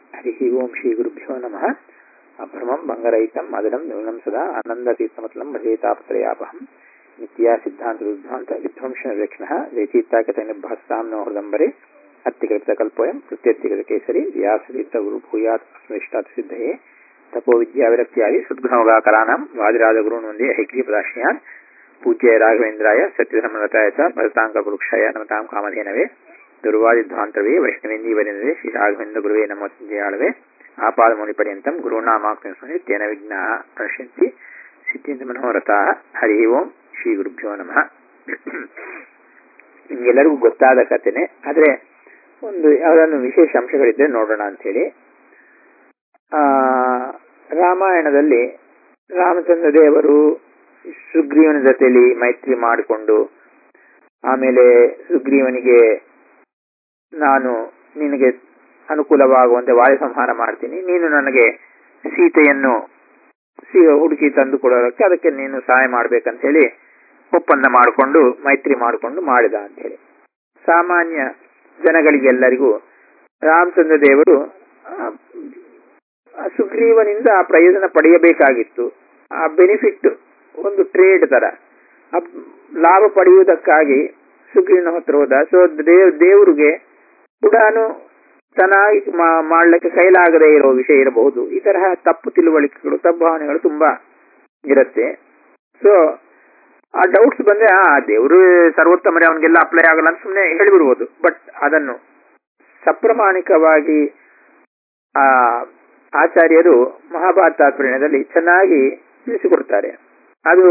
ಹರಿ ಓಂ ಶ್ರೀ ಗುರುಭ್ಯೋ ನಮಃ ಅಭ್ರಮಂ ಭಂಗರಹಿತಂ ಮದನಂ ನ್ಯೂನಂ ಸದಾ ಆನಂದತೀರ್ಥಮತಲಂ ಭಜೇತಾಪತ್ರಯಾಪಹಂ ನಿತ್ಯ ಸಿದ್ಧಾಂತ ರುದ್ಧಾಂತ ವಿಧ್ವಂಸನ ವಿಲಕ್ಷಣಃ ಜಯತೀರ್ಥಾಕತನಿಭಾಸ್ತಾಂ ನೋ ಹೃದಂಬರೆ ಅತ್ಯಕಲ್ಪೋಯಂ ಪ್ರತ್ಯರ್ಥಿಗತ ಕೇಸರಿ ವ್ಯಾಸತೀರ್ಥ ಗುರು ಭೂಯಾತ್ ಅಸ್ಮೇಷ್ಟಾತ್ ಸಿದ್ಧಯೇ ತಪೋ ವಿದ್ಯಾವಿರಕ್ತ್ಯಾದಿ ಸದ್ಗುಣೋಗಾಕರಾಣಂ ವಾದಿರಾಜ ಗುರುನ್ ವಂದೇ ಹೈಗ್ರೀಪದಾಶ್ರಯಾನ್ ಪೂಜ್ಯ ರಾಘವೇಂದ್ರಾಯ ಸತ್ಯಧರ್ಮರತಾಯ ಚ ಭರತಾಂಕಪುರುಕ್ಷಾಯ ನಮತಾಂ ಕಾಮಧೇನವೇ ದುರ್ವಾದಿಧ್ವಾಂತವೇ ವೈಷ್ಣವೇಂದೀವರೇಂದ್ರೇ ಶ್ರೀ ರಾಘವೇಂದ್ರ ಗುರುವೇ ನಮ್ಮ ಜಯಾಳವೇ ಆಪಾದಮೌನಿ ಪರ್ಯಂತಂ ಗುರುನಾಮಾಕ್ತಿಸ್ಮರಣೆ ತೇನ ವಿಘ್ನ ಪ್ರಣಶ್ಯಂತಿ ಸಿದ್ಧಿಂತ ಮನೋರಥ ಹರಿ ಓಂ ಶ್ರೀ ಗುರುಭ್ಯೋ ನಮಃ ನಿಮ್ಗೆಲ್ಲರಿಗೂ ಗೊತ್ತಾದ ಕಥೆನೆ ಆದ್ರೆ ಒಂದು ಯಾವ್ದಾದ್ರು ವಿಶೇಷ ಅಂಶಗಳಿದ್ರೆ ನೋಡೋಣ ಅಂತ ಹೇಳಿ ಆ ರಾಮಾಯಣದಲ್ಲಿ ರಾಮಚಂದ್ರ ದೇವರು ಸುಗ್ರೀವನ ಜೊತೆಯಲ್ಲಿ ಮೈತ್ರಿ ಮಾಡಿಕೊಂಡು ಆಮೇಲೆ ಸುಗ್ರೀವನಿಗೆ ನಾನು ನಿನಗೆ ಅನುಕೂಲವಾಗುವಂತೆ ವಾಯು ಸಂಹಾರ ಮಾಡ್ತೀನಿ ನೀನು ನನಗೆ ಸೀತೆಯನ್ನು ಹುಡುಕಿ ತಂದು ಕೊಡೋದಕ್ಕೆ ಅದಕ್ಕೆ ನೀನು ಸಹಾಯ ಮಾಡ್ಬೇಕಂತ ಹೇಳಿ ಒಪ್ಪಂದ ಮಾಡಿಕೊಂಡು ಮೈತ್ರಿ ಮಾಡಿಕೊಂಡು ಮಾಡಿದ ಅಂತ ಹೇಳಿ ಸಾಮಾನ್ಯ ಜನಗಳಿಗೆಲ್ಲರಿಗೂ ರಾಮಚಂದ್ರ ದೇವರು ಸುಗ್ರೀವನಿಂದ ಆ ಪ್ರಯೋಜನ ಪಡೆಯಬೇಕಾಗಿತ್ತು ಆ ಬೆನಿಫಿಟ್ ಒಂದು ಟ್ರೇಡ್ ತರ ಲಾಭ ಪಡೆಯುವುದಕ್ಕಾಗಿ ಸುಗ್ರೀವನ ಹತ್ರ ಹೋದ ಸೊ ದೇವ್ ದೇವರಿಗೆ ಕೂಡ ಚೆನ್ನಾಗಿ ಮಾಡ್ಲಿಕ್ಕೆ ಕೈಲಾಗದೇ ಇರೋ ವಿಷಯ ಇರಬಹುದು ಈ ತರಹ ತಪ್ಪು ತಿಳುವಳಿಕೆಗಳು ತಪ್ಪು ಭಾವನೆಗಳು ತುಂಬಾ ಇರುತ್ತೆ ಸೊ ಆ ಡೌಟ್ಸ್ ಬಂದ್ರೆ ಆ ದೇವರು ಸರ್ವೋತ್ತಮರೇ ಅವನಿಗೆಲ್ಲ ಅಪ್ಲೈ ಆಗಲ್ಲ ಅಂತ ಸುಮ್ಮನೆ ಹೇಳಿಬಿಡ್ಬೋದು ಬಟ್ ಅದನ್ನು ಸಪ್ರಮಾಣಿಕವಾಗಿ ಆ ಆಚಾರ್ಯರು ಮಹಾಭಾರತ ತಾತ್ಪರ್ಯದಲ್ಲಿ ಚೆನ್ನಾಗಿ ತಿಳಿಸಿಕೊಡ್ತಾರೆ ಅದು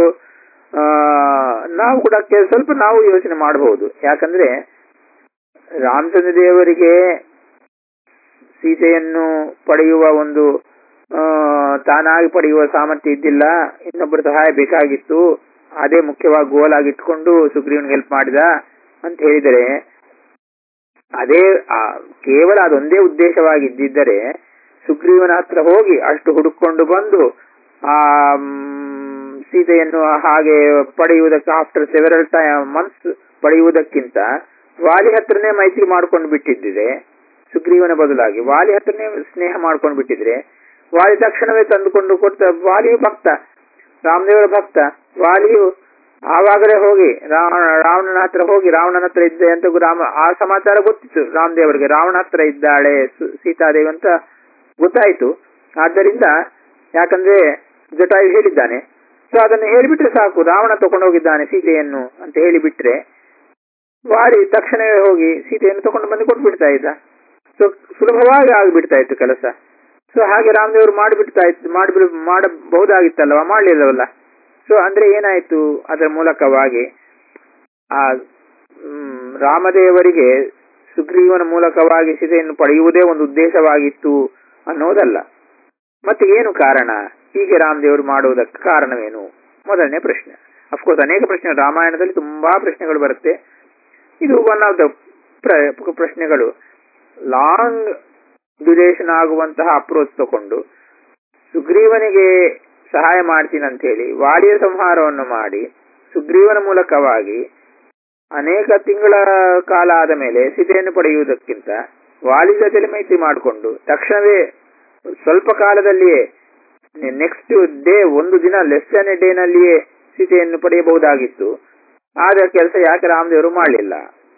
ನಾವು ಕೂಡ ಸ್ವಲ್ಪ ನಾವು ಯೋಚನೆ ಮಾಡಬಹುದು ಯಾಕಂದ್ರೆ ರಾಮಚಂದ್ರ ದೇವರಿಗೆ ಸೀತೆಯನ್ನು ಪಡೆಯುವ ಒಂದು ತಾನಾಗಿ ಪಡೆಯುವ ಸಾಮರ್ಥ್ಯ ಇದ್ದಿಲ್ಲ ಇನ್ನೊಬ್ಬರ ಸಹಾಯ ಬೇಕಾಗಿತ್ತು ಅದೇ ಮುಖ್ಯವಾಗಿ ಗೋಲ್ ಆಗಿ ಇಟ್ಕೊಂಡು ಸುಗ್ರೀವನ್ಗೆ ಹೆಲ್ಪ್ ಮಾಡಿದ ಅಂತ ಹೇಳಿದರೆ ಅದೇ ಕೇವಲ ಅದೊಂದೇ ಉದ್ದೇಶವಾಗಿದ್ದರೆ ಸುಗ್ರೀವನ ಹತ್ರ ಹೋಗಿ ಅಷ್ಟು ಹುಡುಕೊಂಡು ಬಂದು ಆ ಸೀತೆಯನ್ನು ಹಾಗೆ ಪಡೆಯುವುದಕ್ಕೆ ಆಫ್ಟರ್ ಸೆವೆರಲ್ ಟೈಮ್ ಮಂತ್ಸ್ ಪಡೆಯುವುದಕ್ಕಿಂತ ವಾಲಿ ಹತ್ರನೇ ಮೈತ್ರಿ ಮಾಡ್ಕೊಂಡು ಬಿಟ್ಟಿದ್ದಿದೆ ಸುಗ್ರೀವನ ಬದಲಾಗಿ ವಾಲಿ ಹತ್ರನೇ ಸ್ನೇಹ ಮಾಡ್ಕೊಂಡು ಬಿಟ್ಟಿದ್ರೆ ವಾಲಿ ತಕ್ಷಣವೇ ತಂದುಕೊಂಡು ಕೊಡ್ತ ವಾಲಿಯು ಭಕ್ತ ರಾಮದೇವರ ಭಕ್ತ ವಾಲಿಯು ಆವಾಗಲೇ ಹೋಗಿ ರಾವಣ ರಾವಣನ ಹತ್ರ ಹೋಗಿ ರಾವಣನ ಹತ್ರ ಇದ್ದೆ ಅಂತ ರಾಮ ಆ ಸಮಾಚಾರ ಗೊತ್ತಿತ್ತು ರಾಮದೇವರಿಗೆ ರಾವಣ ಹತ್ರ ಇದ್ದಾಳೆ ಸೀತಾದೇವಿ ಅಂತ ಗೊತ್ತಾಯ್ತು ಆದ್ದರಿಂದ ಯಾಕಂದ್ರೆ ಜಟಾಯು ಹೇಳಿದ್ದಾನೆ ಸೊ ಅದನ್ನು ಹೇಳಿಬಿಟ್ರೆ ಸಾಕು ರಾವಣ ತಗೊಂಡೋಗಿದ್ದಾನೆ ಸೀತೆಯನ್ನು ಅಂತ ಹೇಳಿಬಿಟ್ರೆ ವಾರಿ ತಕ್ಷಣವೇ ಹೋಗಿ ಸೀತೆಯನ್ನು ತಗೊಂಡು ಬಂದು ಕೊಟ್ಬಿಡ್ತಾ ಇದ್ದ ಸೊ ಸುಲಭವಾಗಿ ಆಗಿಬಿಡ್ತಾ ಇತ್ತು ಕೆಲಸ ಸೊ ಹಾಗೆ ರಾಮದೇವರು ಮಾಡಿಬಿಡ್ತಾ ಇತ್ತು ಮಾಡಿಬಿಡ್ ಮಾಡಬಹುದಾಗಿತ್ತಲ್ವ ಮಾಡ್ಲಿಲ್ಲವಲ್ಲ ಸೊ ಅಂದ್ರೆ ಏನಾಯ್ತು ಅದರ ಮೂಲಕವಾಗಿ ಆ ರಾಮದೇವರಿಗೆ ಸುಗ್ರೀವನ ಮೂಲಕವಾಗಿ ಸೀತೆಯನ್ನು ಪಡೆಯುವುದೇ ಒಂದು ಉದ್ದೇಶವಾಗಿತ್ತು ಅನ್ನೋದಲ್ಲ ಮತ್ತೆ ಏನು ಕಾರಣ ಹೀಗೆ ರಾಮದೇವರು ಮಾಡುವುದಕ್ಕೆ ಕಾರಣವೇನು ಮೊದಲನೇ ಪ್ರಶ್ನೆ ಅಫ್ಕೋರ್ಸ್ ಅನೇಕ ಪ್ರಶ್ನೆ ರಾಮಾಯಣದಲ್ಲಿ ತುಂಬಾ ಪ್ರಶ್ನೆಗಳು ಬರುತ್ತೆ ಇದು ಒನ್ ಆಫ್ ದ ಪ್ರಶ್ನೆಗಳು ಲಾಂಗ್ ಡ್ಯುರೇಷನ್ ಆಗುವಂತಹ ಅಪ್ರೋಚ್ ತಗೊಂಡು ಸುಗ್ರೀವನಿಗೆ ಸಹಾಯ ಮಾಡ್ತೀನಿ ಅಂತ ಹೇಳಿ ವಾಲಿಯ ಸಂಹಾರವನ್ನು ಮಾಡಿ ಸುಗ್ರೀವನ ಮೂಲಕವಾಗಿ ಅನೇಕ ತಿಂಗಳ ಕಾಲ ಆದ ಮೇಲೆ ಸೀತೆಯನ್ನು ಪಡೆಯುವುದಕ್ಕಿಂತ ವಾಲಿ ಜೊತೆಲಿ ಮೈತ್ರಿ ಮಾಡಿಕೊಂಡು ತಕ್ಷಣವೇ ಸ್ವಲ್ಪ ಕಾಲದಲ್ಲಿಯೇ ನೆಕ್ಸ್ಟ್ ಡೇ ಒಂದು ದಿನ ಲೆಸ್ ದನ್ ಎ ಡೇನಲ್ಲಿಯೇ ಸೀತೆಯನ್ನು ಪಡೆಯಬಹುದಾಗಿತ್ತು ಆದ ಕೆಲಸ ಯಾಕೆ ರಾಮದೇವರು ಮಾಡಲಿಲ್ಲ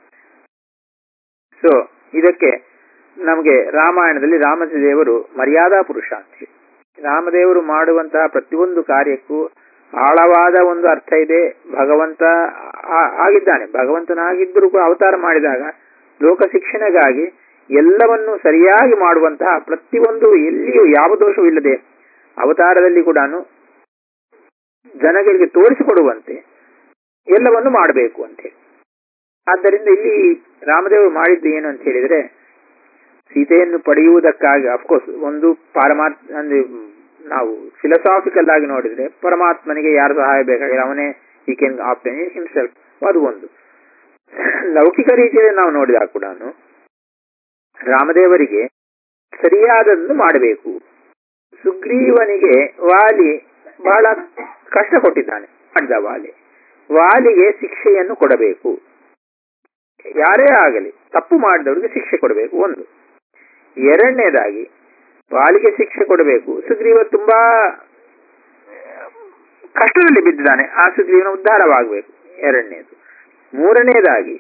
ಸೊ ಇದಕ್ಕೆ ನಮಗೆ ರಾಮಾಯಣದಲ್ಲಿ ರಾಮದೇವರು ಮರ್ಯಾದಾ ಪುರುಷ ಅಂತ ಹೇಳಿ ರಾಮದೇವರು ಮಾಡುವಂತಹ ಪ್ರತಿಯೊಂದು ಕಾರ್ಯಕ್ಕೂ ಆಳವಾದ ಒಂದು ಅರ್ಥ ಇದೆ ಭಗವಂತ ಆಗಿದ್ದಾನೆ ಭಗವಂತನಾಗಿದ್ದರೂ ಕೂಡ ಅವತಾರ ಮಾಡಿದಾಗ ಲೋಕ ಶಿಕ್ಷಣೆಗಾಗಿ ಎಲ್ಲವನ್ನು ಸರಿಯಾಗಿ ಮಾಡುವಂತಹ ಪ್ರತಿಯೊಂದು ಎಲ್ಲಿಯೂ ಯಾವ ದೋಷವೂ ಇಲ್ಲದೆ ಅವತಾರದಲ್ಲಿ ಕೂಡ ಜನಗಳಿಗೆ ತೋರಿಸಿಕೊಡುವಂತೆ ಎಲ್ಲವನ್ನು ಮಾಡಬೇಕು ಅಂತ ಹೇಳಿ ಆದ್ದರಿಂದ ಇಲ್ಲಿ ರಾಮದೇವರು ಮಾಡಿದ್ದು ಏನು ಅಂತ ಹೇಳಿದ್ರೆ ಸೀತೆಯನ್ನು ಪಡೆಯುವುದಕ್ಕಾಗಿ ಅಫ್ಕೋರ್ಸ್ ಒಂದು ಪರಮಾತ್ಮ ಅಂದ್ರೆ ನಾವು ಫಿಲಸಾಫಿಕಲ್ ಆಗಿ ನೋಡಿದ್ರೆ ಪರಮಾತ್ಮನಿಗೆ ಯಾರು ಸಹಾಯ ಬೇಕಾಗಿಲ್ಲ ಅವನೇ ಈ ಕೆನ್ ಆಪ್ಟನ್ ಹಿಮ್ಸೆಲ್ಫ್ ಅದು ಒಂದು ಲೌಕಿಕ ರೀತಿಯಲ್ಲಿ ನಾವು ನೋಡಿದಾಗ ಕೂಡ ರಾಮದೇವರಿಗೆ ಸರಿಯಾದನ್ನು ಮಾಡಬೇಕು ಸುಗ್ರೀವನಿಗೆ ವಾಲಿ ಬಹಳ ಕಷ್ಟ ಕೊಟ್ಟಿದ್ದಾನೆ ಮಾಡಿದ ವಾಲಿ ವಾಲಿಗೆ ಶಿಕ್ಷೆಯನ್ನು ಕೊಡಬೇಕು ಯಾರೇ ಆಗಲಿ ತಪ್ಪು ಮಾಡಿದವರಿಗೆ ಶಿಕ್ಷೆ ಕೊಡಬೇಕು ಒಂದು ಎರಡನೇದಾಗಿ ವಾಲಿಗೆ ಶಿಕ್ಷೆ ಕೊಡಬೇಕು ಸುಗ್ರೀವ ತುಂಬಾ ಕಷ್ಟದಲ್ಲಿ ಬಿದ್ದಿದ್ದಾನೆ ಆ ಸುಗ್ರೀವನ ಉದ್ಧಾರವಾಗಬೇಕು ಎರಡನೇದು ಮೂರನೇದಾಗಿ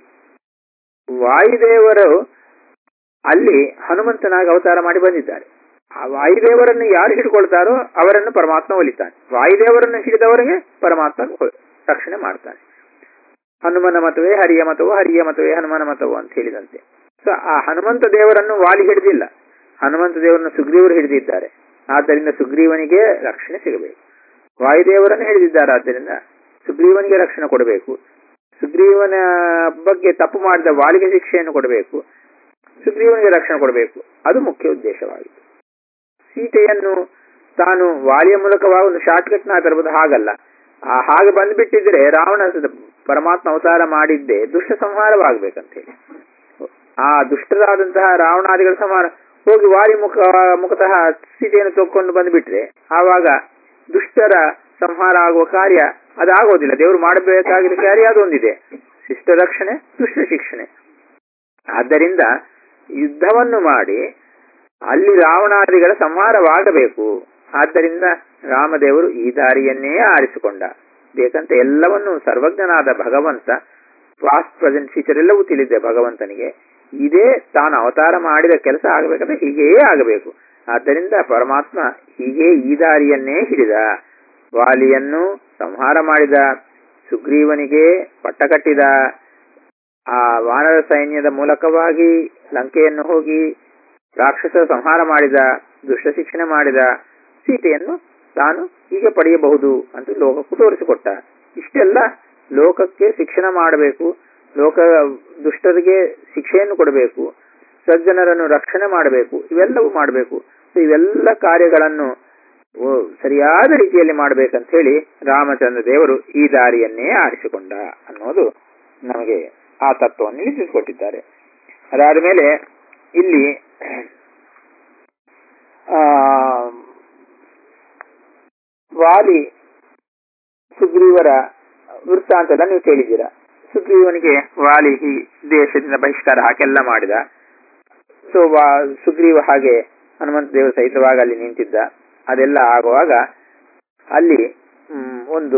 ವಾಯುದೇವರು ಅಲ್ಲಿ ಹನುಮಂತನಾಗಿ ಅವತಾರ ಮಾಡಿ ಬಂದಿದ್ದಾರೆ ಆ ವಾಯುದೇವರನ್ನು ಯಾರು ಹಿಡ್ಕೊಳ್ತಾರೋ ಅವರನ್ನು ಪರಮಾತ್ಮ ಒಲಿತಾನೆ ವಾಯುದೇವರನ್ನು ಹಿಡಿದವರಿಗೆ ಪರಮಾತ್ಮ ರಕ್ಷಣೆ ಮಾಡ್ತಾನೆ ಹನುಮನ ಮತವೇ ಹರಿಯ ಮತವೋ ಹರಿಯ ಮತವೇ ಹನುಮನ ಮತವೋ ಅಂತ ಹೇಳಿದಂತೆ ಸೊ ಆ ಹನುಮಂತ ದೇವರನ್ನು ವಾಲಿ ಹಿಡಿದಿಲ್ಲ ಹನುಮಂತ ದೇವರನ್ನು ಸುಗ್ರೀವರು ಹಿಡಿದಿದ್ದಾರೆ ಆದ್ದರಿಂದ ಸುಗ್ರೀವನಿಗೆ ರಕ್ಷಣೆ ಸಿಗಬೇಕು ವಾಯುದೇವರನ್ನು ಹಿಡಿದಿದ್ದಾರೆ ಆದ್ದರಿಂದ ಸುಗ್ರೀವನಿಗೆ ರಕ್ಷಣೆ ಕೊಡಬೇಕು ಸುಗ್ರೀವನ ಬಗ್ಗೆ ತಪ್ಪು ಮಾಡಿದ ವಾಲಿಗೆ ಶಿಕ್ಷೆಯನ್ನು ಕೊಡಬೇಕು ಸುಗ್ರೀವನಿಗೆ ರಕ್ಷಣೆ ಕೊಡಬೇಕು ಅದು ಮುಖ್ಯ ಉದ್ದೇಶವಾಗಿದೆ ಸೀತೆಯನ್ನು ತಾನು ವಾಲಿಯ ಮೂಲಕವಾಗಿ ಒಂದು ಶಾರ್ಟ್ಕಟ್ ನ ತರಬಹುದು ಹಾಗಲ್ಲ ಆ ಹಾಗೆ ಬಂದ್ಬಿಟ್ಟಿದ್ರೆ ರಾವಣ ಪರಮಾತ್ಮ ಅವತಾರ ಮಾಡಿದ್ದೆ ದುಷ್ಟ ಸಂಹಾರವಾಗಬೇಕಂತ ಹೇಳಿ ಆ ದುಷ್ಟರಾದಂತಹ ರಾವಣಾದಿಗಳ ಸಂಹಾರ ಹೋಗಿ ವಾಲಿ ಮುಖ ಮುಖತಃ ಸೀತೆಯನ್ನು ತಕ್ಕೊಂಡು ಬಂದ್ಬಿಟ್ರೆ ಆವಾಗ ದುಷ್ಟರ ಸಂಹಾರ ಆಗುವ ಕಾರ್ಯ ಅದಾಗೋದಿಲ್ಲ ದೇವರು ಮಾಡಬೇಕಾಗಿದ್ದ ಕಾರ್ಯ ಅದೊಂದಿದೆ ಶಿಷ್ಟ ರಕ್ಷಣೆ ದುಷ್ಟ ಶಿಕ್ಷಣೆ ಆದ್ದರಿಂದ ಯುದ್ಧವನ್ನು ಮಾಡಿ ಅಲ್ಲಿ ರಾವಣಾದಿಗಳ ಸಂಹಾರವಾಗಬೇಕು ಆದ್ದರಿಂದ ರಾಮದೇವರು ಈ ದಾರಿಯನ್ನೇ ಆರಿಸಿಕೊಂಡ ಬೇಕಂತ ಎಲ್ಲವನ್ನು ಸರ್ವಜ್ಞನಾದ ಭಗವಂತ ಪಾಸ್ಟ್ ಪ್ರೆಸೆಂಟ್ ಫ್ಯೂಚರ್ ಎಲ್ಲವೂ ತಿಳಿದೆ ಭಗವಂತನಿಗೆ ಇದೇ ತಾನು ಅವತಾರ ಮಾಡಿದ ಕೆಲಸ ಆಗಬೇಕಂದ್ರೆ ಹೀಗೆಯೇ ಆಗಬೇಕು ಆದ್ದರಿಂದ ಪರಮಾತ್ಮ ಹೀಗೆ ಈ ದಾರಿಯನ್ನೇ ಹಿಡಿದ ವಾಲಿಯನ್ನು ಸಂಹಾರ ಮಾಡಿದ ಸುಗ್ರೀವನಿಗೆ ಪಟ್ಟ ಕಟ್ಟಿದ ಆ ವಾನರ ಸೈನ್ಯದ ಮೂಲಕವಾಗಿ ಲಂಕೆಯನ್ನು ಹೋಗಿ ರಾಕ್ಷಸ ಸಂಹಾರ ಮಾಡಿದ ದುಷ್ಟ ಶಿಕ್ಷಣೆ ಮಾಡಿದ ಸೀತೆಯನ್ನು ತಾನು ಹೀಗೆ ಪಡೆಯಬಹುದು ಅಂತ ಲೋಕಕ್ಕೂ ತೋರಿಸಿಕೊಟ್ಟ ಇಷ್ಟೆಲ್ಲ ಲೋಕಕ್ಕೆ ಶಿಕ್ಷಣ ಮಾಡಬೇಕು ಲೋಕ ದುಷ್ಟರಿಗೆ ಶಿಕ್ಷೆಯನ್ನು ಕೊಡಬೇಕು ಸಜ್ಜನರನ್ನು ರಕ್ಷಣೆ ಮಾಡಬೇಕು ಇವೆಲ್ಲವೂ ಮಾಡಬೇಕು ಇವೆಲ್ಲ ಕಾರ್ಯಗಳನ್ನು ಸರಿಯಾದ ರೀತಿಯಲ್ಲಿ ಮಾಡಬೇಕಂತ ಹೇಳಿ ರಾಮಚಂದ್ರ ದೇವರು ಈ ದಾರಿಯನ್ನೇ ಆರಿಸಿಕೊಂಡ ಅನ್ನೋದು ನಮಗೆ ಆ ತತ್ವವನ್ನು ಇಲ್ಲಿ ತಿಳಿಸಿಕೊಟ್ಟಿದ್ದಾರೆ ಅದಾದ ಮೇಲೆ ಇಲ್ಲಿ ಆ ವಾಲಿ ಸುಗ್ರೀವರ ವೃತ್ತಾಂತದ ನೀವು ಕೇಳಿದ್ದೀರಾ ಸುಗ್ರೀವನಿಗೆ ವಾಲಿ ಈ ದೇಶದಿಂದ ಬಹಿಷ್ಕಾರ ಹಾಕೆಲ್ಲ ಮಾಡಿದ ಸೊ ವಾ ಸುಗ್ರೀವ ಹಾಗೆ ಹನುಮಂತ ದೇವರು ಸಹಿತವಾಗಿ ಅಲ್ಲಿ ನಿಂತಿದ್ದ ಅದೆಲ್ಲ ಆಗುವಾಗ ಅಲ್ಲಿ ಒಂದು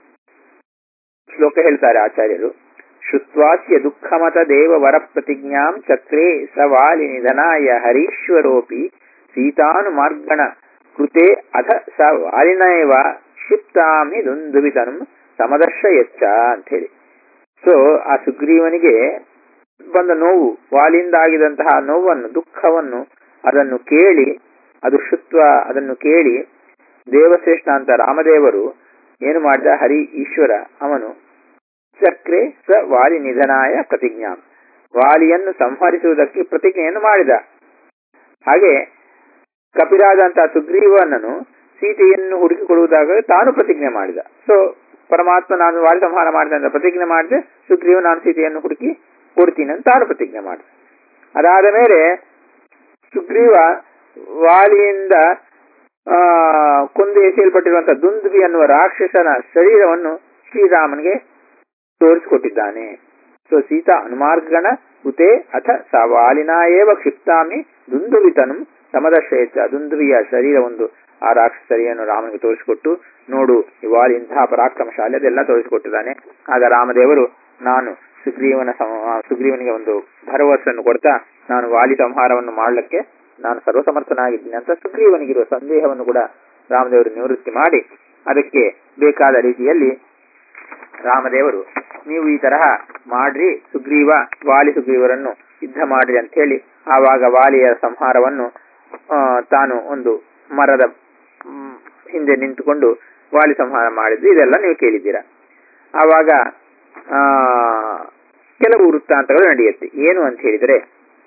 ಶ್ಲೋಕ ಹೇಳ್ತಾರೆ ಆಚಾರ್ಯರು ಶುತ್ವಾಸ್ಯ ದುಃಖಮತ ದೇವ ವರ ಪ್ರತಿಜ್ಞಾಂ ಚಕ್ರೇ ಸ ವಾಲಿ ನಿಧನಾಯ ಹರೀಶ್ವರೋಪಿ ಸೀತಾನು ಮಾರ್ಗಣ ಕೃತೆ ಅಥ ಸ ವಾಲಿನೈವ ಕ್ಷಿಪ್ತಾಮಿ ದುಂದುಬಿತನು ಸಮದರ್ಶಯಚ್ಚ ಅಂತ ಹೇಳಿ ಸೊ ಆ ಸುಗ್ರೀವನಿಗೆ ಬಂದ ನೋವು ವಾಲಿಂದ ಆಗಿದಂತಹ ನೋವನ್ನು ದುಃಖವನ್ನು ಅದನ್ನು ಕೇಳಿ ಅದು ಶುತ್ವ ಅದನ್ನು ಕೇಳಿ ದೇವಶ್ರೇಷ್ಠ ಅಂತ ರಾಮದೇವರು ಏನು ಮಾಡಿದ ಹರಿ ಈಶ್ವರ ಅವನು ಚಕ್ರೆ ಸ ವಾಲಿ ನಿಧನಾಯ ಪ್ರತಿಜ್ಞಾ ವಾಲಿಯನ್ನು ಸಂಹರಿಸುವುದಕ್ಕೆ ಪ್ರತಿಜ್ಞೆಯನ್ನು ಮಾಡಿದ ಹಾಗೆ ಕಪಿರಾಜ ಅಂತ ಸುಗ್ರೀವನನ್ನು ಸೀತೆಯನ್ನು ಹುಡುಕಿಕೊಡುವುದಾಗ ತಾನು ಪ್ರತಿಜ್ಞೆ ಮಾಡಿದ ಸೊ ಪರಮಾತ್ಮ ನಾನು ವಾಲಿ ಸಂಹಾರ ಮಾಡಿದೆ ಅಂತ ಪ್ರತಿಜ್ಞೆ ಮಾಡಿದೆ ಸುಗ್ರೀವ ನಾನು ಸೀತೆಯನ್ನು ಹುಡುಕಿ ಕೊಡ್ತೀನಿ ಅಂತ ತಾನು ಪ್ರತಿಜ್ಞೆ ಮಾಡಿದ ಅದಾದ ಮೇಲೆ ಸುಗ್ರೀವ ವಾಲಿಯಿಂದ ಆ ಕೊಂದು ಎಸೆಯಲ್ಪಟ್ಟಿರುವಂತಹ ದುಂದುಬಿ ಅನ್ನುವ ರಾಕ್ಷಸನ ಶರೀರವನ್ನು ಶ್ರೀರಾಮನಿಗೆ ತೋರಿಸಿಕೊಟ್ಟಿದ್ದಾನೆ ಸೊ ಸೀತಾ ಅನುಮಾರ್ಗಣ ಉತೆ ಅಥ ಸ ವಾಲಿನಾ ಏವ ಕ್ಷಿಪ್ತಾಮಿ ದುಂದುಬಿತನು ಸಮದರ್ಶಯಚ್ಚ ದುಂದುಬಿಯ ಶರೀರ ಒಂದು ಆ ರಾಕ್ಷಸರಿಯನ್ನು ರಾಮನಿಗೆ ತೋರಿಸಿಕೊಟ್ಟು ನೋಡು ಈ ವಾಲಿ ಇಂತಹ ಪರಾಕ್ರಮಶಾಲಿ ಅದೆಲ್ಲ ತೋರಿಸಿಕೊಟ್ಟಿದ್ದಾನೆ ಆಗ ರಾಮದೇವರು ನಾನು ಸುಗ್ರೀವನ ಸುಗ್ರೀವನಿಗೆ ಒಂದು ಭರವಸೆಯನ್ನು ಕೊಡ್ತಾ ನಾನು ವಾಲಿ ಸಂಹಾರವನ್ನು ಮಾಡಲಿಕ್ಕೆ ನಾನು ಸರ್ವಸಮರ್ಥನಾಗಿದ್ದೀನಿ ಅಂತ ಸುಗ್ರೀವನಿಗಿರುವ ಸಂದೇಹವನ್ನು ಕೂಡ ರಾಮದೇವರು ನಿವೃತ್ತಿ ಮಾಡಿ ಅದಕ್ಕೆ ಬೇಕಾದ ರೀತಿಯಲ್ಲಿ ರಾಮದೇವರು ನೀವು ಈ ತರಹ ಮಾಡ್ರಿ ಸುಗ್ರೀವ ವಾಲಿ ಸುಗ್ರೀವರನ್ನು ಯುದ್ಧ ಮಾಡ್ರಿ ಅಂತ ಹೇಳಿ ಆವಾಗ ವಾಲಿಯ ಸಂಹಾರವನ್ನು ತಾನು ಒಂದು ಮರದ ಹಿಂದೆ ನಿಂತುಕೊಂಡು ವಾಲಿ ಸಂಹಾರ ಮಾಡಿದ್ದು ಇದೆಲ್ಲ ನೀವು ಕೇಳಿದ್ದೀರಾ ಆವಾಗ ಆ ಕೆಲವು ವೃತ್ತಾಂತಗಳು ನಡೆಯುತ್ತೆ ಏನು ಅಂತ ಹೇಳಿದರೆ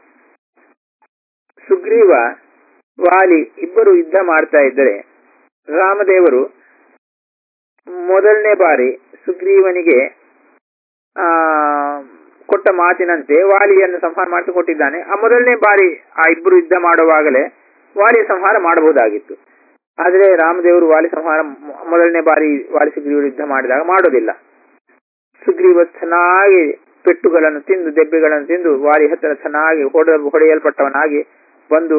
ಸುಗ್ರೀವ ವಾಲಿ ಇಬ್ಬರು ಯುದ್ಧ ಮಾಡ್ತಾ ಇದ್ದರೆ ರಾಮದೇವರು ಮೊದಲನೇ ಬಾರಿ ಸುಗ್ರೀವನಿಗೆ ಆ ಕೊಟ್ಟ ಮಾತಿನಂತೆ ವಾಲಿಯನ್ನು ಸಂಹಾರ ಮಾಡಿಸಿ ಕೊಟ್ಟಿದ್ದಾನೆ ಆ ಮೊದಲನೇ ಬಾರಿ ಆ ಇಬ್ಬರು ಯುದ್ಧ ಮಾಡುವಾಗಲೇ ವಾಲಿಯ ಸಂಹಾರ ಮಾಡಬಹುದಾಗಿತ್ತು ಆದರೆ ರಾಮದೇವರು ವಾಲಿ ಸಂಹಾರ ಮೊದಲನೇ ಬಾರಿ ವಾಲಿ ಸುಗ್ರೀವರು ಯುದ್ಧ ಮಾಡಿದಾಗ ಮಾಡೋದಿಲ್ಲ ಸುಗ್ರೀವ ಚೆನ್ನಾಗಿ ಪೆಟ್ಟುಗಳನ್ನು ತಿಂದು ದೆಬ್ಬೆಗಳನ್ನು ತಿಂದು ವಾಲಿ ಹತ್ತಿರ ಚೆನ್ನಾಗಿ ಹೊಡೆ ಹೊಡೆಯಲ್ಪಟ್ಟವನಾಗಿ ಬಂದು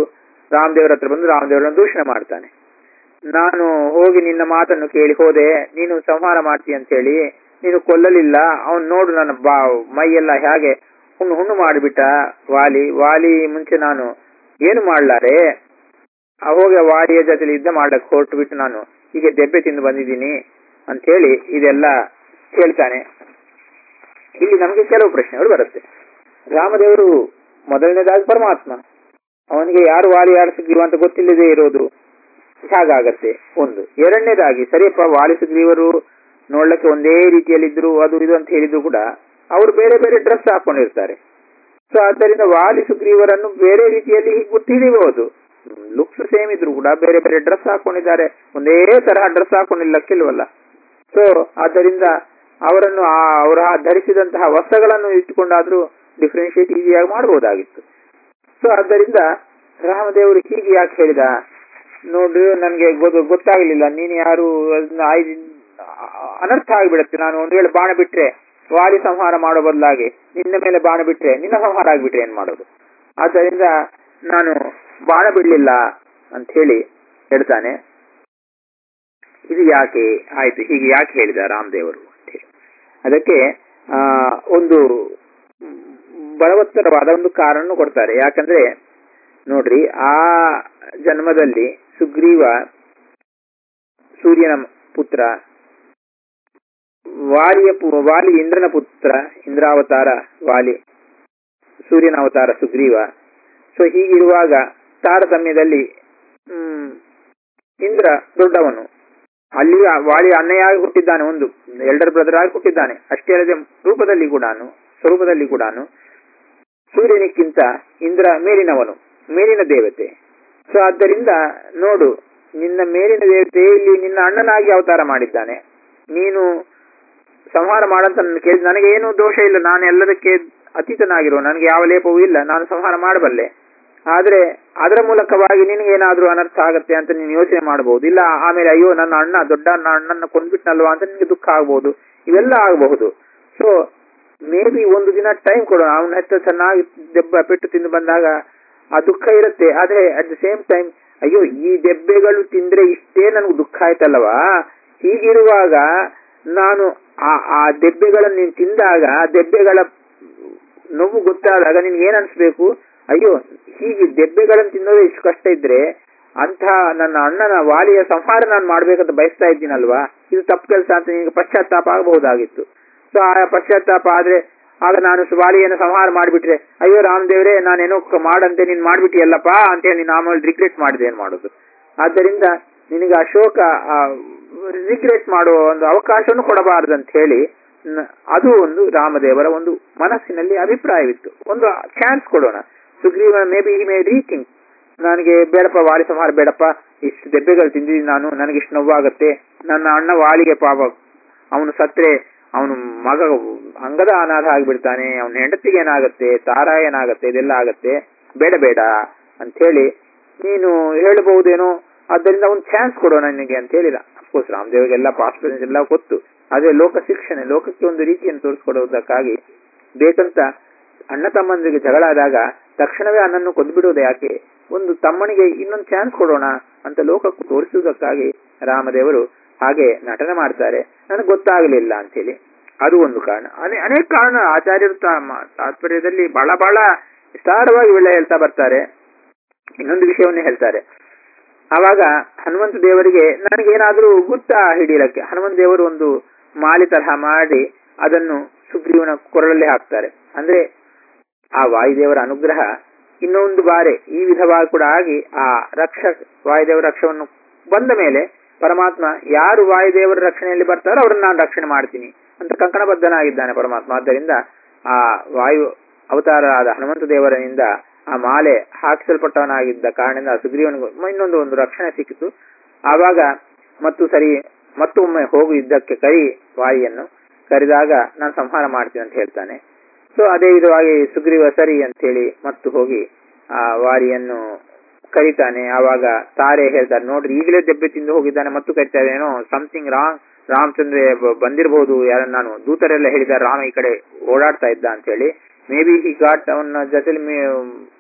ರಾಮದೇವರ ಹತ್ರ ಬಂದು ರಾಮದೇವರನ್ನ ದೂಷಣೆ ಮಾಡ್ತಾನೆ ನಾನು ಹೋಗಿ ನಿನ್ನ ಮಾತನ್ನು ಕೇಳಿ ಹೋದೆ ನೀನು ಸಂಹಾರ ಮಾಡ್ತೀಯ ಅಂತ ಹೇಳಿ ನೀನು ಕೊಲ್ಲಲಿಲ್ಲ ಅವನು ನೋಡು ನನ್ನ ಬಾ ಮೈಯೆಲ್ಲ ಹೇಗೆ ಹುಣ್ಣು ಹುಣ್ಣು ಮಾಡಿಬಿಟ್ಟ ವಾಲಿ ವಾಲಿ ಮುಂಚೆ ನಾನು ಏನು ಮಾಡ್ಲಾರೆ ಅವಾಗ ವಾಲಿಯ ಜೊತೆಲಿ ಯುದ್ಧ ಮಾಡಕ್ ಹೊರಟು ಬಿಟ್ಟು ನಾನು ಹೀಗೆ ದೆಬ್ಬೆ ತಿಂದು ಬಂದಿದ್ದೀನಿ ಅಂತ ಹೇಳಿ ಇದೆಲ್ಲ ಹೇಳ್ತಾನೆ ಇಲ್ಲಿ ನಮಗೆ ಕೆಲವು ಪ್ರಶ್ನೆಗಳು ಬರುತ್ತೆ ರಾಮದೇವರು ಮೊದಲನೇದಾಗಿ ಪರಮಾತ್ಮ ಅವನಿಗೆ ಯಾರು ವಾಲಿ ಯಾರು ಸುಗ್ರೀವ ಅಂತ ಗೊತ್ತಿಲ್ಲದೆ ಇರೋದು ಹೇಗಾಗತ್ತೆ ಒಂದು ಎರಡನೇದಾಗಿ ಸರಿಯಪ್ಪ ವಾಲಿ ಸುಗ್ರೀವರು ನೋಡ್ಲಿಕ್ಕೆ ಒಂದೇ ರೀತಿಯಲ್ಲಿದ್ರು ಅದು ಇದು ಅಂತ ಹೇಳಿದ್ರು ಕೂಡ ಅವರು ಬೇರೆ ಬೇರೆ ಡ್ರೆಸ್ ಹಾಕೊಂಡಿರ್ತಾರೆ ಸೊ ಆದ್ದರಿಂದ ವಾಲಿ ಸುಗ್ರೀವರನ್ನು ಬೇರೆ ರೀತಿಯಲ್ಲಿ ಗುರ್ತು ಹಿಡಿಬಹುದು ಲುಕ್ಸ್ ಸೇಮ್ ಇದ್ರು ಕೂಡ ಬೇರೆ ಬೇರೆ ಡ್ರೆಸ್ ಹಾಕೊಂಡಿದ್ದಾರೆ ಒಂದೇ ತರಹ ಡ್ರೆಸ್ ಹಾಕೊಂಡಿಲ್ಲಕ್ಕಿಲ್ವಲ್ಲ ಸೊ ಆದ್ದರಿಂದ ಅವರನ್ನು ಆ ಅವರ ಧರಿಸಿದಂತಹ ವಸ್ತ್ರಗಳನ್ನು ಇಟ್ಟುಕೊಂಡಾದ್ರೂ ಡಿಫ್ರೆನ್ಶಿಯೇಟ್ ಈಸಿಯಾಗಿ ಮಾಡಬಹುದಾಗಿತ್ತು ಸೊ ಆದ್ದರಿಂದ ರಾಮದೇವರು ಹೀಗೆ ಯಾಕೆ ಹೇಳಿದ ನೋಡು ನನಗೆ ಗೊತ್ತಾಗಲಿಲ್ಲ ನೀನು ಯಾರು ಅದನ್ನ ಆಯ್ದು ಅನರ್ಥ ಆಗಿಬಿಡುತ್ತೆ ನಾನು ಒಂದು ವೇಳೆ ಬಾಣ ಬಿಟ್ರೆ ವಾಲಿ ಸಂಹಾರ ಮಾಡೋ ಬದಲಾಗಿ ನಿನ್ನ ಮೇಲೆ ಬಾಣ ಬಿಟ್ರೆ ನಿನ್ನ ಸಂಹಾರ ಆಗ್ಬಿಟ್ರೆ ಏನ್ ಮಾಡೋದು ಆದ್ದರಿಂದ ನಾನು ಬಾಣ ಬಿಡ್ಲಿಲ್ಲ ಅಂತ ಹೇಳಿ ಹೇಳ್ತಾನೆ ಇದು ಯಾಕೆ ಆಯ್ತು ಹೀಗೆ ಯಾಕೆ ಹೇಳಿದ ರಾಮದೇವರು ಅಂತ ಹೇಳಿ ಅದಕ್ಕೆ ಆ ಒಂದು ಬಲವತ್ತರವಾದ ಒಂದು ಕಾರಣ ಕೊಡ್ತಾರೆ ಯಾಕಂದ್ರೆ ನೋಡ್ರಿ ಆ ಜನ್ಮದಲ್ಲಿ ಸುಗ್ರೀವ ಸೂರ್ಯನ ಪುತ್ರ ವಾಲಿಯ ವಾಲಿ ಇಂದ್ರನ ಪುತ್ರ ಇಂದ್ರಾವತಾರ ವಾಲಿ ಸೂರ್ಯನ ಅವತಾರ ಸುಗ್ರೀವ ಸೊ ಹೀಗಿರುವಾಗ ತಾರತಮ್ಯದಲ್ಲಿ ಹ್ಮ್ ಇಂದ್ರ ದೊಡ್ಡವನು ಅಲ್ಲಿ ವಾಲಿ ಅಣ್ಣಯಾಗಿ ಹುಟ್ಟಿದ್ದಾನೆ ಒಂದು ಎಲ್ಡರ್ ಬ್ರದರ್ ಆಗಿ ಹುಟ್ಟಿದ್ದಾನೆ ಅಷ್ಟೇ ಅಲ್ಲದೆ ರೂಪದಲ್ಲಿ ಕೂಡ ಸ್ವರೂಪದಲ್ಲಿ ಕೂಡ ಸೂರ್ಯನಿಕ್ಕಿಂತ ಇಂದ್ರ ಮೇಲಿನವನು ಮೇಲಿನ ದೇವತೆ ಸೊ ಆದ್ದರಿಂದ ನೋಡು ನಿನ್ನ ಮೇಲಿನ ದೇವತೆ ಇಲ್ಲಿ ನಿನ್ನ ಅಣ್ಣನಾಗಿ ಅವತಾರ ಮಾಡಿದ್ದಾನೆ ನೀನು ಸಂಹಾರ ಮಾಡಂತ ನನ್ನ ಕೇಳಿ ನನಗೆ ಏನು ದೋಷ ಇಲ್ಲ ನಾನು ಎಲ್ಲದಕ್ಕೆ ಅತೀತನಾಗಿರೋ ನನಗೆ ಯಾವ ಲೇಪವೂ ಇಲ್ಲ ನಾನು ಸಂಹಾರ ಮಾಡಬಲ್ಲೆ ಆದ್ರೆ ಅದರ ಮೂಲಕವಾಗಿ ನಿನಗೇನಾದ್ರೂ ಅನರ್ಥ ಆಗತ್ತೆ ಅಂತ ನೀನು ಯೋಚನೆ ಮಾಡಬಹುದು ಇಲ್ಲ ಆಮೇಲೆ ಅಯ್ಯೋ ನನ್ನ ಅಣ್ಣ ದೊಡ್ಡ ನನ್ನ ಅಣ್ಣನ ಕೊಂಡ್ಬಿಟ್ನಲ್ವಾ ಅಂತ ನಿನಗೆ ದುಃಖ ಆಗಬಹುದು ಇವೆಲ್ಲ ಆಗಬಹುದು ಸೊ ಮೇ ಬಿ ಒಂದು ದಿನ ಟೈಮ್ ಕೊಡೋಣ ಅವನ ಹತ್ರ ಚೆನ್ನಾಗಿ ದೆಬ್ಬ ಪೆಟ್ಟು ತಿಂದು ಬಂದಾಗ ಆ ದುಃಖ ಇರುತ್ತೆ ಆದ್ರೆ ಅಟ್ ದ ಸೇಮ್ ಟೈಮ್ ಅಯ್ಯೋ ಈ ದೆಬ್ಬೆಗಳು ತಿಂದ್ರೆ ಇಷ್ಟೇ ನನಗೆ ದುಃಖ ಆಯ್ತಲ್ಲವಾ ಹೀಗಿರುವಾಗ ನಾನು ಆ ಆ ದೆಬ್ಬೆಗಳನ್ನು ನೀನು ತಿಂದಾಗ ಆ ದೆಬ್ಬೆಗಳ ನೋವು ಗೊತ್ತಾದಾಗ ನಿನ್ಗೆ ಏನ್ ಅನ್ಸ್ಬೇಕು ಅಯ್ಯೋ ಹೀಗೆ ದೆಬ್ಬೆಗಳನ್ನು ತಿನ್ನೋದೇ ಇಷ್ಟು ಕಷ್ಟ ಇದ್ರೆ ಅಂತ ನನ್ನ ಅಣ್ಣನ ವಾಲಿಯ ಸಂಹಾರ ನಾನು ಮಾಡ್ಬೇಕಂತ ಬಯಸ್ತಾ ಇದ್ದೀನಲ್ವಾ ಇದು ತಪ್ಪು ಕೆಲಸ ಅಂತ ನಿನಗೆ ಪಶ್ಚಾತ್ತಾಪ ಆಗಬಹುದಾಗಿತ್ತು ಸೊ ಆ ಪಶ್ಚಾತ್ತಾಪ ಆದ್ರೆ ಆಗ ನಾನು ವಾಲಿಯನ್ನು ಸಂಹಾರ ಮಾಡಿಬಿಟ್ರೆ ಅಯ್ಯೋ ರಾಮದೇವ್ರೆ ನಾನೇನೋ ಮಾಡಂತೆ ನೀನ್ ಮಾಡ್ಬಿಟ್ಟಿಯಲ್ಲಪ್ಪ ಅಂತ ಹೇಳಿ ನೀನು ಆಮೇಲೆ ರಿಗ್ರೆಟ್ ಮಾಡಿದೆ ಏನ್ ಮಾಡೋದು ಆದ್ದರಿಂದ ನಿನಗೆ ಅಶೋಕ ರಿಗ್ರೆಟ್ ಮಾಡುವ ಒಂದು ಅವಕಾಶವನ್ನು ಕೊಡಬಾರದು ಅಂತ ಹೇಳಿ ಅದು ಒಂದು ರಾಮದೇವರ ಒಂದು ಮನಸ್ಸಿನಲ್ಲಿ ಅಭಿಪ್ರಾಯವಿತ್ತು ಒಂದು ಚಾನ್ಸ್ ಕೊಡೋಣ ಸುಗ್ರೀವ ಮೇ ಬಿ ಮೇ ರೀಥಿಂಗ್ ನನಗೆ ಬೇಡಪ್ಪ ವಾಲಿ ಸಂಹಾರ ಬೇಡಪ್ಪ ಇಷ್ಟು ದೆಬ್ಬೆಗಳು ತಿಂದಿದ್ದೀನಿ ನಾನು ನನಗೆ ಇಷ್ಟು ನೋವಾಗತ್ತೆ ನನ್ನ ಅಣ್ಣ ವಾಲಿಗೆ ಪಾಪ ಅವನು ಸತ್ರೆ ಅವನು ಮಗ ಅಂಗದ ಅನಾಥ ಆಗಿಬಿಡ್ತಾನೆ ಅವನ ಹೆಂಡತಿಗೆ ಏನಾಗತ್ತೆ ತಾರ ಏನಾಗತ್ತೆ ಇದೆಲ್ಲ ಆಗತ್ತೆ ಬೇಡ ಬೇಡ ಅಂತ ಹೇಳಿ ನೀನು ಹೇಳಬಹುದೇನೋ ಆದ್ದರಿಂದ ಒಂದು ಚಾನ್ಸ್ ಕೊಡೋಣ ನಿನಗೆ ಅಂತ ಹೇಳಿದ ಅಫ್ಕೋರ್ಸ್ ರಾಮದೇವರಿಗೆಲ್ಲ ಪಾಸ್ಪರೆನ್ಸ್ ಎಲ್ಲ ಗೊತ್ತು ಅದೇ ಲೋಕ ಶಿಕ್ಷಣೆ ಲೋಕಕ್ಕೆ ಒಂದು ರೀತಿಯನ್ನು ತೋರಿಸ್ಕೊಡೋದಕ್ಕಾಗಿ ಬೇಕಂತ ಅಣ್ಣ ತಮ್ಮಂದಿರಿಗೆ ಜಗಳ ಆದಾಗ ತಕ್ಷಣವೇ ಅಣ್ಣನ್ನು ಕೊಂದ್ಬಿಡೋದು ಯಾಕೆ ಒಂದು ತಮ್ಮನಿಗೆ ಇನ್ನೊಂದು ಚಾನ್ಸ್ ಕೊಡೋಣ ಅಂತ ಲೋಕಕ್ಕೂ ತೋರಿಸುವುದಕ್ಕಾಗಿ ರಾಮದೇವರು ಹಾಗೆ ನಟನೆ ಮಾಡ್ತಾರೆ ನನಗೆ ಗೊತ್ತಾಗಲಿಲ್ಲ ಅಂತ ಹೇಳಿ ಅದು ಒಂದು ಕಾರಣ ಅನೇ ಅನೇಕ ಕಾರಣ ಆಚಾರ್ಯರು ತಾತ್ಪರ್ಯದಲ್ಲಿ ಬಹಳ ಬಹಳ ವಿಸ್ತಾರವಾಗಿ ಒಳ್ಳೆ ಹೇಳ್ತಾ ಬರ್ತಾರೆ ಇನ್ನೊಂದು ವಿಷಯವನ್ನೇ ಹೇಳ್ತಾರೆ ಆವಾಗ ಹನುಮಂತ ದೇವರಿಗೆ ನನಗೇನಾದ್ರೂ ಗುರ್ತ ಹಿಡಿಯಲಕ್ಕೆ ಹನುಮಂತ ದೇವರು ಒಂದು ಮಾಲಿ ತರಹ ಮಾಡಿ ಅದನ್ನು ಸುಗ್ರೀವನ ಕೊರಳಲ್ಲಿ ಹಾಕ್ತಾರೆ ಅಂದ್ರೆ ಆ ವಾಯುದೇವರ ಅನುಗ್ರಹ ಇನ್ನೊಂದು ಬಾರಿ ಈ ವಿಧವಾಗಿ ಕೂಡ ಆಗಿ ಆ ರಕ್ಷ ವಾಯುದೇವರ ರಕ್ಷವನ್ನು ಬಂದ ಮೇಲೆ ಪರಮಾತ್ಮ ಯಾರು ವಾಯುದೇವರ ರಕ್ಷಣೆಯಲ್ಲಿ ಬರ್ತಾರೋ ಅವ್ರನ್ನ ನಾನು ರಕ್ಷಣೆ ಮಾಡ್ತೀನಿ ಅಂತ ಕಂಕಣಬದ್ಧನಾಗಿದ್ದಾನೆ ಪರಮಾತ್ಮ ಆದ್ದರಿಂದ ಆ ವಾಯು ಅವತಾರ ಆದ ಹನುಮಂತ ದೇವರನಿಂದ ಆ ಮಾಲೆ ಹಾಕಿಸಲ್ಪಟ್ಟವನಾಗಿದ್ದ ಕಾರಣದಿಂದ ಸುಗ್ರೀವನಿಗೂ ಇನ್ನೊಂದು ಒಂದು ರಕ್ಷಣೆ ಸಿಕ್ಕಿತು ಆವಾಗ ಮತ್ತು ಸರಿ ಮತ್ತೊಮ್ಮೆ ಹೋಗು ಯುದ್ಧಕ್ಕೆ ಕರಿ ವಾಯಿಯನ್ನು ಕರೆದಾಗ ನಾನು ಸಂಹಾರ ಮಾಡ್ತೀನಿ ಅಂತ ಹೇಳ್ತಾನೆ ಸೊ ಅದೇ ವಿಧವಾಗಿ ಸುಗ್ರೀವ ಸರಿ ಅಂತ ಹೇಳಿ ಮತ್ತು ಹೋಗಿ ಆ ವಾರಿಯನ್ನು ಕರೀತಾನೆ ಆವಾಗ ತಾರೆ ಹೇಳ್ತಾರೆ ನೋಡ್ರಿ ಈಗಲೇ ದೆಬ್ಬೆ ತಿಂದು ಹೋಗಿದ್ದಾನೆ ಮತ್ತು ಕರಿತಾರೆ ಏನೋ ಸಮಥಿಂಗ್ ರಾಂಗ್ ರಾಮಚಂದ್ರ ಬಂದಿರಬಹುದು ಯಾರ ನಾನು ದೂತರೆಲ್ಲ ಹೇಳಿದ್ದಾರೆ ರಾಮ ಈ ಕಡೆ ಓಡಾಡ್ತಾ ಇದ್ದ ಅಂತ ಹೇಳಿ ಮೇ ಬಿ ಹಿ ಗಾಟ್ ಅವನ ಜೊತೆಲಿ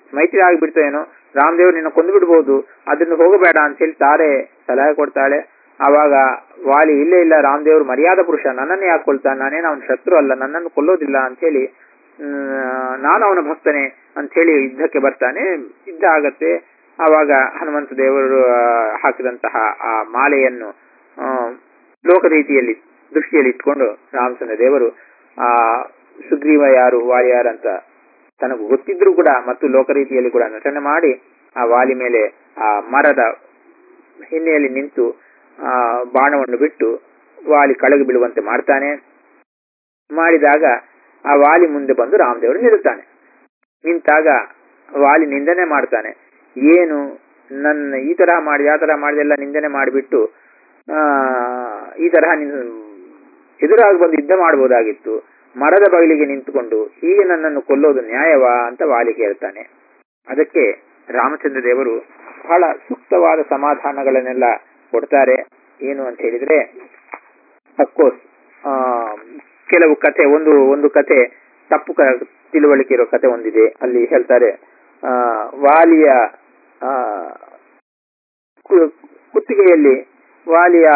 ಮೈತ್ರಿ ಆಗಿಬಿಡ್ತೇನೋ ರಾಮದೇವರು ನಿನ್ನ ಕೊಂದು ಬಿಡ್ಬೋದು ಅದನ್ನು ಹೋಗಬೇಡ ಅಂತ ಹೇಳಿ ತಾರೆ ಸಲಹೆ ಕೊಡ್ತಾಳೆ ಆವಾಗ ವಾಲಿ ಇಲ್ಲೇ ಇಲ್ಲ ರಾಮದೇವರು ಮರ್ಯಾದ ಪುರುಷ ನನ್ನನ್ನೇ ಯಾಕೆ ಕೊಲ್ತಾನೆ ನಾನೇನು ಅವನ ಶತ್ರು ಅಲ್ಲ ನನ್ನನ್ನು ಕೊಲ್ಲೋದಿಲ್ಲ ಅಂತ ಹೇಳಿ ನಾನು ಅವನ ಭಕ್ತನೇ ಅಂತ ಹೇಳಿ ಯುದ್ಧಕ್ಕೆ ಬರ್ತಾನೆ ಯುದ್ಧ ಆಗತ್ತೆ ಆವಾಗ ಹನುಮಂತ ದೇವರು ಆ, ಹಾಕಿದಂತಹ ಆ ಮಾಲೆಯನ್ನು ಆ, ಲೋಕ ರೀತಿಯಲ್ಲಿ ದೃಷ್ಟಿಯಲ್ಲಿ ಇಟ್ಕೊಂಡು ರಾಮಚಂದ್ರ ದೇವರು ಆ ಸುಗ್ರೀವ ಯಾರು ವಾಲಿ ಯಾರು ಅಂತ ತನಗೂ ಗೊತ್ತಿದ್ರು ಕೂಡ ಮತ್ತು ಲೋಕ ರೀತಿಯಲ್ಲಿ ಕೂಡ ನಟನೆ ಮಾಡಿ ಆ ವಾಲಿ ಮೇಲೆ ಆ ಮರದ ಹಿನ್ನೆಯಲ್ಲಿ ನಿಂತು ಆ ಬಾಣವನ್ನು ಬಿಟ್ಟು ವಾಲಿ ಕಳಗಿ ಬೀಳುವಂತೆ ಮಾಡ್ತಾನೆ ಮಾಡಿದಾಗ ಆ ವಾಲಿ ಮುಂದೆ ಬಂದು ರಾಮದೇವರು ನಿಲ್ಲುತ್ತಾನೆ ನಿಂತಾಗ ವಾಲಿ ನಿಂದನೆ ಮಾಡ್ತಾನೆ ಏನು ನನ್ನ ಈ ತರಹ ಮಾಡಿದೆ ಆ ತರಹ ಮಾಡಿದೆ ಎಲ್ಲ ನಿಂದನೆ ಮಾಡಿಬಿಟ್ಟು ಆ ಈ ತರಹ ನಿನ್ ಎದುರಾಗಿ ಬಂದು ಯುದ್ಧ ಮಾಡಬಹುದಾಗಿತ್ತು ಮರದ ಬಯಲಿಗೆ ನಿಂತುಕೊಂಡು ಹೀಗೆ ನನ್ನನ್ನು ಕೊಲ್ಲೋದು ನ್ಯಾಯವಾ ಅಂತ ವಾಲಿ ಕೇಳ್ತಾನೆ ಅದಕ್ಕೆ ರಾಮಚಂದ್ರ ದೇವರು ಬಹಳ ಸೂಕ್ತವಾದ ಸಮಾಧಾನಗಳನ್ನೆಲ್ಲ ಕೊಡ್ತಾರೆ ಏನು ಅಂತ ಹೇಳಿದ್ರೆ ಅಫ್ಕೋರ್ಸ್ ಕೆಲವು ಕತೆ ಒಂದು ಒಂದು ಕತೆ ತಪ್ಪು ಕ ತಿಳುವಳಿಕೆ ಇರೋ ಕತೆ ಒಂದಿದೆ ಅಲ್ಲಿ ಹೇಳ್ತಾರೆ ಆ ವಾಲಿಯ ಆ ಕು- ಕುತ್ತಿಗೆಯಲ್ಲಿ ವಾಲಿಯ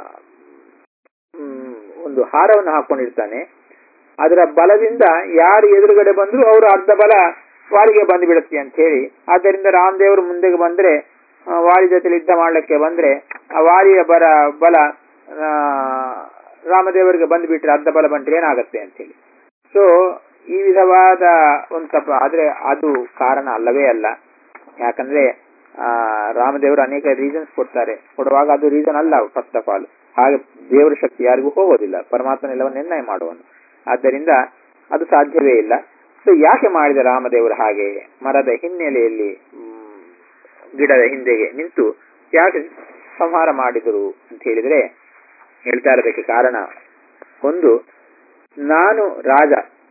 ಮ್, ಒಂದು ಹಾರವನ್ನು ಹಾಕೊಂಡಿರ್ತಾನೆ ಅದರ ಬಲದಿಂದ ಯಾರು ಎದುರುಗಡೆ ಬಂದ್ರು ಅವರು ಅರ್ಧ ಬಲ ವಾಲಿಗೆ ಬಂದು ಬಿಡುತ್ತೆ ಅಂತ ಹೇಳಿ ಆದ್ದರಿಂದ ರಾಮದೇವರು ಮುಂದೆಗೆ ಬಂದ್ರೆ ಆ, ವಾಲಿ ಜೊತೆ ಯುದ್ಧ ಮಾಡ್ಲಿಕ್ಕೆ ಬಂದ್ರೆ ಆ ವಾಲಿಯ ಬರ ಬಲ ಆ, ರಾಮದೇವರಿಗೆ ಬಂದು ಬಿಟ್ರೆ ಅರ್ಧ ಬಲ ಬಂದ್ರೆ ಏನಾಗತ್ತೆ ಅಂತ ಹೇಳಿ ಸೊ ಈ ವಿಧವಾದ ಒಂದು ತಪ್ಪ ಆದ್ರೆ ಅದು ಕಾರಣ ಅಲ್ಲವೇ ಅಲ್ಲ ಯಾಕಂದ್ರೆ ಆ ರಾಮದೇವರು ಅನೇಕ ರೀಸನ್ಸ್ ಕೊಡ್ತಾರೆ ಕೊಡುವಾಗ ಅದು ರೀಸನ್ ಅಲ್ಲ ಫಸ್ಟ್ ಆಫ್ ಆಲ್ ಹಾಗೆ ದೇವರ ಶಕ್ತಿ ಯಾರಿಗೂ ಹೋಗೋದಿಲ್ಲ ಪರಮಾತ್ಮನೆಲ್ಲವ ನಿರ್ಣಯ ಮಾಡುವನು ಆದ್ದರಿಂದ ಅದು ಸಾಧ್ಯವೇ ಇಲ್ಲ ಸೊ ಯಾಕೆ ಮಾಡಿದ ರಾಮದೇವರು ಹಾಗೆ ಮರದ ಹಿನ್ನೆಲೆಯಲ್ಲಿ ಮ್, ಗಿಡದ ಹಿಂದೆಗೆ ನಿಂತು ಯಾಕೆ ಸಂಹಾರ ಮಾಡಿದರು ಅಂತ ಹೇಳಿದ್ರೆ ಹೇಳ್ತಾ ಇರೋದಕ್ಕೆ ಕಾರಣ ಒಂದು ನಾನು ರಾಜ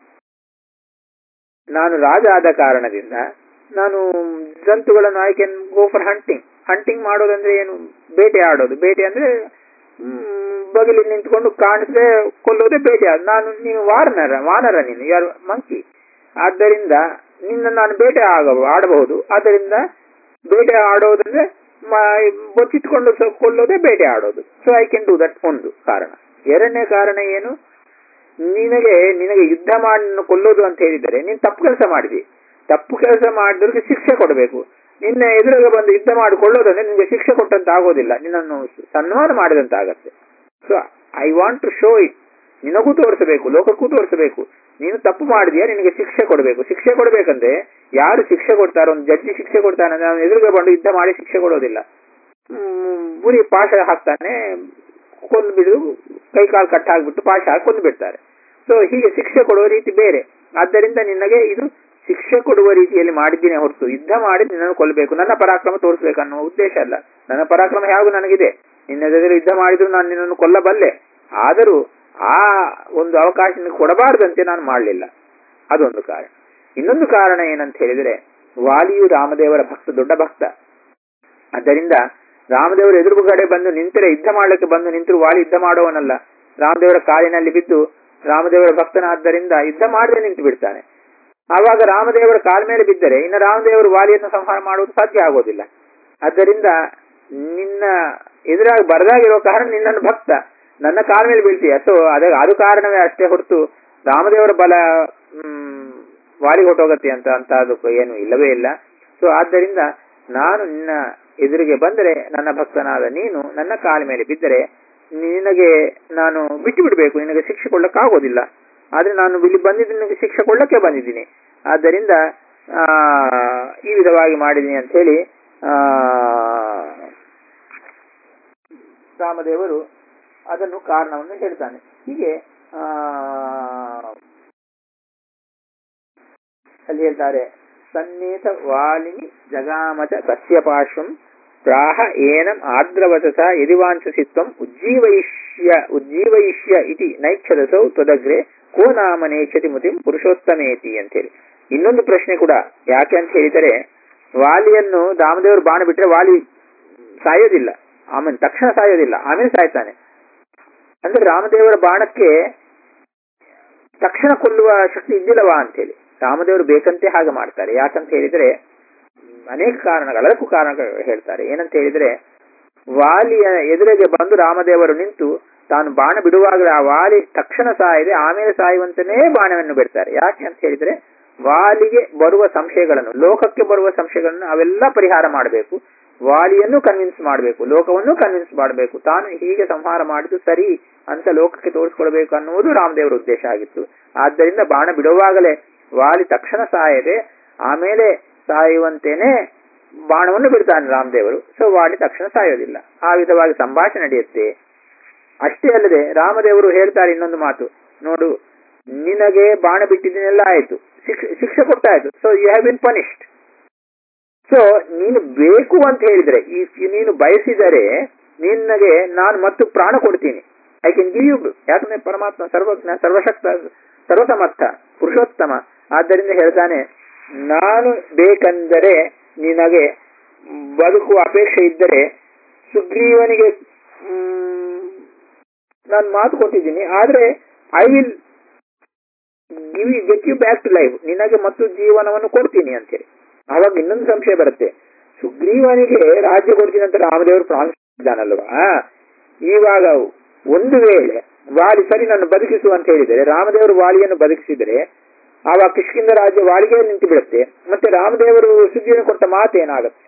ನಾನು ರಾಜ ಆದ ಕಾರಣದಿಂದ ನಾನು ಜಂತುಗಳನ್ನು I can go for hunting hunting ಮಾಡೋದಂದ್ರೆ ಏನು ಬೇಟೆ ಆಡೋದು ಬೇಟೆ ಅಂದ್ರೆ ಮ್, ಬಗಲಿಗೆ ನಿಂತ್ಕೊಂಡು ಕಾಣಿಸದೆ ಕೊಲ್ಲೋದೇ ಬೇಟೆ ಆಡ್- ನಾನು ನೀನು ವಾನರ ವಾನರ ನೀನು ಯಾರು ಮಂಕಿ ಆದ್ದರಿಂದ ನಿನ್ನ ನಾನು ಬೇಟೆ ಆಗ ಆಡಬಹುದು ಆದ್ದರಿಂದ ಬೇಟೆ ಆಡೋದಂದ್ರೆ ಮ- ಬಚ್ಚಿಟ್ಕೊಂಡು ಸ- ಕೊಲ್ಲೋದೇ ಬೇಟೆ ಆಡೋದು so I can do that ಒಂದು ಕಾರಣ ಎರಡನೇ ಕಾರಣ ಏನು ನಿನಗೆ ನಿನಗೆ ಯುದ್ಧ ಮಾಡಿ ನಿನ್ನ ಕೊಲ್ಲೋದು ಅಂತ ಹೇಳಿದರೆ ನೀನು ತಪ್ಪು ಕೆಲಸ ಮಾಡಿದಿ ತಪ್ಪು ಕೆಲಸ ಮಾಡಿದವ್ರಿಗೆ ಶಿಕ್ಷೆ ಕೊಡಬೇಕು ನಿನ್ನ ಎದುರಿಗೆ ಬಂದು ಯುದ್ಧ ಮಾಡಿ ಕೊಳ್ಳೋದಂದ್ರೆ ನಿನಗೆ ಶಿಕ್ಷೆ ಕೊಟ್ಟಂತ ಆಗೋದಿಲ್ಲ ನಿನ್ನನ್ನು ಸನ್ಮಾನ ಮಾಡಿದಂತ ಆಗತ್ತೆ so I want to show it ನಿನಗೂ ತೋರಿಸಬೇಕು ಲೋಕಕ್ಕೂ ತೋರಿಸಬೇಕು ನೀನು ತಪ್ಪು ಮಾಡಿದ್ಯಾ ನಿನಗೆ ಶಿಕ್ಷೆ ಕೊಡಬೇಕು ಶಿಕ್ಷೆ ಕೊಡಬೇಕಂದ್ರೆ ಯಾರು ಶಿಕ್ಷೆ ಕೊಡ್ತಾರೋ ಒಂದು ಜಡ್ಜಿ ಶಿಕ್ಷೆ ಕೊಡ್ತಾನೆ ಅಂದ್ರೆ ಅವನು ಎದುರುಗೆ ಬಂದು ಯುದ್ಧ ಮಾಡಿ ಶಿಕ್ಷೆ ಕೊಡೋದಿಲ್ಲ ಹ್ಮ್, ಬುರಿ ಪಾಶ ಹಾಕ್ತಾನೆ ಕೊಂದು ಬಿಡು ಕೈ ಕಾಲು ಕಟ್ ಹಾಕ್ಬಿಟ್ಟು ಪಾಶ ಹಾಕಿ ಕೊಂದು ಬಿಡ್ತಾರೆ ಸೊ ಹೀಗೆ ಶಿಕ್ಷೆ ಕೊಡುವ ರೀತಿ ಬೇರೆ ಆದ್ದರಿಂದ ನಿನಗೆ ಇದು ಶಿಕ್ಷೆ ಕೊಡುವ ರೀತಿಯಲ್ಲಿ ಮಾಡಿದ್ದೀನಿ ಹೊರತು ಯುದ್ಧ ಮಾಡಿ ನಿನ್ನನ್ನು ಕೊಲ್ಲಬೇಕು ನನ್ನ ಪರಾಕ್ರಮ ತೋರಿಸಬೇಕು ಅನ್ನೋ ಉದ್ದೇಶ ಅಲ್ಲ ನನ್ನ ಪರಾಕ್ರಮ ಹೇಗೂ ನನಗಿದೆ ನಿನ್ನ ಎದುರು ಯುದ್ಧ ಮಾಡಿದ್ರು ನಾನು ನಿನ್ನನ್ನು ಕೊಲ್ಲಬಲ್ಲೆ ಆದರೂ ಆ ಒಂದು ಅವಕಾಶ ನಿನಗೆ ಕೊಡಬಾರದಂತೆ ನಾನು ಮಾಡಲಿಲ್ಲ ಅದೊಂದು ಕಾರಣ ಇನ್ನೊಂದು ಕಾರಣ ಏನಂತ ಹೇಳಿದ್ರೆ ವಾಲಿಯು ರಾಮದೇವರ ಭಕ್ತ ದೊಡ್ಡ ಭಕ್ತ ಆದ್ದರಿಂದ ರಾಮದೇವರು ಎದುರುಗಡೆ ಬಂದು ನಿಂತರೆ ಯುದ್ಧ ಮಾಡಲಿಕ್ಕೆ ಬಂದು ನಿಂತರು ವಾಲಿ ಯುದ್ಧ ಮಾಡುವವನಲ್ಲ ರಾಮದೇವರ ಕಾಲಿನಲ್ಲಿ ಬಿದ್ದು ರಾಮದೇವರ ಭಕ್ತನಾದ್ದರಿಂದ ಯುದ್ಧ ಮಾಡದೆ ನಿಂತು ಬಿಡ್ತಾನೆ ಆವಾಗ ರಾಮದೇವರ ಕಾಲ ಮೇಲೆ ಬಿದ್ದರೆ ಇನ್ನು ರಾಮದೇವರು ವಾಲಿಯನ್ನು ಸಂಹಾರ ಮಾಡುವುದು ಸಾಧ್ಯ ಆಗೋದಿಲ್ಲ ಆದ್ದರಿಂದ ನಿನ್ನ ಎದುರಾಗಿ ಬರದಾಗಿರೋ ಕಾರಣ ನಿನ್ನನ್ನು ಭಕ್ತ ನನ್ನ ಕಾಲ ಮೇಲೆ ಬೀಳ್ತೀಯ ಸೊ ಅದೇ ಅದು ಕಾರಣವೇ ಅಷ್ಟೇ ಹೊರತು ರಾಮದೇವರ ಬಲ ಹ್ಮ್, ವಾಲಿಗೆ ಹೊಟ್ಟೋಗತ್ತೆ ಅಂತ ಅಂತ ಅದಕ್ಕೂ ಏನು ಇಲ್ಲವೇ ಇಲ್ಲ ಸೊ ಆದ್ದರಿಂದ ನಾನು ನಿನ್ನ ಎದುರಿಗೆ ಬಂದರೆ ನನ್ನ ಭಕ್ತನಾದ ನೀನು ನನ್ನ ಕಾಲ ಮೇಲೆ ಬಿದ್ದರೆ ನಿನಗೆ ನಾನು ಬಿಟ್ಟು ಬಿಡಬೇಕು ನಿನಗೆ ಶಿಕ್ಷೆ ಕೊಡ್ಲಕ್ಕಾಗೋದಿಲ್ಲ ಆದ್ರೆ ನಾನು ಇಲ್ಲಿ ಬಂದಿದ್ದು ನಿನಗೆ ಶಿಕ್ಷೆ ಕೊಡ್ಲಕ್ಕೆ ಬಂದಿದ್ದೀನಿ ಆದ್ದರಿಂದ ಆ ಈ ವಿಧವಾಗಿ ಮಾಡಿದ್ದೀನಿ ಅಂತ ಹೇಳಿ ಆ ರಾಮದೇವರು ಅದನ್ನು ಕಾರಣವನ್ನು ಹೇಳ್ತಾನೆ ಹೀಗೆ ಆ ಅಲ್ಲಿ ಹೇಳ್ತಾರೆ ಸನ್ನೇತ ವಾಲಿನಿ ಜಗಾಮಚ ಸಸ್ಯ ಪಾರ್ಶ್ವಂ ಪ್ರಾಹ ಏನಂ ಆರ್ದ್ರವಚಸ ಯದಿವಾಂಚಸಿತ್ವಂ ಉಜ್ಜೀವಯಿಷ್ಯ ಉಜ್ಜೀವಯಿಷ್ಯ ಇತಿ ನೈಚ್ಛದಸೌ ತ್ವದಗ್ರೆ ಕೋ ನಾಮ ನೇಚ್ಛತಿ ಮುತಿಂ ಪುರುಷೋತ್ತಮೇತಿ ಅಂತೇಳಿ ಇನ್ನೊಂದು ಪ್ರಶ್ನೆ ಕೂಡ ಯಾಕೆ ಅಂತ ಹೇಳಿದರೆ ವಾಲಿಯನ್ನು ರಾಮದೇವರು ಬಾಣ ಬಿಟ್ರೆ ವಾಲಿ ಸಾಯೋದಿಲ್ಲ ಆಮೇಲೆ ತಕ್ಷಣ ಸಾಯೋದಿಲ್ಲ ಆಮೇಲೆ ಸಾಯ್ತಾನೆ ಅಂದ್ರೆ ರಾಮದೇವರ ಬಾಣಕ್ಕೆ ತಕ್ಷಣ ಕೊಲ್ಲುವ ಶಕ್ತಿ ಇದ್ದಿಲ್ಲವಾ ಅಂತೇಳಿ ರಾಮದೇವರು ಬೇಕಂತೆ ಹಾಗೆ ಮಾಡ್ತಾರೆ ಯಾಕಂತ ಹೇಳಿದ್ರೆ ಅನೇಕ ಕಾರಣಗಳು ಅದಕ್ಕೂ ಕಾರಣಗಳು ಹೇಳ್ತಾರೆ ಏನಂತ ಹೇಳಿದ್ರೆ ವಾಲಿಯ ಎದುರಿಗೆ ಬಂದು ರಾಮದೇವರು ನಿಂತು ತಾನು ಬಾಣ ಬಿಡುವಾಗಲೇ ಆ ವಾಲಿ ತಕ್ಷಣ ಸಾಯದೆ ಆಮೇಲೆ ಸಾಯುವಂತನೇ ಬಾಣವನ್ನು ಬಿಡ್ತಾರೆ ಯಾಕೆ ಅಂತ ಹೇಳಿದ್ರೆ ವಾಲಿಗೆ ಬರುವ ಸಂಶಯಗಳನ್ನು ಲೋಕಕ್ಕೆ ಬರುವ ಸಂಶಯಗಳನ್ನು ಅವೆಲ್ಲ ಪರಿಹಾರ ಮಾಡಬೇಕು ವಾಲಿಯನ್ನು ಕನ್ವಿನ್ಸ್ ಮಾಡಬೇಕು ಲೋಕವನ್ನು ಕನ್ವಿನ್ಸ್ ಮಾಡಬೇಕು ತಾನು ಹೀಗೆ ಸಂಹಾರ ಮಾಡಿದ್ದು ಸರಿ ಅಂತ ಲೋಕಕ್ಕೆ ತೋರಿಸ್ಕೊಳ್ಬೇಕು ಅನ್ನುವುದು ರಾಮದೇವರ ಉದ್ದೇಶ ಆಗಿತ್ತು ಆದ್ದರಿಂದ ಬಾಣ ಬಿಡುವಾಗಲೇ ವಾಲಿ ತಕ್ಷಣ ಸಾಯದೆ ಆಮೇಲೆ ಸಾಯುವಂತೇನೆ ಬಾಣವನ್ನು ಬಿಡ್ತಾನೆ ರಾಮದೇವರು ಸೊ ವಾಲಿ ತಕ್ಷಣ ಸಾಯೋದಿಲ್ಲ ಆ ವಿಧವಾಗಿ ಸಂಭಾಷಣೆ ನಡೆಯುತ್ತೆ ಅಷ್ಟೇ ಅಲ್ಲದೆ ರಾಮದೇವರು ಹೇಳ್ತಾರೆ ಇನ್ನೊಂದು ಮಾತು ನೋಡು ನಿನಗೆ ಬಾಣ ಬಿಟ್ಟಿದ್ದನ್ನೆಲ್ಲ ಆಯ್ತು ಶಿಕ್ಷೆ ಶಿಕ್ಷೆ ಕೊಟ್ಟಾಯ್ತು so you have been punished so ನೀನು ಬೇಕು ಅಂತ ಹೇಳಿದ್ರೆ ಈ ನೀನು ಬಯಸಿದರೆ ನಿನಗೆ ನಾನು ಮತ್ತು ಪ್ರಾಣ ಕೊಡ್ತೀನಿ ಐ ಕ್ಯಾನ್ ಗಿವ್ ಯು ಯಾಕಂದ್ರೆ ಪರಮಾತ್ಮ ಸರ್ವಜ್ಞ ಸರ್ವಶಕ್ತ ಸರ್ವಸಮರ್ಥ ಪುರುಷೋತ್ತಮ ಆದ್ದರಿಂದ ಹೇಳ್ತಾನೆ ನಾನು ಬೇಕೆಂದರೆ ನಿನಗೆ ಬದುಕುವ ಅಪೇಕ್ಷೆ ಇದ್ದರೆ ಸುಗ್ರೀವನಿಗೆ ನಾನು ಮಾತು ಕೊಟ್ಟಿದ್ದೀನಿ ಆದ್ರೆ I will give get you back to life ನಿನಗೆ ಮತ್ತು ಜೀವನವನ್ನು ಕೊಡ್ತೀನಿ ಅಂತೇಳಿ ಆವಾಗ ಇನ್ನೊಂದು ಸಂಶಯ ಬರುತ್ತೆ ಸುಗ್ರೀವನಿಗೆ ರಾಜ್ಯ ಕೊಡ್ತೀನಿ ಅಂತ ರಾಮದೇವರು ಪ್ರಾಮಿಸ್ ಇದ್ದಾನಲ್ವಾ ಇವಾಗ ಒಂದು ವೇಳೆ ವಾಲಿ ಸರಿ ನಾನು ಬದುಕಿಸು ಅಂತ ಹೇಳಿದರೆ ರಾಮದೇವರು ವಾಲಿಯನ್ನು ಬದುಕಿಸಿದರೆ ಆವಾಗ ಕಿಷ್ಕಿಂದ ರಾಜ್ಯ ವಾಲಿಗೆ ನಿಂತು ಬಿಡುತ್ತೆ ಮತ್ತೆ ರಾಮದೇವರು ಸುಗ್ರೀವನ ಕೊಟ್ಟ ಮಾತು ಏನಾಗುತ್ತೆ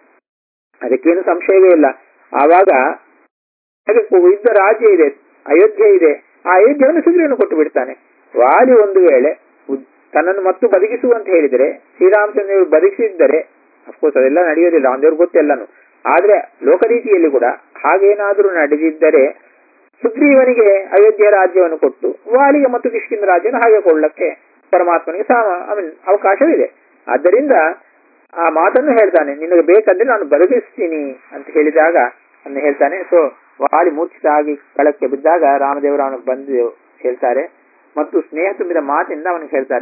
ಅದಕ್ಕೇನು ಸಂಶಯವೇ ಇಲ್ಲ ಆವಾಗ ಅದಕ್ಕೆ ಇದ್ದ ರಾಜ್ಯ ಇದೆ ಅಯೋಧ್ಯೆ ಇದೆ ಆ ಅಯೋಧ್ಯೆಯನ್ನು ಸುಗ್ರೀವನು ಕೊಟ್ಟು ಬಿಡ್ತಾನೆ ವಾಲಿ ಒಂದು ವೇಳೆ ತನ್ನನ್ನು ಮತ್ತು ಬದುಕಿಸು ಅಂತ ಹೇಳಿದರೆ ಶ್ರೀರಾಮಚಂದ್ರ ಬದುಕಿಸಿದ್ದರೆ ಅಫ್ಕೋರ್ಸ್ ಅದೆಲ್ಲ ನಡೆಯೋದಿಲ್ಲ ರಾಮದೇವ್ರು ಗೊತ್ತೆಲ್ಲನು ಆದ್ರೆ ಲೋಕರೀತಿಯಲ್ಲಿ ಕೂಡ ಹಾಗೇನಾದರೂ ನಡೆದಿದ್ದರೆ ಸುಗ್ರೀವನಿಗೆ ಅಯೋಧ್ಯೆ ರಾಜ್ಯವನ್ನು ಕೊಟ್ಟು ವಾಲಿಗೆ ಮತ್ತು ಕಿಷ್ಕಿಂದ ರಾಜ್ಯವನ್ನು ಹಾಗೆ ಕೊಳ್ಳಕ್ಕೆ ಪರಮಾತ್ಮನಿಗೆ ಸಾಮ ಐ ಮೀನ್ ಅವಕಾಶವಿದೆ ಆದ್ದರಿಂದ ಆ ಮಾತನ್ನು ಹೇಳ್ತಾನೆ ನಿನಗೆ ಬೇಕಂದ್ರೆ ನಾನು ಬದುಕಿಸ್ತೀನಿ ಅಂತ ಹೇಳಿದಾಗ ಅನ್ನು ಹೇಳ್ತಾನೆ ಸೊ ವಾಲಿ ಮೂರ್ಛಿತ ಆಗಿ ಕಳಕ್ಕೆ ಬಿದ್ದಾಗ ರಾಮದೇವರು ಅವನಿಗೆ ಬಂದು ಹೇಳ್ತಾರೆ ಮತ್ತು ಸ್ನೇಹ ತುಂಬಿದ ಮಾತಿಂದ ಅವನಿಗೆ ಹೇಳ್ತಾರೆ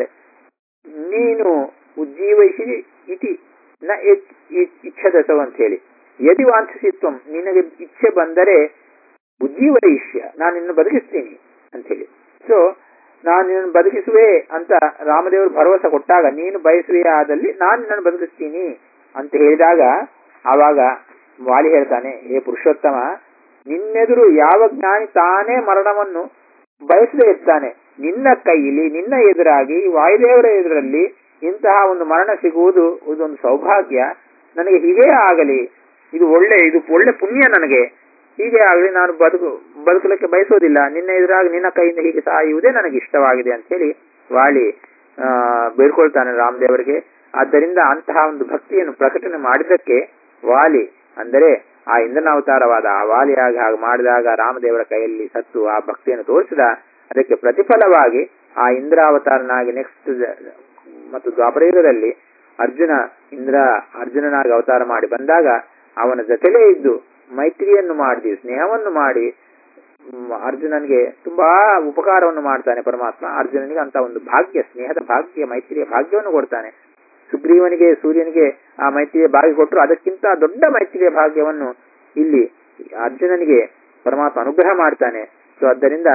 ನೀನು ಉಜ್ಜೀವಯಿಸಿ ಇತಿ ನ ಇಚ್ಛದಸವು ಅಂತ ಹೇಳಿ ಯದಿ ವಾಂಛಿಸಿತ್ವಂ ನಿನಗೆ ಇಚ್ಛೆ ಬಂದರೆ ಉಜ್ಜೀವಯಿಷ್ಯ ನಾನು ನಿನ್ನ ಬದುಕಿಸ್ತೀನಿ ಅಂತ ಹೇಳಿ ಸೊ ನಾನು ನಿನ್ನನ್ನು ಬದುಕಿಸುವೆ ಅಂತ ರಾಮದೇವರು ಭರವಸೆ ಕೊಟ್ಟಾಗ ನೀನು ಬಯಸುವೆ ಆದಲ್ಲಿ ನಾನು ನಿನ್ನನ್ನು ಬದುಕಿಸ್ತೀನಿ ಅಂತ ಹೇಳಿದಾಗ ಆವಾಗ ವಾಲಿ ಹೇಳ್ತಾನೆ ಏ ಪುರುಷೋತ್ತಮ ನಿನ್ನೆದುರು ಯಾವ ಜ್ಞಾನಿ ತಾನೇ ಮರಣವನ್ನು ಬಯಸದೇ ಇರ್ತಾನೆ ನಿನ್ನ ಕೈಯಲ್ಲಿ ನಿನ್ನ ಎದುರಾಗಿ ವಾಯುದೇವರ ಎದುರಲ್ಲಿ ಇಂತಹ ಒಂದು ಮರಣ ಸಿಗುವುದು ಇದೊಂದು ಸೌಭಾಗ್ಯ ನನಗೆ ಹೀಗೇ ಆಗಲಿ ಇದು ಒಳ್ಳೆ ಇದು ಒಳ್ಳೆ ಪುಣ್ಯ ನನಗೆ ಹೀಗೆ ಆಗಲಿ ನಾನು ಬದುಕು ಬದುಕಲಿಕ್ಕೆ ಬಯಸೋದಿಲ್ಲ ನಿನ್ನ ಎದುರಾಗಿ ನಿನ್ನ ಕೈಯಿಂದ ಹೀಗೆ ಸಾಯುವುದೇ ನನಗೆ ಇಷ್ಟವಾಗಿದೆ ಅಂತ ಹೇಳಿ ವಾಲಿ ಆ ಬೇಡ್ಕೊಳ್ತಾನೆ ರಾಮದೇವರಿಗೆ ಆದ್ದರಿಂದ ಅಂತಹ ಒಂದು ಭಕ್ತಿಯನ್ನು ಪ್ರಕಟಣೆ ಮಾಡಿದ್ದಕ್ಕೆ ವಾಲಿ ಅಂದರೆ ಆ ಇಂದ್ರನಾವತಾರವಾದ ಆ ವಾಲಿಯಾಗಿ ಹಾಗೆ ಮಾಡಿದಾಗ ರಾಮದೇವರ ಕೈಯಲ್ಲಿ ಸತ್ತು ಆ ಭಕ್ತಿಯನ್ನು ತೋರಿಸಿದ ಅದಕ್ಕೆ ಪ್ರತಿಫಲವಾಗಿ ಆ ಇಂದ್ರಾವತಾರನಾಗಿ ನೆಕ್ಸ್ಟ್ ಮತ್ತು ದ್ವಾಪರಯುಗದಲ್ಲಿ ಅರ್ಜುನ ಇಂದ್ರ ಅರ್ಜುನನಾಗಿ ಅವತಾರ ಮಾಡಿ ಬಂದಾಗ ಅವನ ಜೊತೆಲೇ ಇದ್ದು ಮೈತ್ರಿಯನ್ನು ಮಾಡಿ ಸ್ನೇಹವನ್ನು ಮಾಡಿ ಅರ್ಜುನನಿಗೆ ತುಂಬಾ ಉಪಕಾರವನ್ನು ಮಾಡ್ತಾನೆ ಪರಮಾತ್ಮ ಅರ್ಜುನನಿಗೆ ಅಂತ ಒಂದು ಭಾಗ್ಯ ಸ್ನೇಹದ ಭಾಗ್ಯ ಮೈತ್ರಿಯ ಭಾಗ್ಯವನ್ನು ಕೊಡ್ತಾನೆ ಸುಗ್ರೀವನಿಗೆ ಸೂರ್ಯನಿಗೆ ಆ ಮೈತ್ರಿಯ ಭಾಗ್ಯ ಕೊಟ್ಟರು ಅದಕ್ಕಿಂತ ದೊಡ್ಡ ಮೈತ್ರಿಯ ಭಾಗ್ಯವನ್ನು ಇಲ್ಲಿ ಅರ್ಜುನನಿಗೆ ಪರಮಾತ್ಮ ಅನುಗ್ರಹ ಮಾಡ್ತಾನೆ ಸೊ ಆದ್ದರಿಂದ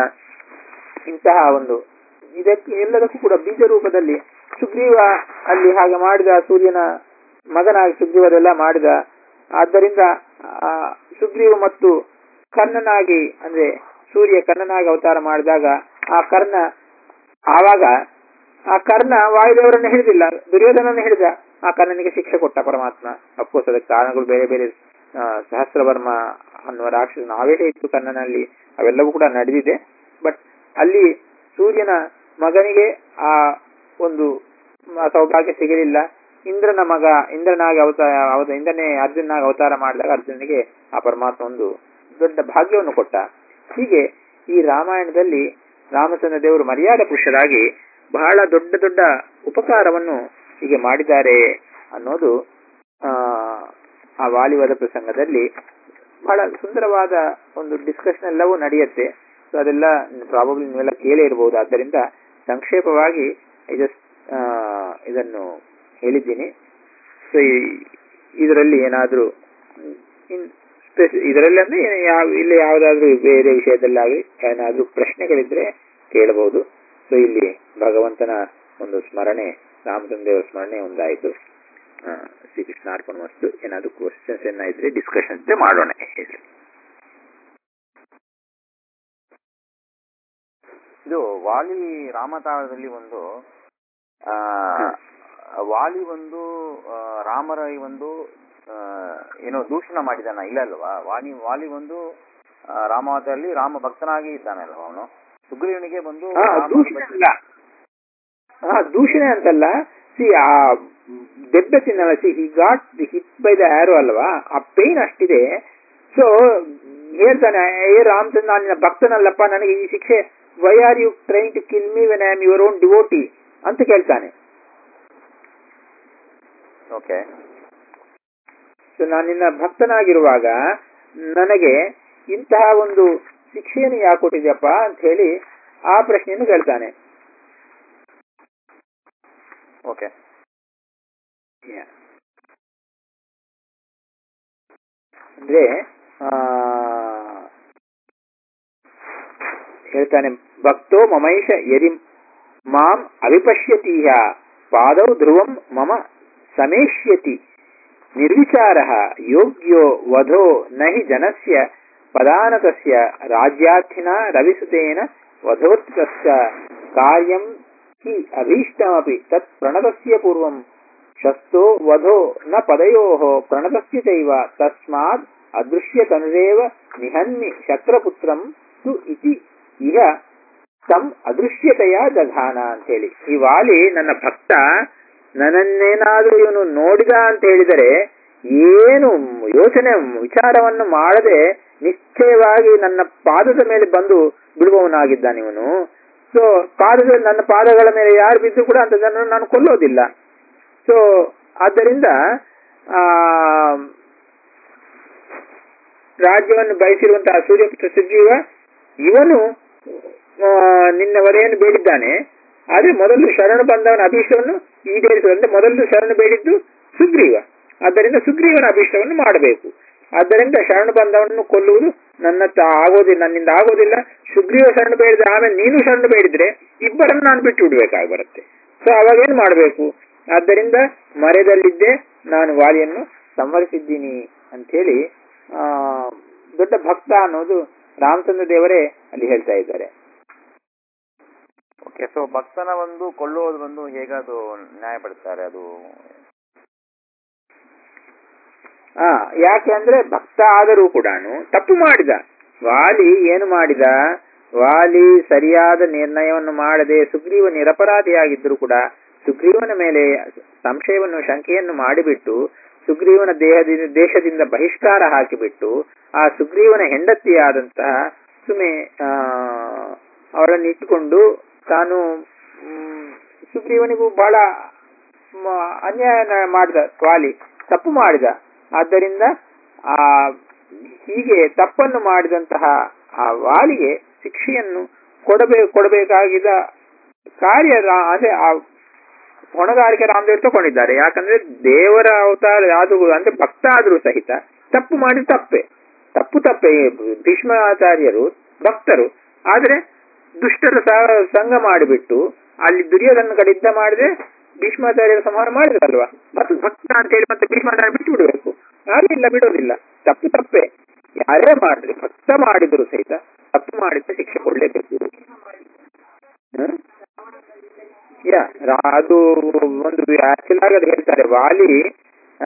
ಇಂತಹ ಒಂದು ಇದಕ್ಕೆ ಎಲ್ಲದಕ್ಕೂ ಕೂಡ ಬೀಜ ರೂಪದಲ್ಲಿ ಸುಗ್ರೀವ ಅಲ್ಲಿ ಹಾಗೆ ಮಾಡಿದ ಸೂರ್ಯನ ಮಗನಾಗಿ ಸುಗ್ರೀವರೆಲ್ಲ ಮಾಡಿದ ಆದ್ದರಿಂದ ಆ ಸುಗ್ರೀವ ಮತ್ತು ಕರ್ಣನಾಗಿ ಅಂದ್ರೆ ಸೂರ್ಯ ಕರ್ಣನಾಗಿ ಅವತಾರ ಮಾಡಿದಾಗ ಆ ಕರ್ಣ ಆವಾಗ ಆ ಕರ್ಣ ವಾಯುದೇವರನ್ನು ಹಿಡಿದಿಲ್ಲ ದುರ್ಯೋಧನನ್ನು ಹಿಡಿದ ಆ ಕರ್ಣನಿಗೆ ಶಿಕ್ಷೆ ಕೊಟ್ಟ ಪರಮಾತ್ಮ ಅಫ್ಕೋರ್ಸ್ ಅದಕ್ಕೆ ಕಾರಣಗಳು ಬೇರೆ ಬೇರೆ ಸಹಸ್ರವರ್ಮ ಅನ್ನುವ ರಾಕ್ಷಸನ ಆವೇಶ ಇತ್ತು ಕರ್ಣನಲ್ಲಿ ಅವೆಲ್ಲವೂ ಕೂಡ ನಡೆದಿದೆ ಬಟ್ ಅಲ್ಲಿ ಸೂರ್ಯನ ಮಗನಿಗೆ ಆ ಒಂದು ಸೌಭಾಗ್ಯ ಸಿಗಲಿಲ್ಲ ಇಂದ್ರನ ಮಗ ಇಂದ್ರನಾಗಿ ಅವತಾರ ಇಂದ್ರನೇ ಅರ್ಜುನಾಗಿ ಅವತಾರ ಮಾಡಿದಾಗ ಅರ್ಜುನಿಗೆ ಆ ಪರಮಾತ್ಮ ಒಂದು ದೊಡ್ಡ ಭಾಗ್ಯವನ್ನು ಕೊಟ್ಟ ಹೀಗೆ ಈ ರಾಮಾಯಣದಲ್ಲಿ ರಾಮಚಂದ್ರ ದೇವರು ಮರ್ಯಾದ ಪುರುಷರಾಗಿ ಬಹಳ ದೊಡ್ಡ ದೊಡ್ಡ ಉಪಕಾರವನ್ನು ಹೀಗೆ ಮಾಡಿದ್ದಾರೆ ಅನ್ನೋದು ಆ ವಾಲಿವಾದ ಪ್ರಸಂಗದಲ್ಲಿ ಬಹಳ ಸುಂದರವಾದ ಒಂದು ಡಿಸ್ಕಷನ್ ಎಲ್ಲವೂ ನಡೆಯುತ್ತೆ ಸೊ ಅದೆಲ್ಲ ಪ್ರಾಬಬ್ಲಿ ನೀವೆಲ್ಲ ಕೇಳೇ ಇರಬಹುದು ಆದ್ದರಿಂದ ಸಂಕ್ಷೇಪವಾಗಿ ಜಸ್ಟ್ ಇದನ್ನು ಹೇಳಿದ್ದೀನಿ ಸೊ ಇದರಲ್ಲಿ ಏನಾದರೂ ಇದರಲ್ಲಿ ಅಂದ್ರೆ ಯಾವ ಇಲ್ಲಿ ಯಾವುದಾದ್ರೂ ಬೇರೆ ವಿಷಯದಲ್ಲಾಗಲಿ ಏನಾದ್ರೂ ಪ್ರಶ್ನೆಗಳಿದ್ರೆ ಕೇಳಬಹುದು ಸೊ ಇಲ್ಲಿ ಭಗವಂತನ ಒಂದು ಸ್ಮರಣೆ ರಾಮಚಂದ್ರದೇವರ ಸ್ಮರಣೆ ಒಂದಾಯಿತು ಆ, ಶ್ರೀಕೃಷ್ಣಾರ್ಪಣ ವಸ್ತು ಏನಾದ್ರು ಕ್ವಶನ್ಸ್ ಏನಾದ್ರೆ ಡಿಸ್ಕಷನ್ ಮಾಡೋಣ ಹೇಳಿ ಇದು ವಾಲಿ ರಾಮತಾಳದಲ್ಲಿ ಒಂದು ಆ, ವಾಲಿ ಒಂದು ಆ, ರಾಮರ ಈ ಒಂದು ಆ, ಏನೋ ದೂಷಣ ಮಾಡಿದಾನ ಇಲ್ಲ ಅಲ್ವಾ ವಾಲಿ ವಾಲಿ ಒಂದು ಆ, ರಾಮಾವತಾರದಲ್ಲಿ ರಾಮ ಭಕ್ತನಾಗಿ ಇದ್ದಾನಲ್ವಾ ಅವನು ಸುಗ್ರೀವನಿಗೆ ಬಂದು ಹಾ ರಾಮನ ದೂಷಣೆ ಬಗ್ಗೆ- ಅಲ್ಲ ಹಾ ದೂಷಣೆ ಅಂತಲ್ಲ ಸಿ ಆ ದೆಬ್ಬೆ ತಿನ್ನಲ್ಲ see he got hit by the arrow ಅಲ್ವಾ ಆ ಪೇನ್ ಅಷ್ಟಿದೆ ಸೊ ಹೇಳ್ತಾನೆ ಏ ರಾಮಚಂದ್ರ ನಾನು ನಿನ್ನ ಭಕ್ತನಲ್ಲಪ್ಪ ನನಗೆ ಈ ಶಿಕ್ಷೆ why are you trying to kill me when I am your own devotee ಅಂತ ಕೇಳ್ತಾನೆ ಓಕೆ ಸೊ ನಾನು ನಿನ್ನ ಭಕ್ತನಾಗಿರುವಾಗ ನನಗೆ ಇಂತಹ ಒಂದು ಶಿಕ್ಷೆಯನ್ನು ಯಾಕೆ ಕೊಟ್ಟಿದ್ಯಪ್ಪ ಅಂತ ಹೇಳಿ ಆ ಪ್ರಶ್ನೆಯನ್ನು ಕೇಳ್ತಾನೆ ಓಕೆ Yeah. ಅಂದ್ರೆ ಆ, ಹೇಳ್ತಾನೆ ಭಕ್ತೋ ಮಮೈಷ ಯದಿ ಮಾಂ ಅವಿಪಶ್ಯತೀಹ ಪಾದೌ ಧ್ರುವಂ ಮಮ ಸಮೇಷ್ಯತಿ ನಿರ್ವಿಚಾರ ಯೋಗ್ಯೋ ವಧೋ ನಹಿ ಜನಸ್ಯ ಪದಾನತಸ್ಯ ರಾಜ್ಯಾರ್ಥಿನ ರವಿಸುತೇನ ವಧೋತ್ಕಸ್ಯ ಕಾರ್ಯಂ ಹಿ ಅಭೀಷ್ಟಮಪಿ ತತ್ ಪ್ರಣತಸ್ಯ ಪೂರ್ವಂ ಶಸ್ತೋ ವಧೋ ನ ಪದಯೋಃ ಪ್ರಣತಸ್ಯ ಚೈವ ತಸ್ಮಾದ್ ಅದೃಶ್ಯ ತನುರೇವ ನಿಹನ್ಮಿ ಶಕ್ರಪುತ್ರಂ ತು ಇತಿ ಇಹ ತಂ ಅದೃಶ್ಯತೆಯ ಜಘಾನ ಅಂತೇಳಿ ಈ ವಾಲಿ ನನ್ನ ಭಕ್ತ ನನ್ನನ್ನೇನಾದ್ರೂ ಇವನು ನೋಡಿದ ಅಂತ ಹೇಳಿದರೆ ಏನು ಯೋಚನೆ ವಿಚಾರವನ್ನು ಮಾಡದೆ ನಿಶ್ಚಯವಾಗಿ ನನ್ನ ಪಾದದ ಮೇಲೆ ಬಂದು ಬಿಡುವವನಾಗಿದ್ದಾನೆ ಇವನು ಸೊ ಪಾದದ ನನ್ನ ಪಾದಗಳ ಮೇಲೆ ಯಾರು ಬಿದ್ದು ಕೂಡ ಅಂತ ಜನರನ್ನು ನಾನು ಕೊಲ್ಲೋದಿಲ್ಲ ಸೊ ಆದ್ದರಿಂದ ಆ ರಾಜ್ಯವನ್ನು ಬಯಸಿರುವಂತಹ ಸೂರ್ಯಪುತ್ರ ಸುಗ್ರೀವ ಇವನು ಆ, ನಿನ್ನ ವರೆಯನ್ನು ಬೇಡಿದ್ದಾನೆ ಆದ್ರೆ ಮೊದಲು ಶರಣು ಬಂದವನ ಅಭೀಷ್ಟವನ್ನು ಈಡೇರಿಸುವಂತೆ ಮೊದಲು ಶರಣು ಬೇಡಿದ್ದು ಸುಗ್ರೀವ ಆದ್ದರಿಂದ ಸುಗ್ರೀವನ ಅಭೀಷ್ಟವನ್ನು ಮಾಡಬೇಕು ಆದ್ದರಿಂದ ಶರಣು ಬಂದವನನ್ನು ಕೊಲ್ಲುವುದು ನನ್ನ ಆಗೋದಿಲ್ಲ ನನ್ನಿಂದ ಆಗೋದಿಲ್ಲ ಸುಗ್ರೀವ ಶರಣು ಬೇಡಿದ್ರೆ ಆಮೇಲೆ ನೀನು ಶರಣು ಬೇಡಿದ್ರೆ ಇಬ್ಬರನ್ನು ನಾನು ಬಿಟ್ಟು ಬಿಡ್ಬೇಕಾಗಿ ಬರುತ್ತೆ ಸೊ ಅವಾಗ ಏನ್ ಮಾಡಬೇಕು ಆದ್ದರಿಂದ ಮರೆದಲ್ಲಿದ್ದೆ ನಾನು ವಾಲಿಯನ್ನು ಸಂಹರಿಸಿದ್ದೀನಿ ಅಂಥೇಳಿ ಆ ದೊಡ್ಡ ಭಕ್ತ ಅನ್ನೋದು ರಾಮಚಂದ್ರ ದೇವರೇ ಅಲ್ಲಿ ಹೇಳ್ತಾ ಇದ್ದಾರೆ ಓಕೆ ಸೊ ಭಕ್ತನ ಒಂದು ಕೊಳ್ಳೋದು ಬಂದು ಹೇಗದು ನ್ಯಾಯಪಡಿಸ್ತಾರೆ ಅದು ಆ ಯಾಕೆ ಅಂದ್ರೆ ಭಕ್ತ ಆದರೂ ಕೂಡ ತಪ್ಪು ಮಾಡಿದ ವಾಲಿ ಏನು ಮಾಡಿದ ವಾಲಿ ಸರಿಯಾದ ನಿರ್ಣಯವನ್ನು ಮಾಡದೆ ಸುಗ್ರೀವ ನಿರಪರಾಧಿಯಾಗಿದ್ದರೂ ಕೂಡ ಸುಗ್ರೀವನ ಮೇಲೆ ಸಂಶಯವನ್ನು ಶಂಕೆಯನ್ನು ಮಾಡಿಬಿಟ್ಟು ಸುಗ್ರೀವನ ದೇಹದಿಂದ ದೇಶದಿಂದ ಬಹಿಷ್ಕಾರ ಹಾಕಿಬಿಟ್ಟು ಆ ಸುಗ್ರೀವನ ಹೆಂಡತಿಯಾದಂತಹ ಸುಮೆ ಆ ಅವಳನ್ನು ಇಟ್ಟುಕೊಂಡು ತಾನು ಮ್, ಸುಗ್ರೀವನಿಗೂ ಬಹಳ ಮ, ಅನ್ಯಾಯ ಮಾಡಿದ ವಾಲಿ ತಪ್ಪು ಮಾಡಿದ ಆದ್ದರಿಂದ ಆ ಹೀಗೆ ತಪ್ಪನ್ನು ಮಾಡಿದಂತಹ ಆ ವಾಲಿಗೆ ಶಿಕ್ಷೆಯನ್ನು ಕೊಡಬೇಕು ಕೊಡಬೇಕಾಗಿದ್ದ ಕಾರ್ಯ ರಾ- ಅದೇ ಆ ಹೊಣೆಗಾರಿಕೆ ರಾಮದೇವರು ತಗೊಂಡಿದ್ದಾರೆ ಯಾಕಂದ್ರೆ ದೇವರ ಅವತಾರ ಯಾವುದು ಅಂದ್ರೆ ಭಕ್ತ ಆದ್ರೂ ಸಹಿತ ತಪ್ಪು ಮಾಡಿ ತಪ್ಪೆ ತಪ್ಪು ತಪ್ಪೆ ಭೀಷ್ಮಾಚಾರ್ಯರು ಭಕ್ತರು ಆದ್ರೆ ದುಷ್ಟರ ಸ- ಸಂಘ ಮಾಡಿಬಿಟ್ಟು ಅಲ್ಲಿ ದುರ್ಯೋಧನ ಕಡೆ ಯುದ್ಧ ಮಾಡಿದ್ರೆ ಭೀಷ್ಮಾಚಾರ್ಯರ ಸಂಹಾರ ಮಾಡಿದ್ರಲ್ವಾ ಮತ್ತು ಭಕ್ತ ಅಂತ ಹೇಳಿ ಮತ್ತೆ ಭೀಷ್ಮಾಚಾರ್ಯ ಬಿಟ್ಟು ಬಿಡಬೇಕು ಇಲ್ಲ ಬಿಡೋದಿಲ್ಲ ತಪ್ಪು ತಪ್ಪೆ ಯಾರೇ ಮಾಡ್ರಿ ಭಕ್ತ ಮಾಡಿದ್ರು ಸಹಿತ ತಪ್ಪು ಮಾಡಿದ್ರೆ ಶಿಕ್ಷೆ ಕೊಡ್ಲೇಬೇಕು ಹ್ಮ್? ಯಾ ರಾ- ಅದು ಒಂದು ಆಕ್ಚುಲ್ ಆಗಿ ಅದು ಹೇಳ್ತಾರೆ ವಾಲಿ ಆ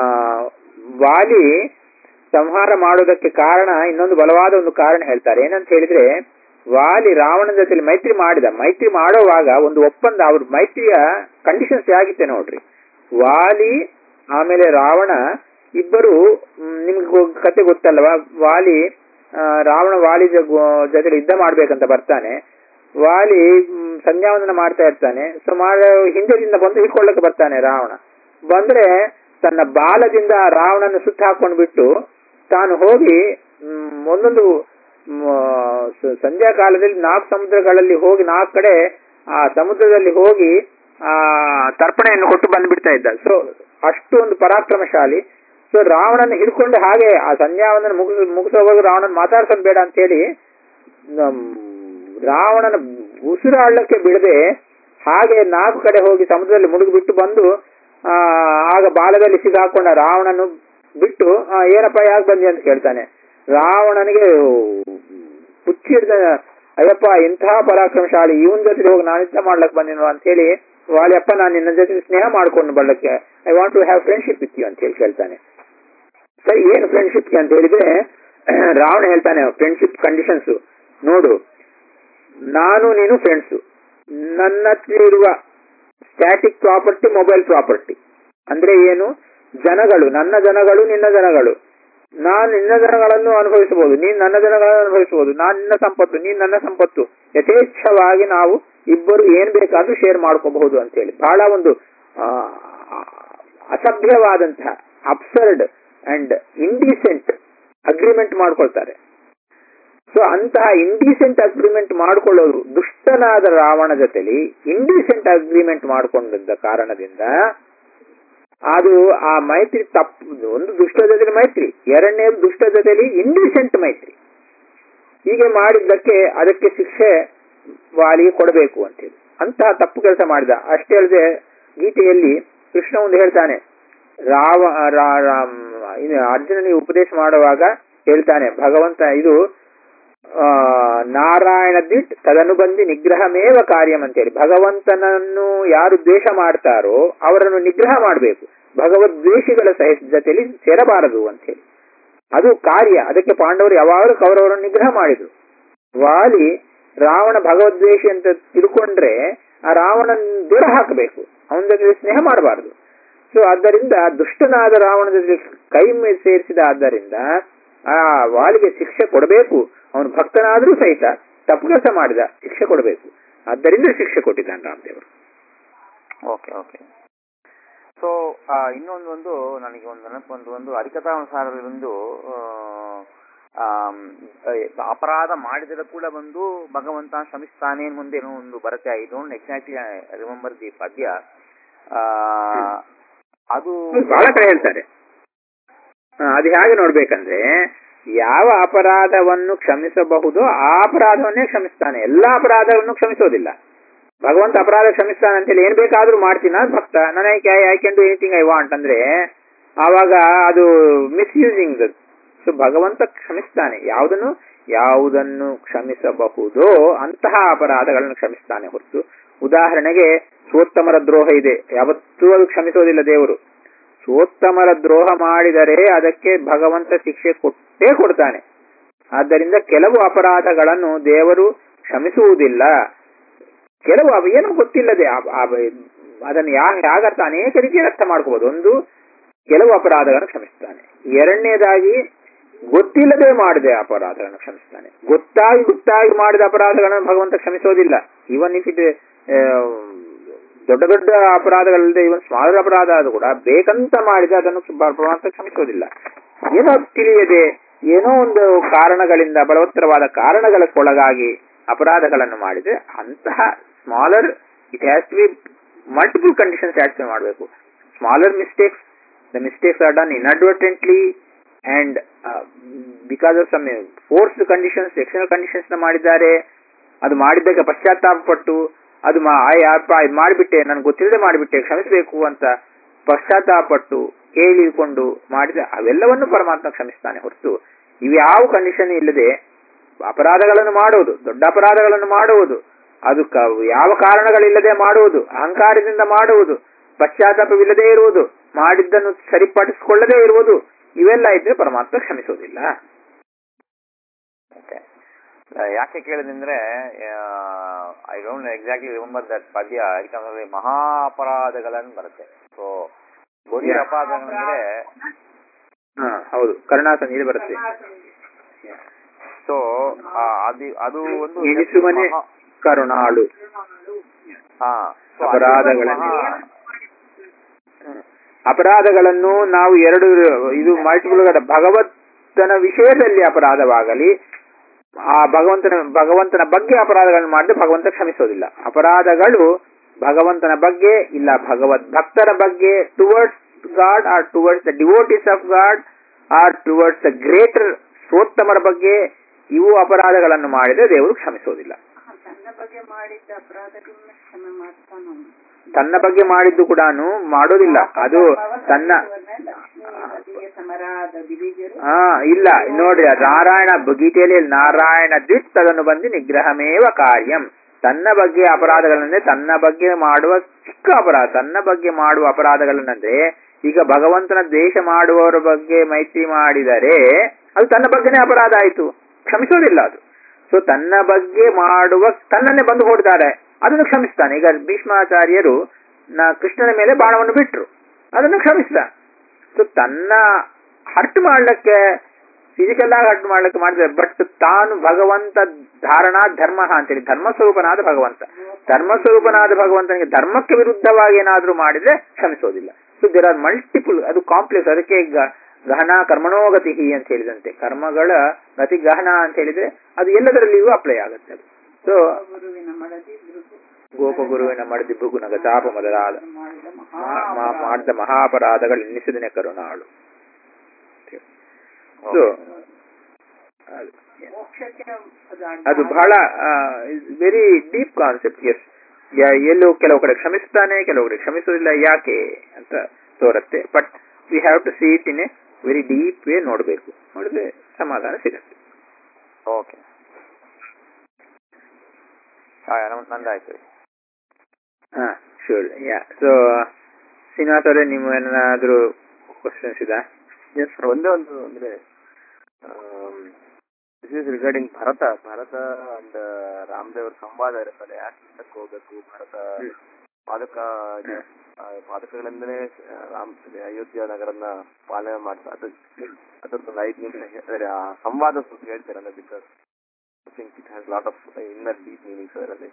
ವಾಲಿ ಸಂಹಾರ ಮಾಡೋದಕ್ಕೆ ಕಾರಣ ಇನ್ನೊಂದು ಬಲವಾದ ಒಂದು ಕಾರಣ ಹೇಳ್ತಾರೆ ಏನಂತ ಹೇಳಿದ್ರೆ ವಾಲಿ ರಾವಣನ ಜೊತೆ ಮೈತ್ರಿ ಮಾಡಿದ ಮೈತ್ರಿ ಮಾಡೋವಾಗ ಒಂದು ಒಪ್ಪಂದ ಅವ್ರ ಮೈತ್ರಿಯ ಕಂಡೀಷನ್ಸ್ ಆಗಿತ್ತೆ ನೋಡ್ರಿ ವಾಲಿ ಆಮೇಲೆ ರಾವಣ ಇಬ್ಬರು ಮ್, ನಿಮ್ಗೆ ಗೊ- ಕತೆ ಗೊತ್ತಲ್ವಾ ವಾಲಿ ಆ, ರಾವಣ ವಾಲಿ ಜೊತೆ ಯುದ್ಧ ಮಾಡ್ಬೇಕಂತ ಬರ್ತಾನೆ ವಾಲಿ ಮ್, ಸಂಧ್ಯಾವಂದನ ಮಾಡ್ತಾ ಇರ್ತಾನೆ ಸೊ ಮಾಡ ಹಿಂದೆದಿಂದ ಬಂದು ಹಿಡ್ಕೊಳ್ಳಕ್ಕೆ ಬರ್ತಾನೆ ರಾವಣ ಬಂದ್ರೆ ತನ್ನ ಬಾಲದಿಂದ ರಾವಣನ ಸುತ್ತ ಹಾಕೊಂಡು ಬಿಟ್ಟು ತಾನು ಹೋಗಿ ಮ್, ಒಂದೊಂದು ಮ್, ಸ- ಸಂಧ್ಯಾ ಕಾಲದಲ್ಲಿ ನಾಲ್ಕು ಸಮುದ್ರಗಳಲ್ಲಿ ಹೋಗಿ ನಾಲ್ಕು ಕಡೆ ಆ ಸಮುದ್ರದಲ್ಲಿ ಹೋಗಿ ಆ ತರ್ಪಣೆಯನ್ನು ಕೊಟ್ಟು ಬಂದ್ಬಿಡ್ತಾ ಇದ್ದ ಸೊ ಅಷ್ಟು ಒಂದು ಪರಾಕ್ರಮಶಾಲಿ ಸೊ ರಾವಣನ ಹಿಡ್ಕೊಂಡು ಹಾಗೆ ಆ ಸಂಧ್ಯಾವಂದನ ಮುಗಿಸ್ ಮುಗಿಸೋವಾಗ ರಾವಣನ ಮಾತಾಡ್ಸೋದು ಬೇಡ ಅಂತ ಹೇಳಿ ನಮ್ ರಾವಣನ ಉಸಿರಾಡಕ್ಕೆ ಬಿಡದೆ ಹಾಗೆ ನಾಲ್ಕು ಕಡೆ ಹೋಗಿ ಸಮುದ್ರದಲ್ಲಿ ಮುಳುಗಿಬಿಟ್ಟು ಬಂದು ಆ ಆಗ ಬಾಲದಲ್ಲಿ ಸಿಗಾಕೊಂಡ ರಾವಣನು ಬಿಟ್ಟು ಆ, ಏನಪ್ಪ ಯಾಕೆ ಬಂದಿ ಅಂತ ಕೇಳ್ತಾನೆ ರಾವಣನಿಗೆ ಹುಚ್ಚಿ ಹಿಡ್ದ ಅಯ್ಯಪ್ಪ ಇಂತಹ ಪರಾಕ್ರಮಶಾಲಿ ಇವನ್ ಜೊತೆ ಹೋಗಿ ನಾನು ಯುದ್ಧ ಮಾಡ್ಲಕ್ ಬಂದಿನೋ ಅಂತ ಹೇಳಿ ವಾಲಿಯಪ್ಪ ನಾನು ನಿನ್ನ ಜೊತೆ ಸ್ನೇಹ ಮಾಡ್ಕೊಂಡು ಬರ್ಲಕ್ಕೆ I want to have friendship with you ಅಂತ ಹೇಳಿ ಕೇಳ್ತಾನೆ ಸರಿ ಏನು ಫ್ರೆಂಡ್ಶಿಪ್ ಅಂತ ಹೇಳಿದ್ರೆ ರಾವಣ ಹೇಳ್ತಾನೆ ಫ್ರೆಂಡ್ಶಿಪ್ ಕಂಡೀಷನ್ಸ್ ನೋಡು ನಾನು ನೀನು ಫ್ರೆಂಡ್ಸು ನನ್ನ ಹತ್ರ ಇರುವ ಸ್ಟ್ಯಾಟಿಕ್ ಪ್ರಾಪರ್ಟಿ ಮೊಬೈಲ್ ಪ್ರಾಪರ್ಟಿ ಅಂದ್ರೆ ಏನು ಜನಗಳು ನನ್ನ ಜನಗಳು ನಿನ್ನ ಜನಗಳು ನಾನು ನಿನ್ನ ಜನಗಳನ್ನು ಅನುಭವಿಸಬಹುದು ನೀನ್ ನನ್ನ ಜನಗಳನ್ನು ಅನುಭವಿಸಬಹುದು ನಾನು ನಿನ್ನ ಸಂಪತ್ತು ನೀನ್ ನನ್ನ ಸಂಪತ್ತು ಯಥೇಚ್ಛವಾಗಿ ನಾವು ಇಬ್ಬರು ಏನ್ ಬೇಕಾದ್ರೂ ಶೇರ್ ಮಾಡ್ಕೋಬಹುದು ಅಂತ ಹೇಳಿ ಬಹಳ ಒಂದು ಆ, ಅಸಭ್ಯವಾದಂತಹ ಅಬ್ಸರ್ಡ್ ಅಂಡ್ ಇಂಡಿಸೆಂಟ್ ಅಗ್ರಿಮೆಂಟ್ ಮಾಡ್ಕೊಳ್ತಾರೆ ಸೊ ಅಂತಹ ಇಂಡಿಸೆಂಟ್ ಅಗ್ರಿಮೆಂಟ್ ಮಾಡಿಕೊಳ್ಳೋರು ದುಷ್ಟನಾದ ರಾವಣ ಜೊತೆಲಿ ಇಂಡಿಸೆಂಟ್ ಅಗ್ರಿಮೆಂಟ್ ಮಾಡಿಕೊಂಡಿದ್ದ ಕಾರಣದಿಂದ ಅದು ಆ ಮೈತ್ರಿ ತಪ್ಪು ಒಂದು ದುಷ್ಟ ಜೊತೆಲಿ ಮೈತ್ರಿ ಎರಡನೇದು ದುಷ್ಟ ಜೊತೆಲಿ ಇಂಡಿಸೆಂಟ್ ಮೈತ್ರಿ ಹೀಗೆ ಮಾಡಿದ್ದಕ್ಕೆ ಅದಕ್ಕೆ ಶಿಕ್ಷೆ ವಾಲಿಗೆ ಕೊಡಬೇಕು ಅಂತೇಳಿ ಅಂತಹ ತಪ್ಪು ಕೆಲಸ ಮಾಡಿದ ಅಷ್ಟೇ ಅಲ್ಲದೆ ಗೀತೆಯಲ್ಲಿ ಕೃಷ್ಣ ಒಂದು ಹೇಳ್ತಾನೆ ರಾವ ರಾ- ರಾಮ್ ಇದು ಅರ್ಜುನನಿಗೆ ಉಪದೇಶ ಮಾಡುವಾಗ ಹೇಳ್ತಾನೆ ಭಗವಂತ ಇದು ಆ, ನಾರಾಯಣ ದಿಟ್ ತದನುಬಂಧಿ ನಿಗ್ರಹಮೇವ ಕಾರ್ಯಂ ಅಂತೇಳಿ ಭಗವಂತನನ್ನು ಯಾರು ದ್ವೇಷ ಮಾಡ್ತಾರೋ ಅವರನ್ನು ನಿಗ್ರಹ ಮಾಡಬೇಕು ಭಗವದ್ವೇಷಿಗಳ ಸಹಿತ ಜೊತೆಲಿ ಸೇರಬಾರದು ಅಂತೇಳಿ ಅದು ಕಾರ್ಯ ಅದಕ್ಕೆ ಪಾಂಡವರು ಯಾವಾಗಲೂ ಕೌರವರನ್ನು ನಿಗ್ರಹ ಮಾಡಿದ್ರು ವಾಲಿ ರಾವಣ ಭಗವದ್ವೇಷಿ ಅಂತ ತಿಳ್ಕೊಂಡ್ರೆ ಆ ರಾವಣನ ದೂರ ಹಾಕಬೇಕು ಅವನ ಜೊತೆ ಸ್ನೇಹ ಮಾಡಬಾರದು ಸೊ ಆದ್ದರಿಂದ ದುಷ್ಟನಾದ ರಾವಣ ಜೊತೆ ಕೈ ಮೇ- ಸೇರಿಸಿದ ಆದ್ದರಿಂದ ಆ ವಾಲಿಗೆ ಶಿಕ್ಷೆ ಕೊಡಬೇಕು ಅವನು ಭಕ್ತನಾದ್ರೂ ಸಹಿತ ತಪ್ಪು ಕೆಲಸ ಮಾಡಿದ ಶಿಕ್ಷೆ ಕೊಡಬೇಕು ಆದ್ದರಿಂದ ಶಿಕ್ಷೆ ಕೊಟ್ಟಿದ್ದಾನೆ ರಾಮದೇವರು ಓಕೆ ಓಕೆ ಸೊ ಇನ್ನೊಂದು ಒಂದು ನನಗೆ ಒಂದು ನೆನಪು ಒಂದು ಒಂದು ಹರಿಕಥಾನುಸಾರದಲ್ಲಿ ಒಂದು ಆ, ಆಮ್, ಆ, ಅಪರಾಧ ಮಾಡಿದರೆ ಕೂಡ ಬಂದು ಭಗವಂತ ಶ್ರಮಿಸ್ತಾನೆ ಮುಂದೆ ಏನೋ ಒಂದು ಬರುತ್ತೆ I don't exactly remember the ಪದ್ಯ ಆ, ಅದು ಬಹಳ ಕಡೆ ಹೇಳ್ತಾರೆ ಆ, ಅದು ಹೇಗೆ ನೋಡ್ಬೇಕಂದ್ರೆ ಯಾವ ಅಪರಾಧವನ್ನು ಕ್ಷಮಿಸಬಹುದೋ ಆ ಅಪರಾಧವನ್ನೇ ಕ್ಷಮಿಸ್ತಾನೆ ಎಲ್ಲಾ ಅಪರಾಧವನ್ನು ಕ್ಷಮಿಸೋದಿಲ್ಲ ಭಗವಂತ ಅಪರಾಧ ಕ್ಷಮಿಸ್ತಾನೆ ಅಂತೇಳಿ ಏನ್ ಬೇಕಾದ್ರೂ ಮಾಡ್ತೀನಿ ನಾನು ಭಕ್ತ ನನಗೆ I can do anything I want ಅಂದ್ರೆ ಆವಾಗ ಅದು ಮಿಸ್ಯೂಸಿಂಗ್ ಸೊ ಭಗವಂತ ಕ್ಷಮಿಸ್ತಾನೆ ಯಾವುದನ್ನು ಯಾವುದನ್ನು ಕ್ಷಮಿಸಬಹುದೋ ಅಂತಹ ಅಪರಾಧಗಳನ್ನು ಕ್ಷಮಿಸ್ತಾನೆ ಹೊರತು ಉದಾಹರಣೆಗೆ ಸೋತ್ತಮರ ದ್ರೋಹ ಇದೆ ಯಾವತ್ತೂ ಅದು ಕ್ಷಮಿಸೋದಿಲ್ಲ ದೇವರು ಸೋತ್ತಮರ ದ್ರೋಹ ಮಾಡಿದರೆ ಅದಕ್ಕೆ ಭಗವಂತ ಶಿಕ್ಷೆ ಕೊಟ್ಟೇ ಕೊಡ್ತಾನೆ ಆದ್ದರಿಂದ ಕೆಲವು ಅಪರಾಧಗಳನ್ನು ದೇವರು ಕ್ಷಮಿಸುವುದಿಲ್ಲ ಕೆಲವು ಅವ ಏನೋ ಗೊತ್ತಿಲ್ಲದೆ ಆ- ಆ- ಅದನ್ನು ಯಾ ಯಾಗರ್ಥ ಅನೇಕ ರೀತಿಯಲ್ಲಿ ಅರ್ಥ ಮಾಡ್ಕೋಬಹುದು ಒಂದು ಕೆಲವು ಅಪರಾಧಗಳನ್ನು ಕ್ಷಮಿಸ್ತಾನೆ ಎರಡನೇದಾಗಿ ಗೊತ್ತಿಲ್ಲದೆ ಮಾಡಿದ ಅಪರಾಧಗಳನ್ನು ಕ್ಷಮಿಸ್ತಾನೆ ಗೊತ್ತಾಗಿ ಗೊತ್ತಾಗಿ ಮಾಡಿದ ಅಪರಾಧಗಳನ್ನು ಭಗವಂತ ಕ್ಷಮಿಸೋದಿಲ್ಲ ಇವನ್ ಇಫ್ ಇಟ್ ದೊಡ್ಡ ದೊಡ್ಡ ಅಪರಾಧಗಳಲ್ಲದೆ ಇವನ್ ಸ್ಮಾಲ್ ಅಪರಾಧ ಆದ್ರೂ ಕೂಡ ಬೇಕಂತ ಮಾಡಿದ ಅದನ್ನು ಭಗವಂತ ಕ್ಷಮಿಸೋದಿಲ್ಲ ಏನೋ ತಿಳಿಯದೆ ಏನೋ ಒಂದು ಕಾರಣಗಳಿಂದ ಬಲವತ್ತರವಾದ ಕಾರಣಗಳಕ್ಕೊಳಗಾಗಿ ಅಪರಾಧಗಳನ್ನು ಮಾಡಿದ್ರೆ ಅಂತಹ smaller it has to be multiple conditions satisfy ಮಾಡಬೇಕು smaller mistakes the mistakes are done inadvertently and because of some force conditions external conditions ನ ಮಾಡಿದ್ದಾರೆ ಅದು ಮಾಡಿದ್ದಕ್ಕೆ ಪಶ್ಚಾತ್ತಾಪ ಪಟ್ಟು ಅದು ಮಾ ಅಪ್ಪ ಇದು ಮಾಡಿಬಿಟ್ಟೆ ನನ್ಗೆ ಗೊತ್ತಿಲ್ಲದೆ ಮಾಡಿಬಿಟ್ಟೆ ಕ್ಷಮಿಸಬೇಕು ಅಂತ ಪಶ್ಚಾತ್ತಾಪ ಪಟ್ಟು ಕೇಳಿಕೊಂಡು ಮಾಡಿದ್ರೆ ಅವೆಲ್ಲವನ್ನು ಪರಮಾತ್ಮ ಕ್ಷಮಿಸ್ತಾನೆ ಹೊರತು ಇವ್ಯಾವ ಕಂಡೀಷನ್ ಇಲ್ಲದೆ ಅಪರಾಧಗಳನ್ನು ಮಾಡುವುದು ದೊಡ್ಡ ಅಪರಾಧಗಳನ್ನು ಮಾಡುವುದು ಅದು ಕ- ಯಾವ ಕಾರಣಗಳಿಲ್ಲದೆ ಮಾಡುವುದು ಅಹಂಕಾರದಿಂದ ಮಾಡುವುದು ಪಶ್ಚಾತ್ತಾಪವಿಲ್ಲದೆ ಇರುವುದು ಮಾಡಿದ್ದನ್ನು ಸರಿಪಡಿಸಿಕೊಳ್ಳದೇ ಇರುವುದು ಇವೆಲ್ಲ ಇದ್ರೆ ಪರಮಾತ್ಮ ಕ್ಷಮಿಸುವುದಿಲ್ಲ Okay. ಆ, ಯಾಕೆ ಕೇಳಿದ್ರೆ I don't exactly remember that ಪದ್ಯ ಯಾಕಂದ್ರೆ ಮಹಾ ಅಪರಾಧಗಳನ್ನು ಬರುತ್ತೆ ಸೊ ಬರೀ Yeah. ಅಪರಾಧಗಳಂದ್ರೆ ಹಾ ಹೌದು ಕರುಣಾಸ ನೀರು ಬರುತ್ತೆ ಸೊ ಅದು ಅದು ಒಂದು ಎಣಿಸುವನೇ ಮಹಾ- ಕರುಣಾಳು ಹಾ, so ಅದು ಅಪರಾಧಗಳಲ್ಲಿ ಮಹಾ- ಅಪರಾಧಗಳನ್ನು ನಾವು ಎರಡು ಇದು ಮಲ್ಟಿಪಲ್ ಭಗವಂತನ ವಿಷಯದಲ್ಲಿ ಅಪರಾಧವಾಗಲಿ ಆ ಭಗವಂತನ ಭಗವಂತನ ಬಗ್ಗೆ ಅಪರಾಧಗಳನ್ನು ಮಾಡಿದ್ರೆ ಭಗವಂತ ಕ್ಷಮಿಸೋದಿಲ್ಲ ಅಪರಾಧಗಳು ಭಗವಂತನ ಬಗ್ಗೆ ಇಲ್ಲ ಭಗವದ್ ಭಕ್ತರ ಬಗ್ಗೆ towards God or towards the devotees of God or towards the greater ಸೋತ್ತಮರ ಬಗ್ಗೆ ಇವು ಅಪರಾಧಗಳನ್ನು ಮಾಡಿದ್ರೆ ದೇವರು ಕ್ಷಮಿಸೋದಿಲ್ಲ ತನ್ನ ಬಗ್ಗೆ ಮಾಡಿದ್ದ ಅಪರಾಧಗಳನ್ನ ಕ್ಷಮೆ ಮಾಡ್ತಾನ ತನ್ನ ಬಗ್ಗೆ ಮಾಡಿದ್ದು ಕೂಡ ಮಾಡೋದಿಲ್ಲ ಅದು ತನ್ನ ಲಕ್ಷ್ಮೀಪತಿಗೆ ಸಮರಾದ ದಿವಿಜರು ಹಾ ಇಲ್ಲ ನೋಡ್ರಿ ಅದು ನಾರಾಯಣ ಗೀತೆಯಲ್ಲಿ ನಾರಾಯಣ ದ್ವಿತ್ ಅದನ್ನು ಬಂದು ನಿಗ್ರಹಮೇವ ಕಾರ್ಯಂ ತನ್ನ ಬಗ್ಗೆ ಅಪರಾಧಗಳನ್ನೇ ತನ್ನ ಬಗ್ಗೆ ಮಾಡುವ ಚಿಕ್ಕ ಅಪರಾಧ ತನ್ನ ಬಗ್ಗೆ ಮಾಡುವ ಅಪರಾಧಗಳನ್ನಂದ್ರೆ ಈಗ ಭಗವಂತನ ದ್ವೇಷ ಮಾಡುವವರ ಬಗ್ಗೆ ಮೈತ್ರಿ ಮಾಡಿದರೆ ಅದು ತನ್ನ ಬಗ್ಗೆನೇ ಅಪರಾಧ ಆಯಿತು ಕ್ಷಮಿಸೋದಿಲ್ಲ ಅದು ಸೊ ತನ್ನ ಬಗ್ಗೆ ಮಾಡುವ ತನ್ನನ್ನೇ ಬಂದು ಹೊಡ್ತಾರೆ ಅದನ್ನು ಕ್ಷಮಿಸ್ತಾನೆ ಈಗ ಭೀಷ್ಮಾಚಾರ್ಯರು ನ ಕೃಷ್ಣನ ಮೇಲೆ ಬಾಣವನ್ನು ಬಿಟ್ರು ಅದನ್ನು ಕ್ಷಮಿಸಿದ ಸೊ ತನ್ನ ಹರ್ಟ್ ಮಾಡ್ಲಿಕ್ಕೆ ಫಿಸಿಕಲ್ ಆಗಿ ಹರ್ಟ್ ಮಾಡ್ಲಿಕ್ಕೆ ಮಾಡಿದ್ರೆ ಬಟ್ ತಾನು ಭಗವಂತ ಧಾರಣಾ ಧರ್ಮ ಅಂತೇಳಿ ಧರ್ಮ ಸ್ವರೂಪನಾದ ಭಗವಂತ ಧರ್ಮ ಸ್ವರೂಪನಾದ ಭಗವಂತನಿಗೆ ಧರ್ಮಕ್ಕೆ ವಿರುದ್ಧವಾಗಿ ಏನಾದ್ರೂ ಮಾಡಿದ್ರೆ ಕ್ಷಮಿಸೋದಿಲ್ಲ ಸೊ ದೇರ್ ಆರ್ ಮಲ್ಟಿಪಲ್ ಅದು ಕಾಂಪ್ಲೆಕ್ಸ್ ಅದಕ್ಕೆ ಗ- ಗಹನ ಕರ್ಮಣೋಗತಿ ಅಂತ ಹೇಳಿದಂತೆ ಕರ್ಮಗಳ ಗತಿ ಗಹನ ಅಂತ ಹೇಳಿದ್ರೆ ಅದು ಎಲ್ಲದರಲ್ಲಿಯೂ ಅಪ್ಲೈ ಆಗುತ್ತೆ ಅದು ಸೊ ಗುರುವಿನ ಮಡದಿ ಭೃಗು ಗೋಪಗುರುವಿನ ಮಡದಿ ಭೃಗುನಗ ತಾಪ ಮೊದಲಾದ ಮಾಡಿದ ಮಾ- ಮಹಾ ಮಾ- ಮಾಡಿದ ಮಹಾಪರಾಧಗಳು ಎನ್ನಿಸದಿನ ಕರುಣಾಳು ಸೊ ಅದು ಮೋಕ್ಷಕ್ಕೆ ಅದು ಅದು ಬಹಳ ವೆರಿ ಡೀಪ್ ಕಾನ್ಸೆಪ್ಟ್ ಎಸ್ ಎಲ್ಲೋ ಕೆಲವು ಕಡೆ ಕ್ಷಮಿಸ್ತಾನೆ ಕೆಲವು ಕಡೆ ಕ್ಷಮಿಸೋದಿಲ್ಲ ಯಾಕೆ ಅಂತ ತೋರುತ್ತೆ but we have to see it in a very deep way ನೋಡಬೇಕು ನೋಡಿದ್ರೆ ಸಮಾಧಾನ ಸಿಗುತ್ತೆ ಓಕೆ ಹಾ ನಮ್- ನಂದಾಯ್ತು ಹಾ ಶೂರ್ ಯಾ ಸೊ ಶ್ರೀನಿವಾಸ್ ಅವರೇ ನೀವು ಏನಾದ್ರು ಕ್ವಶನ್ಸ್ ಇದಾ ಎಸ್ ಸರ್ ಒಂದೇ ಒಂದು ಅಂದ್ರೆ this is regarding Bharata Bharata and ರಾಮದೇವ್ರ ಸಂವಾದ ಇರುತ್ತಲ್ಲ ಯಾಕೆ ಯುದ್ಧಕ್ಕೆ ಹೋಗ್ಬೇಕು ಭರತ ಪಾದಕ ಆ, ಪಾದಕಗಳಿಂದಲೇ ಆ, ರಾಮ್ ಅಯೋಧ್ಯ ನಗರನ ಪಾಲನೆ ಮಾಡ್ತಾ ಅದು ಅದೊಂದು ಐದು ನಿಮಿಷ ಅಂದ್ರೆ ಆ ಸಂವಾದ ಸ್ವಲ್ಪ ಹೇಳ್ತೀರಲ್ಲ because I think it has lot of inner deep meanings ಅದರಲ್ಲಿ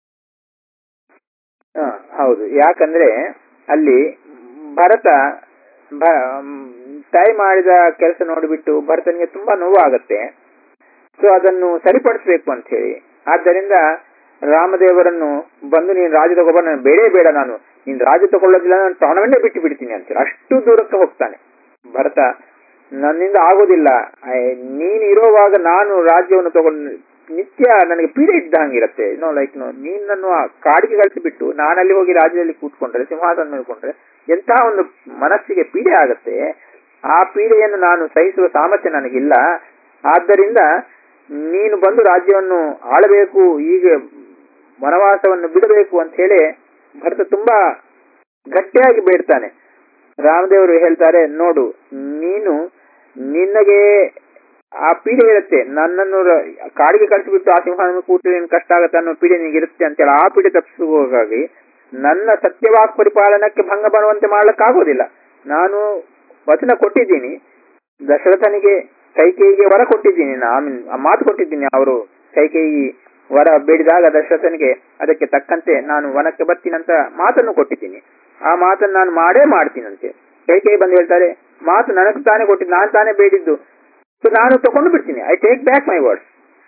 ಹಾ, ಹೌದು ಯಾಕಂದ್ರೆ ಅಲ್ಲಿ ಭರತ ಭ- ಮ್, ತಾಯಿ ಮಾಡಿದ ಕೆಲಸ ನೋಡಿಬಿಟ್ಟು ಭರತನಿಗೆ ತುಂಬಾ ನೋವಾಗತ್ತೆ ಸೊ ಅದನ್ನು ಸರಿಪಡಿಸ್ಬೇಕು ಅಂತ ಹೇಳಿ ಆದ್ದರಿಂದ ರಾಮದೇವರನ್ನು ಬಂದು ನೀನು ರಾಜ್ಯ ತಗೋಬ ನಾನು ಬೇಡೇ ಬೇಡ ನಾನು ನೀನು ರಾಜ್ಯ ತಗೊಳ್ಳೋದಿಲ್ಲ ನಾನು ಪ್ರಾಣವನ್ನೇ ಬಿಟ್ಟು ಬಿಡ್ತೀನಿ ಅಂತೇಳಿ ಅಷ್ಟು ದೂರಕ್ಕೆ ಹೋಗ್ತಾನೆ ಭರತ ನನ್ನಿಂದ ಆಗೋದಿಲ್ಲ ಐ- ನೀನು ಇರುವಾಗ ನಾನು ರಾಜ್ಯವನ್ನು ತಗೊಂಡು ನಿತ್ಯ ನನಗೆ ಪೀಡೆ ಇದ್ದ ಹಂಗಿರತ್ತೆ ನೋ ಲೈಕ್ ನೋ ನೀನನ್ನು ಆ ಕಾಡಿಗೆ ಕಳಿಸಿಬಿಟ್ಟು ನಾನಲ್ಲಿ ಹೋಗಿ ರಾಜ್ಯದಲ್ಲಿ ಕೂತ್ಕೊಂಡ್ರೆ ಸಿಂಹಾಸನ ಮೇಲ್ಕೊಂಡ್ರೆ ಎಂತಹ ಒಂದು ಮನಸ್ಸಿಗೆ ಪೀಡೆ ಆಗತ್ತೆ ಆ ಪೀಡೆಯನ್ನು ನಾನು ಸಹಿಸುವ ಸಾಮರ್ಥ್ಯ ನನಗಿಲ್ಲ ಆದ್ದರಿಂದ ನೀನು ಬಂದು ರಾಜ್ಯವನ್ನು ಆಳಬೇಕು ಈಗ ವನವಾಸವನ್ನು ಬಿಡಬೇಕು ಅಂತ ಹೇಳಿ ಭರತ ತುಂಬಾ ಗಟ್ಟಿಯಾಗಿ ಬೇಡ್ತಾನೆ ರಾಮದೇವರು ಹೇಳ್ತಾರೆ ನೋಡು ನೀನು ನಿನಗೆ ಆ ಪೀಡೆ ಇರುತ್ತೆ ನನ್ನನ್ನು ರ- ಕಾಡಿಗೆ ಕಳಿಸಿಬಿಟ್ಟು ಆ ಸಿಂಹಾಸನ ಕೂತು ನಿನ್ ಕಷ್ಟ ಆಗತ್ತೆ ಅನ್ನೋ ಪೀಡೆ ನಿನಗೆ ಇರುತ್ತೆ ಅಂತೇಳಿ ಆ ಪೀಡೆ ತಪ್ಪಿಸುವಾಗಿ ನನ್ನ ಸತ್ಯವಾಕ್ ಪರಿಪಾಲನಕ್ಕೆ ಭಂಗ ಬರುವಂತೆ ಮಾಡ್ಲಿಕ್ಕಾಗೋದಿಲ್ಲ ನಾನು ವಚನ ಕೊಟ್ಟಿದ್ದೀನಿ ದಶರಥನಿಗೆ ಕೈಕೇಯಿಗೆ ವರ ಕೊಟ್ಟಿದ್ದೀನಿ ನಾನು ಆ ಮಾತು ಕೊಟ್ಟಿದ್ದೀನಿ ಅವರು ಕೈಕೇಯಿ ವರ ಬೇಡಿದಾಗ ದಶರಥನಿಗೆ ಅದಕ್ಕೆ ತಕ್ಕಂತೆ ನಾನು ವನಕ್ಕೆ ಬರ್ತೀನಂತ ಮಾತನ್ನು ಕೊಟ್ಟಿದ್ದೀನಿ ಆ ಮಾತನ್ನು ನಾನು ಮಾಡೇ ಮಾಡ್ತೀನಂತೆ ಕೈಕೇಯಿ ಬಂದು ಹೇಳ್ತಾರೆ ಮಾತು ನನಗೆ ತಾನೇ ಕೊಟ್ಟಿದ್ದು ನಾನು ತಾನೇ ಬೇಡಿದ್ದು ಸೊ ನಾನು ತಗೊಂಡು ಬಿಡ್ತೀನಿ I take back my words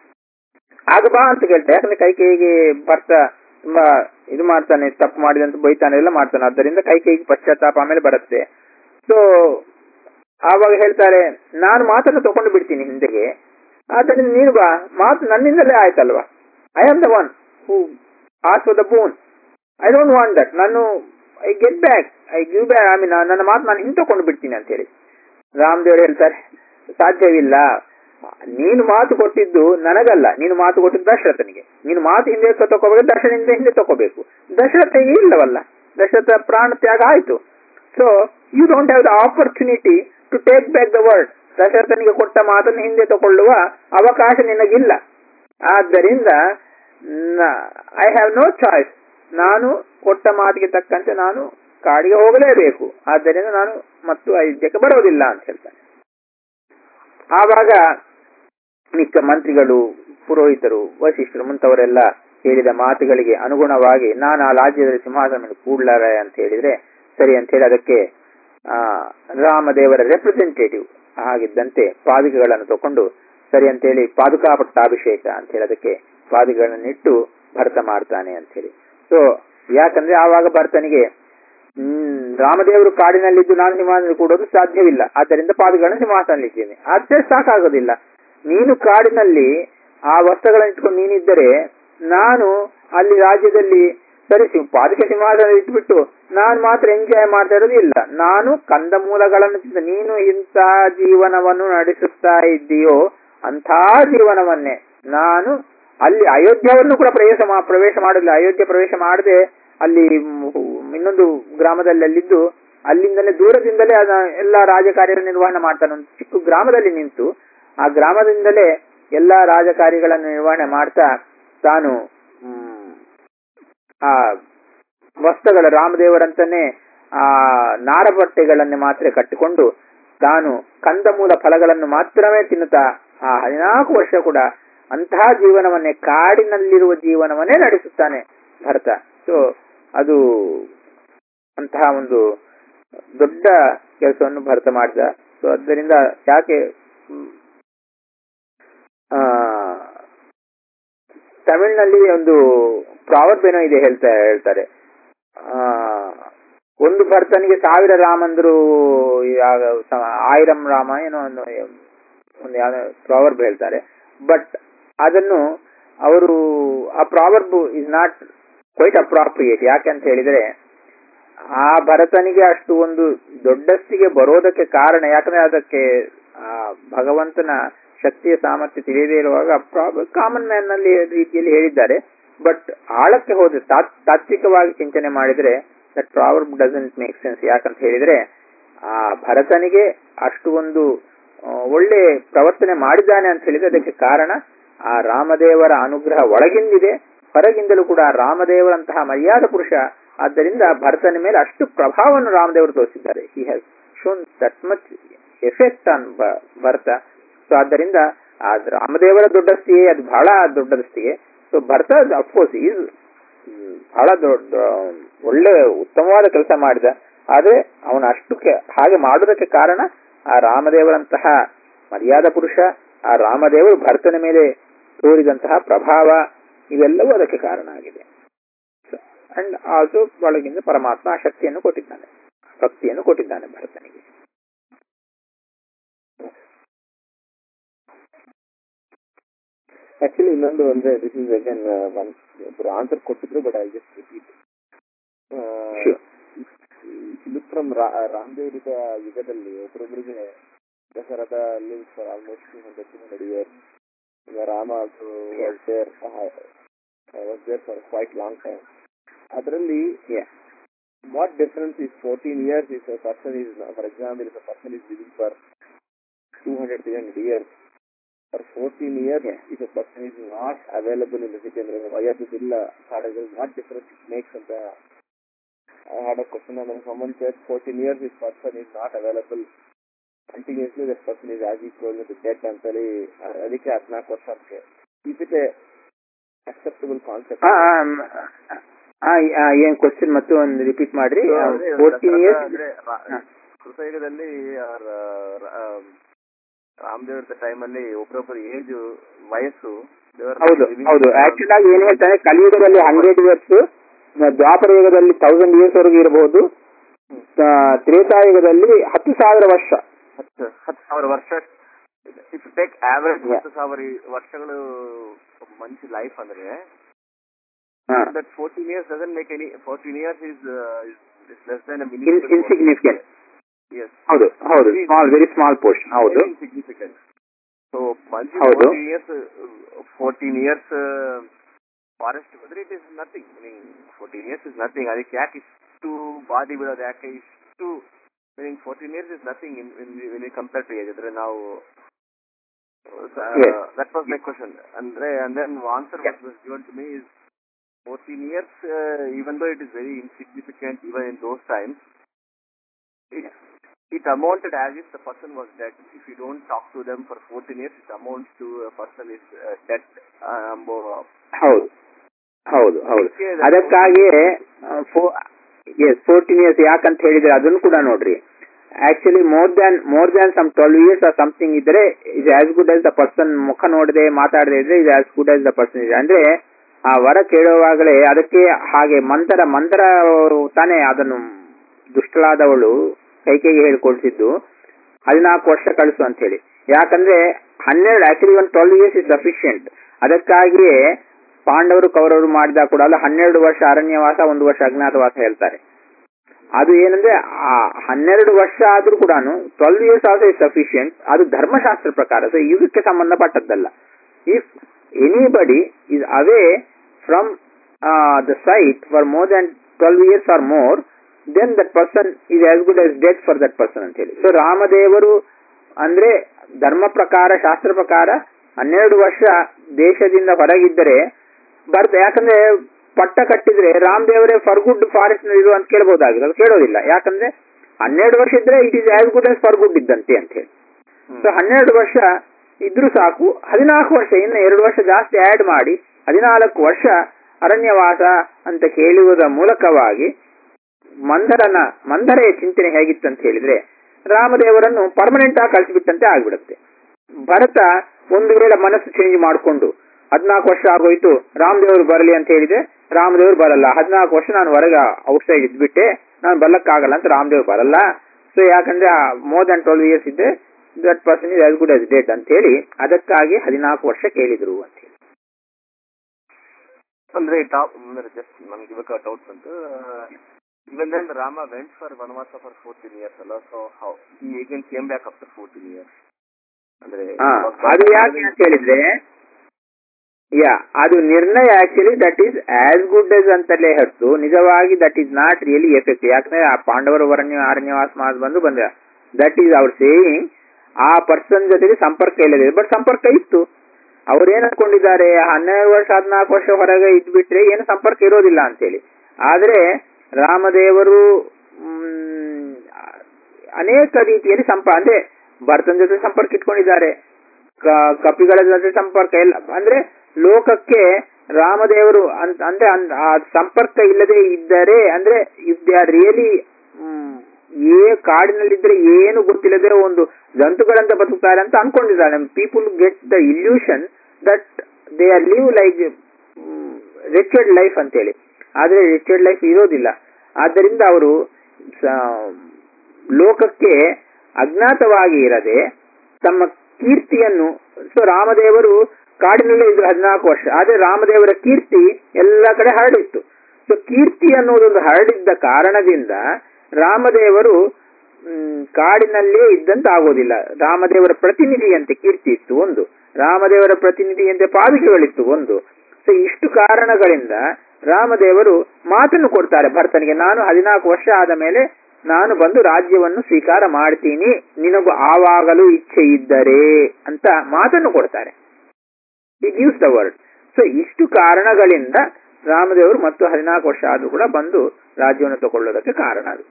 ಆಗ ಬಾ ಅಂತ ಕೇಳ್ತಾರೆ ಯಾಕಂದ್ರೆ ಕೈಕೇಯಿಗೆ ಬರ್ತಾ ತುಂಬಾ ಇದು ಮಾಡ್ತಾನೆ ತಪ್ಪು ಮಾಡಿದಂತ ಬೈತಾನೆ ಎಲ್ಲ ಮಾಡ್ತಾನೆ ಆದ್ದರಿಂದ ಕೈಕೇಯಿಗೆ ಪಶ್ಚಾತ್ತಾಪ ಆಮೇಲೆ ಬರುತ್ತೆ ಸೊ ಆವಾಗ ಹೇಳ್ತಾರೆ ನಾನು ಮಾತನ್ನು ತಗೊಂಡು ಬಿಡ್ತೀನಿ ಹಿಂದೆಗೆ ಆದ್ದರಿಂದ ನೀನು ಬಾ ಮಾತು ನನ್ನಿಂದಲೇ ಆಯ್ತಲ್ವಾ I am the one who ಆಸ್ the boon I don't want that ನಾನು I get back I give back I mean ನನ್ನ ಮಾತು ನಾನು ಹಿಂದೆ ತಗೊಂಡು ಬಿಡ್ತೀನಿ ಅಂತ ಹೇಳಿ ರಾಮದೇವರು ಹೇಳ್ತಾರೆ ಸಾಧ್ಯವಿಲ್ಲ ನೀನು ಮಾತು ಕೊಟ್ಟಿದ್ದು ನನಗಲ್ಲ ನೀನು ಮಾತು ಕೊಟ್ಟಿದ್ದು ದಶರಥನಿಗೆ ನೀನು ಮಾತು ಹಿಂದೆ ತಗೋಬೇಕು ದಶರಥನಿಂದ ಹಿಂದೆ ತಗೋಬೇಕು ದಶರಥ ಇಲ್ಲವಲ್ಲ ದಶರಥ ಪ್ರಾಣ ತ್ಯಾಗ ಆಯ್ತು so you don't have the opportunity to take back the word ದಶರಥನಿಗೆ ಕೊಟ್ಟ ಮಾತನ್ನು ಹಿಂದೆ ತಗೊಳ್ಳುವ ಅವಕಾಶ ನಿನಗಿಲ್ಲ ಆದ್ದರಿಂದ ಐ ಹ್ಯಾವ್ ನೋ ಚಾಯ್ಸ್ ನಾನು ಕೊಟ್ಟ ಮಾತಿಗೆ ತಕ್ಕಂತೆ ನಾನು ಕಾಡಿಗೆ ಹೋಗಲೇಬೇಕು ಆದ್ದರಿಂದ ನಾನು ಮತ್ತು ಅಯೋಧ್ಯಕ್ಕೆ ಬರೋದಿಲ್ಲ ಅಂತ ಹೇಳ್ತಾನೆ ಆವಾಗ ಮಿಕ್ಕ ಮಂತ್ರಿಗಳು ಪುರೋಹಿತರು ವಶಿಷ್ಠರು ಮುಂತವರೆಲ್ಲ ಹೇಳಿದ ಮಾತುಗಳಿಗೆ ಅನುಗುಣವಾಗಿ ನಾನು ಆ ರಾಜ್ಯದಲ್ಲಿ ಸಿಂಹಾಸನ ಮೇಲೆ ಕೂಡ್ಲಾರೆ ಅಂತ ಹೇಳಿದ್ರೆ ಸರಿ ಅಂತ ಹೇಳಿ ಅದಕ್ಕೆ ಆ ರಾಮದೇವರ ರೆಪ್ರೆಸೆಂಟೇಟಿವ್ ಆಗಿದ್ದಂತೆ ಪಾದುಕೆಗಳನ್ನು ತಕೊಂಡು ಸರಿ ಅಂತೇಳಿ ಪಾದುಕಾ ಪಟ್ಟಾಭಿಷೇಕ ಅಂತ ಹೇಳಿ ಅದಕ್ಕೆ ಪಾದುಕೆಗಳನ್ನು ಇಟ್ಟು ಭರತ ಮಾಡ್ತಾನೆ ಅಂತ ಹೇಳಿ ಸೊ ಯಾಕಂದ್ರೆ ಆವಾಗ ಭರತನಿಗೆ ಹ್ಮ್ ರಾಮದೇವರು ಕಾಡಿನಲ್ಲಿದ್ದು ನಾನು ಸಿಂಹಾಸನ ಕೂಡೋದು ಸಾಧ್ಯವಿಲ್ಲ ಆದ್ದರಿಂದ ಪಾದುಗಳನ್ನು ಸಿಂಹಾಸನಲ್ಲಿದ್ದೇನೆ ಅಷ್ಟೇ ಸಾಕಾಗೋದಿಲ್ಲ ನೀನು ಕಾಡಿನಲ್ಲಿ ಆ ವಸ್ತ್ರಗಳನ್ನು ಇಟ್ಕೊಂಡು ನೀನಿದ್ದರೆ ನಾನು ಅಲ್ಲಿ ರಾಜ್ಯದಲ್ಲಿ ಸರಿ ಸಿಂ- ಪಾದಕ ಸಿಂಹಾಸನ ಇಟ್ಬಿಟ್ಟು ನಾನು ಮಾತ್ರ ಎಂಜಾಯ್ ಮಾಡ್ತಾ ಇರೋದು ಇಲ್ಲ ನಾನು ಕಂದ ಮೂಲಗಳನ್ನು ತಿಂದ ನೀನು ಇಂಥ ಜೀವನವನ್ನು ನಡೆಸುತ್ತಾ ಇದ್ದೀಯೋ ಅಂಥ ಜೀವನವನ್ನೇ ನಾನು ಅಲ್ಲಿ ಅಯೋಧ್ಯವನ್ನು ಕೂಡ ಪ್ರವೇಶ ಮಾ- ಪ್ರವೇಶ ಮಾಡಲಿಲ್ಲ ಅಯೋಧ್ಯೆ ಪ್ರವೇಶ ಮಾಡದೆ ಅಲ್ಲಿ ಮ್, ಇನ್ನೊಂದು ಗ್ರಾಮದಲ್ಲಿ ಅಲ್ಲಿದ್ದು ಅಲ್ಲಿಂದಲೇ ದೂರದಿಂದಲೇ ಅದ ಎಲ್ಲ ರಾಜಕಾರ್ಯ ನಿರ್ವಹಣೆ ಮಾಡ್ತಾನೆ ಒಂದು ಚಿಕ್ಕ ಗ್ರಾಮದಲ್ಲಿ ನಿಂತು ಆ ಗ್ರಾಮದಿಂದಲೇ ಎಲ್ಲಾ ರಾಜಕಾರ್ಯಗಳನ್ನು ನಿರ್ವಹಣೆ ಮಾಡ್ತಾ ತಾನು ಮ್, ಆ ವಸ್ತ್ರಗಳ ರಾಮದೇವರಂತಾನೆ ಆ ನಾರಬಟ್ಟೆಗಳನ್ನೇ ಮಾತ್ರ ಕಟ್ಟಿಕೊಂಡು ತಾನು ಕಂದಮೂಲ ಫಲಗಳನ್ನು ಮಾತ್ರವೇ ತಿನ್ನುತ್ತಾ ಆ ಹದಿನಾಲ್ಕು ವರ್ಷ ಕೂಡ ಅಂತಹ ಜೀವನವನ್ನೇ ಕಾಡಿನಲ್ಲಿರುವ ಜೀವನವನ್ನೇ ನಡೆಸುತ್ತಾನೆ ಭರತ ಸೊ ಅದು ಅಂತಹ ಒಂದು ದೊಡ್ಡ ಕೆಲಸವನ್ನು ಭರತ ಮಾಡಿದ ಸೊ ಆದ್ದರಿಂದ ಯಾಕೆ ಹ್ಮ್, ಆ ತಮಿಳಿನಲ್ಲಿ ಒಂದು ಪ್ರಾವರ್ಬ್ ಏನೋ ಇದೆ ಹೇಳ್ತಾ ಹೇಳ್ತಾರೆ ಆ ಒಂದು ಭರ್ತನಿಗೆ ಸಾವಿರ ರಾಮಂದ್ರು ಯಾವ ಸ- ಆಯಿರಂ ರಾಮ ಏನೋ ಒಂದು ಒಂದು ಯಾವ ಪ್ರಾವರ್ಬ್ ಹೇಳ್ತಾರೆ ಬಟ್ ಅದನ್ನು ಅವರು ಆ proverb is not quite appropriate ಯಾಕೆ ಅಂತ ಹೇಳಿದ್ರೆ ಆ ಭರತನಿಗೆ ಅಷ್ಟು ಒಂದು ದೊಡ್ಡಸ್ತಿಗೆ ಬರೋದಕ್ಕೆ ಕಾರಣ ಯಾಕಂದ್ರೆ ಅದಕ್ಕೆ ಆ ಭಗವಂತನ ಶಕ್ತಿಯ ಸಾಮರ್ಥ್ಯ ತಿಳಿಯದೇ ಇರುವಾಗ ಕಾಮನ್ ಮ್ಯಾನ್ ನಲ್ಲಿ ರೀತಿಯಲ್ಲಿ ಹೇಳಿದ್ದಾರೆ ಬಟ್ ಆಳಕ್ಕೆ ಹೋದ್ರೆ ತಾತ್- ತಾತ್ವಿಕವಾಗಿ ಚಿಂತನೆ ಮಾಡಿದ್ರೆ that proverb doesn't make sense ಯಾಕಂತ ಹೇಳಿದ್ರೆ ಆ ಭರತನಿಗೆ ಅಷ್ಟು ಒಂದು ಆ, ಒಳ್ಳೆ ಪ್ರವರ್ತನೆ ಮಾಡಿದ್ದಾನೆ ಅಂತ ಹೇಳಿದ್ರೆ ಅದಕ್ಕೆ ಕಾರಣ ಆ ರಾಮದೇವರ ಅನುಗ್ರಹ ಒಳಗಿಂದಿದೆ ಹೊರಗಿಂದಲೂ ಕೂಡ ಆ ರಾಮದೇವರಂತಹ ಮರ್ಯಾದ ಪುರುಷ ಆದ್ದರಿಂದ ಭರತನ ಮೇಲೆ ಅಷ್ಟು ಪ್ರಭಾವವನ್ನು ರಾಮದೇವರು ತೋರಿಸಿದ್ದಾರೆ he has shown that much effect on Bharata so ಆದ್ದರಿಂದ ಆ ರಾಮದೇವರ ದೊಡ್ಡಸ್ತಿಗೆ ಅದು ಬಹಳ ದೊಡ್ಡದಸ್ತಿಗೆ ಸೊ ಭರತ ಅಫ್ಕೋರ್ಸ್ ಈಸ್ ಬಹಳ ದೊಡ್ಡ ಒಳ್ಳೆ ಉತ್ತಮವಾದ ಕೆಲಸ ಮಾಡಿದ ಆದ್ರೆ ಅವನ ಅಷ್ಟು ಕೆ- ಹಾಗೆ ಮಾಡುವುದಕ್ಕೆ ಕಾರಣ ಆ ರಾಮದೇವರಂತಹ ಮರ್ಯಾದ ಪುರುಷ ಆ ರಾಮದೇವರು ಭರತನ ಮೇಲೆ ತೋರಿದಂತಹ ಪ್ರಭಾವ ಇವೆಲ್ಲವೂ ಅದಕ್ಕೆ ಕಾರಣ ಆಗಿದೆ ಅಂಡ್ ಆಲ್ಸೋ ಒಳಗಿಂದ ಪರಮಾತ್ಮ ಆ ಶಕ್ತಿಯನ್ನು ಕೊಟ್ಟಿದ್ದಾನೆ ಭಕ್ತಿಯನ್ನು ಕೊಟ್ಟಿದ್ದಾನೆ ಭರತನಿಗೆ ಆಕ್ಚುಲಿ ಇನ್ನೊಂದು ಅಂದ್ರೆ ದಿಸ್ ಇಸ್ ಅಗೇನ್ ಒಬ್ರು ಆನ್ಸರ್ ಕೊಟ್ಟಿದ್ರು but I just repeat Sure. Look from ರಾಮದೇವರಿದ ಯುಗದಲ್ಲಿ ಒಬ್ಬರೊಬ್ಬರಿಗೆ Dasharatha live for almost two hundred two hundred years Rama also was there was there for quite long time ಅದರಲ್ಲಿ Yeah. What difference is fourteen years is a person is for example is a person is living for two hundred three hundred years for 14 years Yeah. if a person is not available in the city and ವಯಸ್ಸಿಲ್ಲ ಕಾಡಲ್ಲಿ what difference it makes ಅಂತ I had a question and then someone said 14 years this person is not available continuously this person is as equal to dead ಅಂತೇಳಿ ಅ- ಅದಕ್ಕೆ ಹದಿನಾಲ್ಕು ವರ್ಷ ಅದಕ್ಕೆ is it a acceptable concept ಆ, ಆ, ಆ, ಆ, ಏನ್ ಕ್ವಶನ್ ಮತ್ತು ಒಂದು ರಿಪೀಟ್ ಮಾಡ್ರಿ So, ಅಂದ್ರೆ ಫೋರ್ಟೀನ್ ದಸರಾ ಇಯರ್ಸ್ ಅಂದ್ರೆ ರಾ- ಕೃತಯುಗದಲ್ಲಿ ಅವ್ರ, ರ- ಆ, ರಾಮದೇವ್ರ ಟೈಮಲ್ಲಿ ಒಬ್ರೊಬ್ಬರ ಏಜ್ ವಯಸ್ಸು they were ಹೌದು living ಹೌದು for- ಆಕ್ಚುಲ್ ಆಗಿ ಏನ್ ಹೇಳ್ತಾರೆ ಕಲಿಯುಗದಲ್ಲಿ ಹಂಡ್ರೆಡ್ ಇಯರ್ಸ್ ದ್ವಾಪರ ಯುಗದಲ್ಲಿ ತೌಸಂಡ್ ಇಯರ್ಸ್ ವರೆಗೂ ಇರಬಹುದು ಆ, ತ್ರೇತಾಯುಗದಲ್ಲಿ ಹತ್ತು ಸಾವಿರ ವರ್ಷ ಹತ್ತು ಹತ್ತು ಸಾವಿರ ವರ್ಷ ಇಫ್ ಟೇಕ್ ಆವರೇಜ್ Yeah. ಹತ್ತು ಸಾವಿರ ವರ್ಷಗಳು ಮಂచి ಲೈಫ್ ಅಂದ್ರೆ ಹಾ. That fourteen years doesn't make any fourteen years is is less than in insignificant yes ಹೌದು ಹೌದು ಸ್ಮಾಲ್ ವೆರಿ ಸ್ಮಾಲ್ ಪೋರ್ಷನ್ ಹೌದು ಇನ್ಸಿಗ್ನಿಫಿಕೆಂಟ್ ಸೊ ಮಂచి ಹೌದು. Fourteen years fourteen years forest ಹೋದ್ರೆ it is nothing meaning fourteen years is nothing ಅದಕ್ಕೆ ಯಾಕೆ ಇಷ್ಟು body ಬಿಡೋದು ಯಾಕೆ ಇಷ್ಟು meaning fourteen years is nothing in compare to age ಅಂದ್ರೆ ನಾವು Yes. That was my question ಅಂದ್ರೆ and then answer was was given to me is fourteen years even though it is very insignificant even in those times it it amounted as if the person was dead. If you don't talk to them for 14 years, it amounts to a person is uh, dead. Uh, ambo- ಹೌದು ಹೌದು ಹೌದು ಅದಕ್ಕಾಗಿಯೇ S fourteen years ಯಾಕಂತ ಹೇಳಿದ್ರೆ ಅದನ್ನು ಕೂಡ ನೋಡ್ರಿ actually more than more than some twelve years or something ಇದ್ರೆ is as good as the person ಮುಖ ನೋಡದೆ ಮಾತಾಡದೆ ಇದ್ರೆ is as good as the person ಇದೆ ಅಂದ್ರೆ ಆ ವರ ಕೇಳುವಾಗಲೇ ಅದಕ್ಕೆ ಹಾಗೆ ಮಂತ್ರ ಮಂತ್ರ ತಾನೇ ಅದನ್ನು ದುಷ್ಟಳಾದವಳು ಕೈಕೈಗೆ ಹೇಳಿಕೊಳ್ತಿದ್ದು ಹದಿನಾಲ್ಕು ವರ್ಷ ಕಳಿಸು ಅಂತ ಹೇಳಿ ಯಾಕಂದ್ರೆ ಹನ್ನೆರಡು ಆಕ್ಚುಲಿ ಒಂದು ಟ್ವೆಲ್ವ್ ಇಯರ್ಸ್ ಇಸ್ ಸಫಿಷಿಯಂಟ್ ಅದಕ್ಕಾಗಿಯೇ ಪಾಂಡವರು ಕೌರವರು ಮಾಡಿದಾಗ ಕೂಡ ಅಲ್ಲ ಹನ್ನೆರಡು ವರ್ಷ ಅರಣ್ಯವಾಸ ಒಂದು ವರ್ಷ ಅಜ್ಞಾತವಾಸ ಹೇಳ್ತಾರೆ ಅದು ಏನಂದ್ರೆ ಆ ಹನ್ನೆರಡು ವರ್ಷ ಆದ್ರೂ ಕೂಡ twelve years also is sufficient ಅದು ಧರ್ಮಶಾಸ್ತ್ರ ಪ್ರಕಾರ ಸೊ ಇದಕ್ಕೆ ಸಂಬಂಧಪಟ್ಟದ್ದಲ್ಲ if anybody is away from the sight for more than twelve years or more then that person is as good as death for that person ಅಂತ ಹೇಳಿ so ರಾಮದೇವರು ಅಂದ್ರೆ ಧರ್ಮ ಪ್ರಕಾರ ಶಾಸ್ತ್ರ ಪ್ರಕಾರ ಹನ್ನೆರಡು ವರ್ಷ ದೇಶದಿಂದ ಹೊರಗಿದ್ದರೆ ಬರ್ತ ಯಾಕಂದ್ರೆ ಪಟ್ಟ ಕಟ್ಟಿದ್ರೆ ರಾಮ್ ದೇವರೇ ಫಾರ್ ಗುಡ್ ಫಾರೆಸ್ಟ್ ನಲ್ಲಿ ಇರು ಅಂತ ಕೇಳಬಹುದಾಗಿದೆ ಅದು ಕೇಳೋದಿಲ್ಲ ಯಾಕಂದ್ರೆ ಹನ್ನೆರಡು ವರ್ಷ ಇದ್ರೆ it is as good as for good ಇದ್ದಂತೆ ಅಂತ ಹೇಳಿ ಸೊ ಹನ್ನೆರಡು ವರ್ಷ ಇದ್ರೂ ಸಾಕು ಹದಿನಾಲ್ಕು ವರ್ಷ ಇನ್ನು ಎರಡು ವರ್ಷ ಜಾಸ್ತಿ ಆಡ್ ಮಾಡಿ ಹದಿನಾಲ್ಕು ವರ್ಷ ಅರಣ್ಯವಾಸ ಅಂತ ಕೇಳುವುದರ ಮೂಲಕವಾಗಿ ಮಂದರನ ಮಂದರೆಯ ಚಿಂತನೆ ಹೇಗಿತ್ತು ಅಂತ ಹೇಳಿದ್ರೆ ರಾಮದೇವರನ್ನು ಪರ್ಮನೆಂಟ್ ಆಗಿ ಕಳಿಸಿಬಿಟ್ಟಂತೆ ಆಗ್ಬಿಡುತ್ತೆ ಭರತ ಒಂದು ವೇಳೆ ಮನಸ್ಸು ಚೇಂಜ್ ಮಾಡಿಕೊಂಡು ಹದಿನಾಲ್ಕು ವರ್ಷ ಆಗೋಯ್ತು ರಾಮದೇವರು ಬರಲಿ ಅಂತ ಹೇಳಿದ್ರೆ ರಾಮದೇವರು ಬರಲ್ಲ ಹದಿನಾಲ್ಕು ವರ್ಷ ನಾನು ಹೊರಗೆ ಔಟ್ಸೈಡ್ ಇದ್ಬಿಟ್ಟೆ ನಾನು ಬರ್ಲಕ್ಕಾಗಲ್ಲ ಅಂತ ರಾಮದೇವ್ ಬರಲ್ಲ ಸೊ ಯಾಕಂದ್ರೆ ಮೋರ್ ದನ್ ಟ್ವೆಲ್ವ್ ಇಯರ್ಸ್ ಇದ್ರೆ that person is as good as dead ಅಂತ ಹೇಳಿ ಅದಕ್ಕಾಗಿ ಹದಿನಾಲ್ಕು ವರ್ಷ ಕೇಳಿದ್ರು ಅಂತ ಹೇಳಿ ಅಂದ್ರೆ ಟಾಪ್ ಅಂದ್ರೆ ಜಸ್ಟ್ ನಮ್ಗೆ ಇವಾಗ ಡೌಟ್ಸ್ ಅಂತ even then Rama went for ವನವಾಸ ಫಾರ್ ಫೋರ್ಟೀನ್ ಇಯರ್ಸ್ ಅಲ್ಲ so how he agent came back after fourteen years ಅಂದ್ರೆ ಹಾ ಅದು ಯಾಕೆ ಅಂತ ಹೇಳಿದ್ರೆ ಯಾ ಅದು ನಿರ್ಣಯ actually that is as good as ಅಂತಲೇ ಹೊರತು ನಿಜವಾಗಿ that is not really effect ಯಾಕಂದ್ರೆ ಆ ಪಾಂಡವರ ಅರಣ್ಯ ಅರಣ್ಯವಾಸ ಮಾಡಿ ಬಂದು ಬಂದ ದಟ್ ಈಸ್ ಅವ್ರ ಸೇಯಿಂಗ್ ಆ ಪರ್ಸನ್ ಜೊತೆಗೆ ಸಂಪರ್ಕ ಇಲ್ಲದೆ ಬಟ್ ಸಂಪರ್ಕ ಇತ್ತು ಅವ್ರೇನ್ ಅನ್ಕೊಂಡಿದ್ದಾರೆ ಹನ್ನೆರಡು ವರ್ಷ ಹದಿನಾಲ್ಕು ವರ್ಷ ಹೊರಗೆ ಇದ್ಬಿಟ್ರೆ ಏನು ಸಂಪರ್ಕ ಇರೋದಿಲ್ಲ ಅಂತೇಳಿ ಆದ್ರೆ ರಾಮದೇವರು ಮ್, ಅನೇಕ ರೀತಿಯಲ್ಲಿ ಸಂಪ ಅಂದ್ರೆ ಭರತನ ಜೊತೆ ಸಂಪರ್ಕ ಇಟ್ಕೊಂಡಿದ್ದಾರೆ ಕ- ಕಪಿಗಳ ಜೊತೆ ಸಂಪರ್ಕ ಎಲ್ಲ ಅಂದ್ರೆ ಲೋಕಕ್ಕೆ ರಾಮದೇವರು ಅಂತ ಅಂದ್ರೆ ಅನ್- ಆ ಸಂಪರ್ಕ ಇಲ್ಲದೆ ಇದ್ದರೆ ಅಂದ್ರೆ ಇಫ್ ದೇ ಆರ್ ರಿಯಲಿ ಏ ಕಾಡಿನಲ್ಲಿದ್ರೆ ಏನು ಗೊತ್ತಿಲ್ಲದೆ ಒಂದು ಜಂತುಗಳಂತ ಬದುಕ್ತಾರೆ ಅಂತ ಅನ್ಕೊಂಡಿದ್ದಾರೆ people get the illusion that they are live like Richard life ಅಂತೇಳಿ ಆದ್ರೆ ರಿಚರ್ಡ್ ಲೈಫ್ ಇರೋದಿಲ್ಲ ಆದ್ದರಿಂದ ಅವರು ಲೋಕಕ್ಕೆ ಅಜ್ಞಾತವಾಗಿ ಇರದೆ ತಮ್ಮ ಕೀರ್ತಿಯನ್ನು ಸೊ ರಾಮದೇವರು ಕಾಡಿನಲ್ಲೇ ಇದ್ರು ಹದಿನಾಲ್ಕು ವರ್ಷ ಆದ್ರೆ ರಾಮದೇವರ ಕೀರ್ತಿ ಎಲ್ಲ ಕಡೆ ಹರಡಿತ್ತು ಸೊ ಕೀರ್ತಿ ಅನ್ನೋದೊಂದು ಹರಡಿದ್ದ ಕಾರಣದಿಂದ ರಾಮದೇವರು ಮ್, ಕಾಡಿನಲ್ಲೇ ಇದ್ದಂತ ಆಗೋದಿಲ್ಲ ರಾಮದೇವರ ಪ್ರತಿನಿಧಿಯಂತೆ ಕೀರ್ತಿ ಇತ್ತು ಒಂದು ರಾಮದೇವರ ಪ್ರತಿನಿಧಿಯಂತೆ ಪಾದುಕೆಗಳಿತ್ತು ಒಂದು ಸೊ ಇಷ್ಟು ಕಾರಣಗಳಿಂದ ರಾಮದೇವರು ಮಾತನ್ನು ಕೊಡ್ತಾರೆ ಭರತನಿಗೆ ನಾನು ಹದಿನಾಲ್ಕು ವರ್ಷ ಆದ ಮೇಲೆ ನಾನು ಬಂದು ರಾಜ್ಯವನ್ನು ಸ್ವೀಕಾರ ಮಾಡ್ತೀನಿ ನಿನಗೂ ಆವಾಗಲೂ ಇಚ್ಛೆ ಇದ್ದರೆ ಅಂತ ಮಾತನ್ನು ಕೊಡ್ತಾರೆ ಈ ಗಿವ್ಸ್ ದ ವರ್ಡ್ ಸೊ ಇಷ್ಟು ಕಾರಣಗಳಿಂದ ರಾಮದೇವರು ಮತ್ತು ಹದಿನಾಲ್ಕು ವರ್ಷ ಆದ್ರೂ ಕೂಡ ಬಂದು ರಾಜ್ಯವನ್ನು ತಗೊಳ್ಳೋದಕ್ಕೆ ಕಾರಣ ಅದು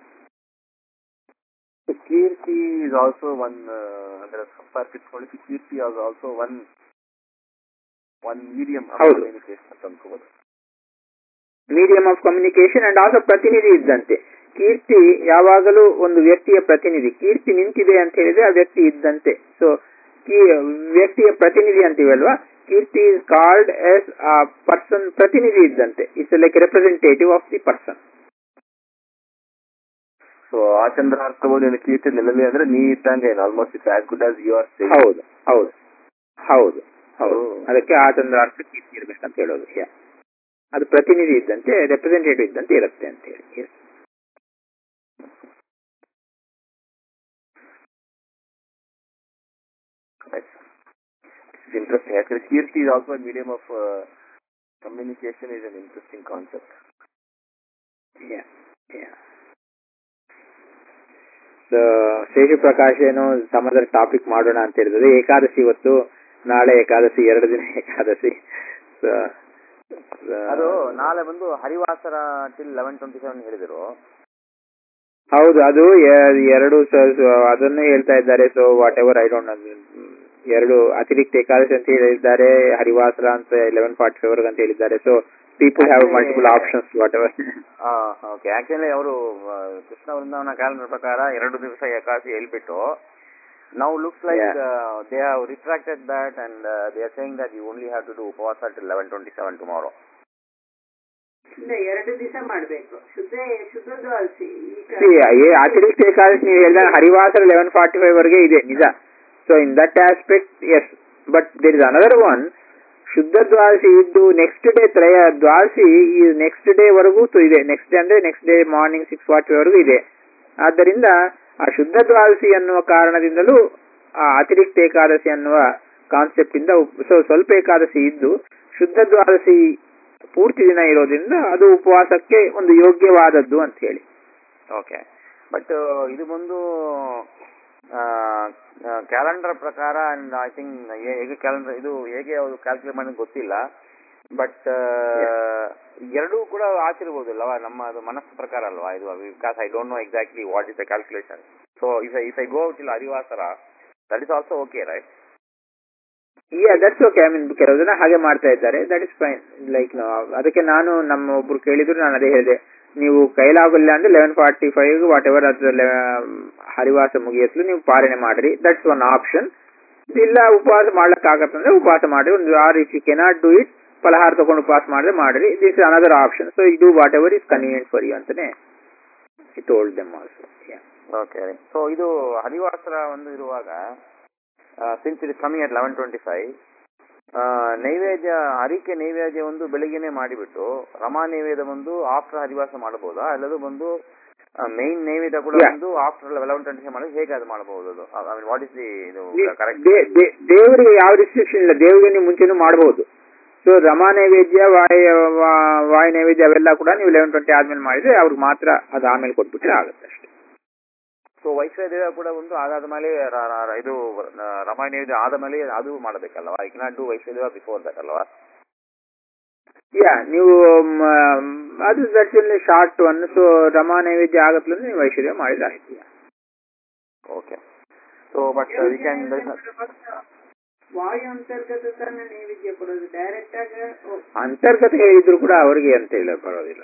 ಕೀರ್ತಿ ಇಸ್ ಆಲ್ಸೋ ಒನ್ ಅಂದ್ರೆ ಸಂಪರ್ಕ ಇಟ್ಕೊಳ್ಳಿಕ್ಕೆ ಕೀರ್ತಿ is also one one medium ಹೌದು. ಕಮ್ಯುನಿಕೇಶನ್ ಅಂತ ಅನ್ಕೋಬಹುದು medium of communication and also ಪ್ರತಿನಿಧಿ ಇದ್ದಂತೆ ಕೀರ್ತಿ ಯಾವಾಗಲೂ ಒಂದು ವ್ಯಕ್ತಿಯ ಪ್ರತಿನಿಧಿ ಕೀರ್ತಿ ನಿಂತಿದೆ ಅಂತ ಹೇಳಿದ್ರೆ ಆ ವ್ಯಕ್ತಿ ಇದ್ದಂತೆ ಸೊ ವ್ಯಕ್ತಿಯ ಪ್ರತಿನಿಧಿ ಅಂತೀವಲ್ವಾ ಕೀರ್ತಿ ಇಸ್ ಕಾಲ್ಡ್ ಎಸ್ ಆ ಪರ್ಸನ್ ಪ್ರತಿನಿಧಿ ಇದ್ದಂತೆ it's like representative of the person so ಆ ಚಂದ್ರ ಅರ್ಥಬಹುದು ಏನು ಕೀರ್ತಿ ನೆಲಲಿ ಅಂದ್ರೆ ನೀ ಇದ್ದಂಗೆ ಏನು almost it's as good as you are ಹೌದು ಹೌದು ಹೌದು ಹೌದು ಅದಕ್ಕೆ ಆ ಚಂದ್ರಾರ್ಥ ಕೀರ್ತಿ ಇರ್ಬೇಕಂತ ಹೇಳೋದು ಯಾ. ಅದು ಪ್ರತಿನಿಧಿ ಇದ್ದಂತೆ ರೆಪ್ರೆಸೆಂಟೇಟಿವ್ ಇದ್ದಂತೆ ಇರುತ್ತೆ ಅಂತ ಹೇಳಿ Yes. ಇಂಟ್ರೆಸ್ಟಿಂಗ್ ಆಕ್ಚುಲಿ ಕೀರ್ತಿ is also medium of communication is an interesting concept Yeah, yeah. So, Seshu Prakash ಏನು ಸಮದ್ರ ಟಾಪಿಕ್ ಮಾಡೋಣ ಅಂತ ಹೇಳಿದ್ರೆ ಏಕಾದಶಿ ಇವತ್ತು ನಾಳೆ ಏಕಾದಶಿ ಎರಡು ದಿನ ಏಕಾದಶಿ So, so, ಅದು ನಾಳೆ ಬಂದು ಹರಿವಾಸರ ಟಿಲ್ ಲೆವೆನ್ ಟ್ವೆಂಟಿ ಸೆವೆನ್ ಹೇಳಿದರು ಹೌದು ಅದು ಎ- ಎರಡು ಸ- ಸ- ಅದನ್ನೇ ಹೇಳ್ತಾ ಇದ್ದಾರೆ so whatever I don't ಎರಡು ಅತಿರಿಕ್ತ ಏಕಾದಶಿ ಅಂತ ಹೇಳಿದ್ದಾರೆ ಹರಿವಾಸರ ಅಂತ ಲೆವೆನ್ ಫಾರ್ಟಿ ಫೈವ್ ಅಂತ ಹೇಳಿದ್ದಾರೆ so people have multiple options whatever okay actually ಅವರು ಕೃಷ್ಣ ವೃಂದಾವನ ಕ್ಯಾಲೆಂಡರ್ ಪ್ರಕಾರ ಎರಡು ದಿವಸ ಏಕಾದಶಿ ಹೇಳ್ಬಿಟ್ಟು ನಾವು looks like they have retracted that and they are saying that you only have to do ಉಪವಾಸ till eleven twenty seven tomorrow ಇಲ್ಲ ಎರಡು ದಿವಸ ಮಾಡ್ಬೇಕು ಶುದ್ಧ ಶುದ್ಧದ್ದು ಅಲ್ಸಿ ಈಗ ಅತಿರಿಕ್ತ ಏಕಾದಶಿ ನೀವು ಹೇಳಿದಾಗ ಹರಿವಾಸರ ಲೆವೆನ್ ಫಾರ್ಟಿ ಫೈವ್ ವರೆಗೆ ಇದೆ ನಿಜ so in that aspect yes but there is another one ಶುದ್ಧ ದ್ವಾದಶಿ ಇದ್ದು ನೆಕ್ಸ್ಟ್ ಡೇ ತ್ರಯ ದ್ವಾದಶಿ ಈ ನೆಕ್ಸ್ಟ್ ಡೇ ವರೆಗೂ ತು- ಇದೆ ನೆಕ್ಸ್ಟ್ ಡೇ ಅಂದ್ರೆ next day morning six forty ವರೆಗೂ ಇದೆ ಆದ್ದರಿಂದ ಆ ಶುದ್ಧ ದ್ವಾದಶಿ ಅನ್ನುವ ಕಾರಣದಿಂದಲೂ ಆ ಅತಿರಿಕ್ತ ಏಕಾದಶಿ ಅನ್ನುವ ಕಾನ್ಸೆಪ್ಟ್ ಇಂದ ಉಪ್- ಸೊ ಸ್ವಲ್ಪ ಏಕಾದಶಿ ಇದ್ದು ಶುದ್ಧ ದ್ವಾದಶಿ ಪೂರ್ತಿ ದಿನ ಇರೋದ್ರಿಂದ ಅದು ಉಪವಾಸಕ್ಕೆ ಒಂದು ಯೋಗ್ಯವಾದದ್ದು ಅಂತ ಹೇಳಿ ಓಕೆ ಬಟ್ ಇದು ಬಂದು ಕ್ಯಾಲೆಂಡರ್ ಪ್ರಕಾರ ಅಂಡ್ ಐ ಥಿಂಕ್ ಹೇಗೆ ಕ್ಯಾಲೆಂಡರ್ ಇದು ಹೇಗೆ ಅವರು ಕ್ಯಾಲ್ಕುಲೇಟ್ ಮಾಡೋದು ಗೊತ್ತಿಲ್ಲ ಬಟ್ ಎರಡೂ ಕೂಡ ಆಚರಿಬಹುದಲ್ವಾ ನಮ್ಮ ಅದು ಮನಸ್ಸು ಪ್ರಕಾರ ಅಲ್ವಾ ಇದು because I don't know exactly what is the calculation so if if I go till ಹರಿವಾಸರ that is also okay right yeah that's okay I mean ಕೆಲವು ಜನ ಹಾಗೆ ಮಾಡ್ತಾ ಇದ್ದಾರೆ ದಟ್ ಇಸ್ ಫೈನ್ ಲೈಕ್ ಅದಕ್ಕೆ ನಾನು ನಮ್ಮ ಒಬ್ರು ಕೇಳಿದ್ರು ನಾನು ಅದೇ ಹೇಳಿದೆ ನೀವು ಕೈಲಾಗಲ್ಲ ಅಂದ್ರೆ eleven forty five whatever ಅದು ಹರಿವಾಸ ಮುಗಿಯತ್ಲು ನೀವು ಪಾಲನೆ ಮಾಡ್ರಿ ದಟ್ಸ್ ಒನ್ ಆಪ್ಷನ್ ಇಲ್ಲ ಉಪವಾಸ ಮಾಡ್ಲಿಕ್ಕಾಗತ್ತಂದ್ರೆ ಉಪವಾಸ ಮಾಡ್ರಿ ಒಂದು or if you cannot do it ಫಲಹಾರ ತಗೊಂಡು ಉಪವಾಸ ಮಾಡಿದ್ರೆ ಮಾಡ್ರಿ this is another option so ಇದು whatever is convenient for you ಅಂತಾನೆ told them also okay so ಇದು ಹರಿವಾಸರ ಒಂದು ಇರುವಾಗ since it coming at eleven twenty five ನೈವೇದ್ಯ ಹರಿಕೆ ನೈವೇದ್ಯ ಒಂದು ಬೆಳಿಗ್ಗೆನೆ ಮಾಡಿಬಿಟ್ಟು ರಮಾ ನೈವೇದ್ಯ ಬಂದು ಆಫ್ಟರ್ ಹರಿವಾಸ ಮಾಡಬಹುದಾ ಅಲ್ಲದು ಬಂದು ಮೈನ್ ನೈವೇದ್ಯ ಕೂಡ Yeah. ಬಂದು ಆಫ್ಟರ್ ಲೆವೆನ್ ಟ್ವೆಂಟಿ ಫೈವ್ ಮಾಡಿದ್ರೆ ಹೇಗೆ ಅದು ಮಾಡಬಹುದು ಅದು I mean what is the ಇದು ಕರೆಕ್ಟ್ ದೇ- ದೇ- ದೇವರಿಗೆ ಯಾವ ರಿಸ್ಟ್ರಿಕ್ಷನ್ ಇಲ್ಲ ದೇವರಿಗೆ ನೀವು ಮುಂಚೆನೂ ಮಾಡಬಹುದು ಸೊ ರಮಾ ನೈವೇದ್ಯ ವಾಯು ವಾ- ವಾಯು ನೈವೇದ್ಯ ಅವೆಲ್ಲ ಕೂಡ ನೀವು ಲೆವೆನ್ ಟ್ವೆಂಟಿ ಆದ್ಮೇಲೆ ಮಾಡಿದ್ರೆ ಅವ್ರಿಗೆ ಮಾತ್ರ ಅದು ಆಮೇಲೆ ಕೊಟ್ಬಿಟ್ರೆ ಆಗುತ್ತೆ ಅಷ್ಟೇ ಸೊ ವೈಶ್ವದೇವ ಕೂಡ ಒಂದು ಅದಾದ ಮೇಲೆ ರ- ರ- ರ- ಇದು ರಮಾ ನೈವೇದ್ಯ ಆದ ಮೇಲೆ ಅದು ಮಾಡಬೇಕಲ್ವಾ ಐ ನಾಟ್ ಡೂ ವೈಶ್ವದೇವ ಬಿಫೋರ್ ದಟ್ ಅಲ್ವಾ ಯಾ ನೀವು ಮ, ಅದು that's short one so Rama ನೈವೇದ್ಯ ಆಗತ್ಲೆ ನೀವು ಐಶ್ವರ್ಯ ಮಾಡಿದ್ರೆ ಆಯ್ತು okay so but we can ವಾಯು ಅಂತರ್ಗತ ತಾನೇ ನೈವೇದ್ಯ ಕೊಡೋದು ಡೈರೆಕ್ಟ್ ಆಗಿ ಓ, ಅಂತರ್ಗತ ಹೇಳಿದ್ರು ಕೂಡ ಅವರಿಗೆ ಅಂತ ಹೇಳ ಬರೋದಿಲ್ಲ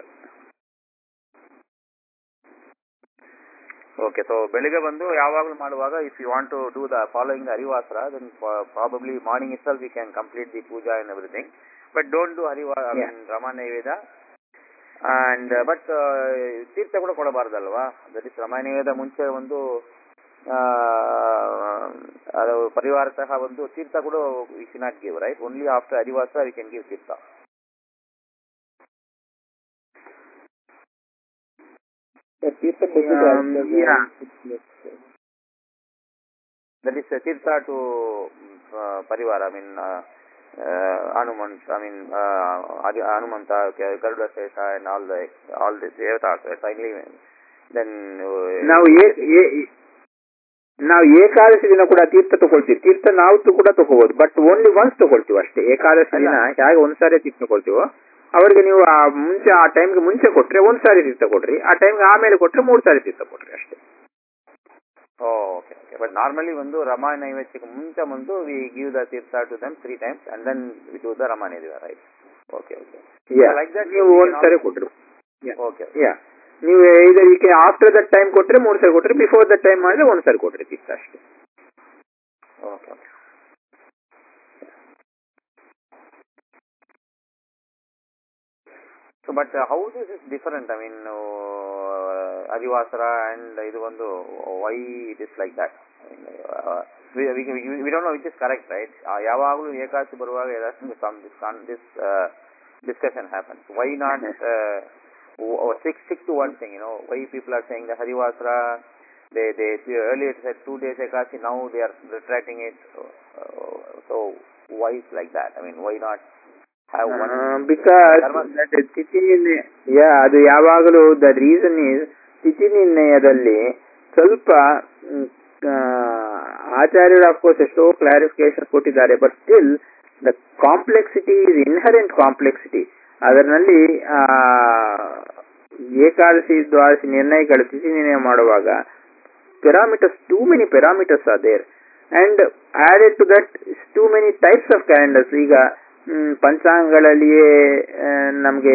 ಓಕೆ ಸೊ ಬೆಳಿಗ್ಗೆ ಬಂದು ಯಾವಾಗಲೂ ಮಾಡುವಾಗ if you want to do the following the ಹರಿವಾಸರ then probably morning itself you can complete the puja and everything but don't do ಹರಿವಾ Yeah. Rama naivedya and but ತೀರ್ಥ ಕೂಡ ಕೊಡಬಾರ್ದಲ್ವಾ ದಟ್ ಇಸ್ ರಮಾ ನೈವೇದ್ಯ ಮುಂಚೆ ಒಂದು ಆ, ಅದು ಪರಿವಾರ ಸಹ ಒಂದು ತೀರ್ಥ ಕೂಡ we see not give right only after ಹರಿವಾಸ we can give tirtha Um, yeah. that is uh, tirtha to uh, parivara i mean uh, uh, hanuman i mean uh, Adi- hanumanta garuda shesha and all the all the devatas uh, finally then uh, ನಾವು ಏ- ಏ- ನಾವು ಏಕಾದಶಿ ದಿನ ಕೂಡ ತೀರ್ಥ ತಗೊಳ್ತೀವಿ ತೀರ್ಥ ನಾವು ತು- ಕೂಡ ತಗೋಬಹುದು ಬಟ್ ಓನ್ಲಿ ಒನ್ಸ್ ತಗೊಳ್ತೀವಿ ಅಷ್ಟೇ ಏಕಾದಶಿ ದಿನ ಹೇಗೆ ಒಂದ್ಸಾರಿ ತೀರ್ಥ ತಗೊಳ್ತೀವೋ ಅವರಿಗೆ ನೀವು ಆ ಮುಂಚೆ ಆ ಟೈಮ್ಗೆ ಮುಂಚೆ ಕೊಟ್ರೆ ಒಂದ್ ಸಾರಿ ತೀರ್ಥ ಕೊಡ್ರಿ ಆ ಟೈಮ್ಗೆ ಆಮೇಲೆ ಕೊಟ್ರೆ ಮೂರ್ ಸಾರಿ ತೀರ್ಥ ಕೊಡ್ರಿ ಅಷ್ಟೇ ಓಕೆ ಓಕೆ ಬಟ್ ನಾರ್ಮಲಿ ಒಂದು ರಮಾ ನೈವೇದ್ಯಕ್ಕೆ ಮುಂಚೆ ಬಂದು we give the tirtha to them three times and then we do the Rama naivedya right okay okay Yeah. like that ನೀವು we ಒಂದ್ can ಸಾರಿ also- ಕೊಟ್ರು ಓಕೆ ಯಾ ನೀವು ಇದಕ್ಕೆ ಆಫ್ಟರ್ ದಟ್ ಟೈಮ್ ಕೊಟ್ರೆ ಮೂರ್ ಸಾರಿ ಕೊಟ್ರೆ ಬಿಫೋರ್ ದಟ್ ಟೈಮ್ ಮಾಡಿದ್ರೆ ಒಂದ್ ಸಾರಿ ಕೊಟ್ರಿ ತೀರ್ಥ ಅಷ್ಟೇ okay okay so but how this is different I mean Harivasara and ಇದು ಒಂದು why it is like that we don't know which is correct right ಯಾವಾಗಲೂ ಏಕಾದಶಿ ಬರುವಾಗ this discussion happens why not six stick to one thing you know why people are saying the Harivasara they they earlier it said two days ekasi now they are retracting it uh, so why is like that i mean why not have one because Dharma- ತಿಥಿ ನಿರ್ಣಯ ಯಾ ಅದು ಯಾವಾಗಲೂ the reason is ತಿಥಿ ನಿರ್ಣಯದಲ್ಲಿ ಸ್ವಲ್ಪ ಮ್, ಆ, ಆಚಾರ್ಯರು of course ಎಷ್ಟೋ ಕ್ಲಾರಿಫಿಕೇಶನ್ ಕೊಟ್ಟಿದ್ದಾರೆ but still the complexity is inherent complexity ಅದರಲ್ಲಿ ಆ, ಏಕಾದಶಿ ದ್ವಾದಶಿ ನಿರ್ಣಯಗಳು ತಿಥಿ ನಿರ್ಣಯ ಮಾಡುವಾಗ parameters too many parameters are there and added to that too many types of calendars ಈಗ ಮ್, ಪಂಚಾಂಗಗಳಲ್ಲಿಯೇ ನಮಗೆ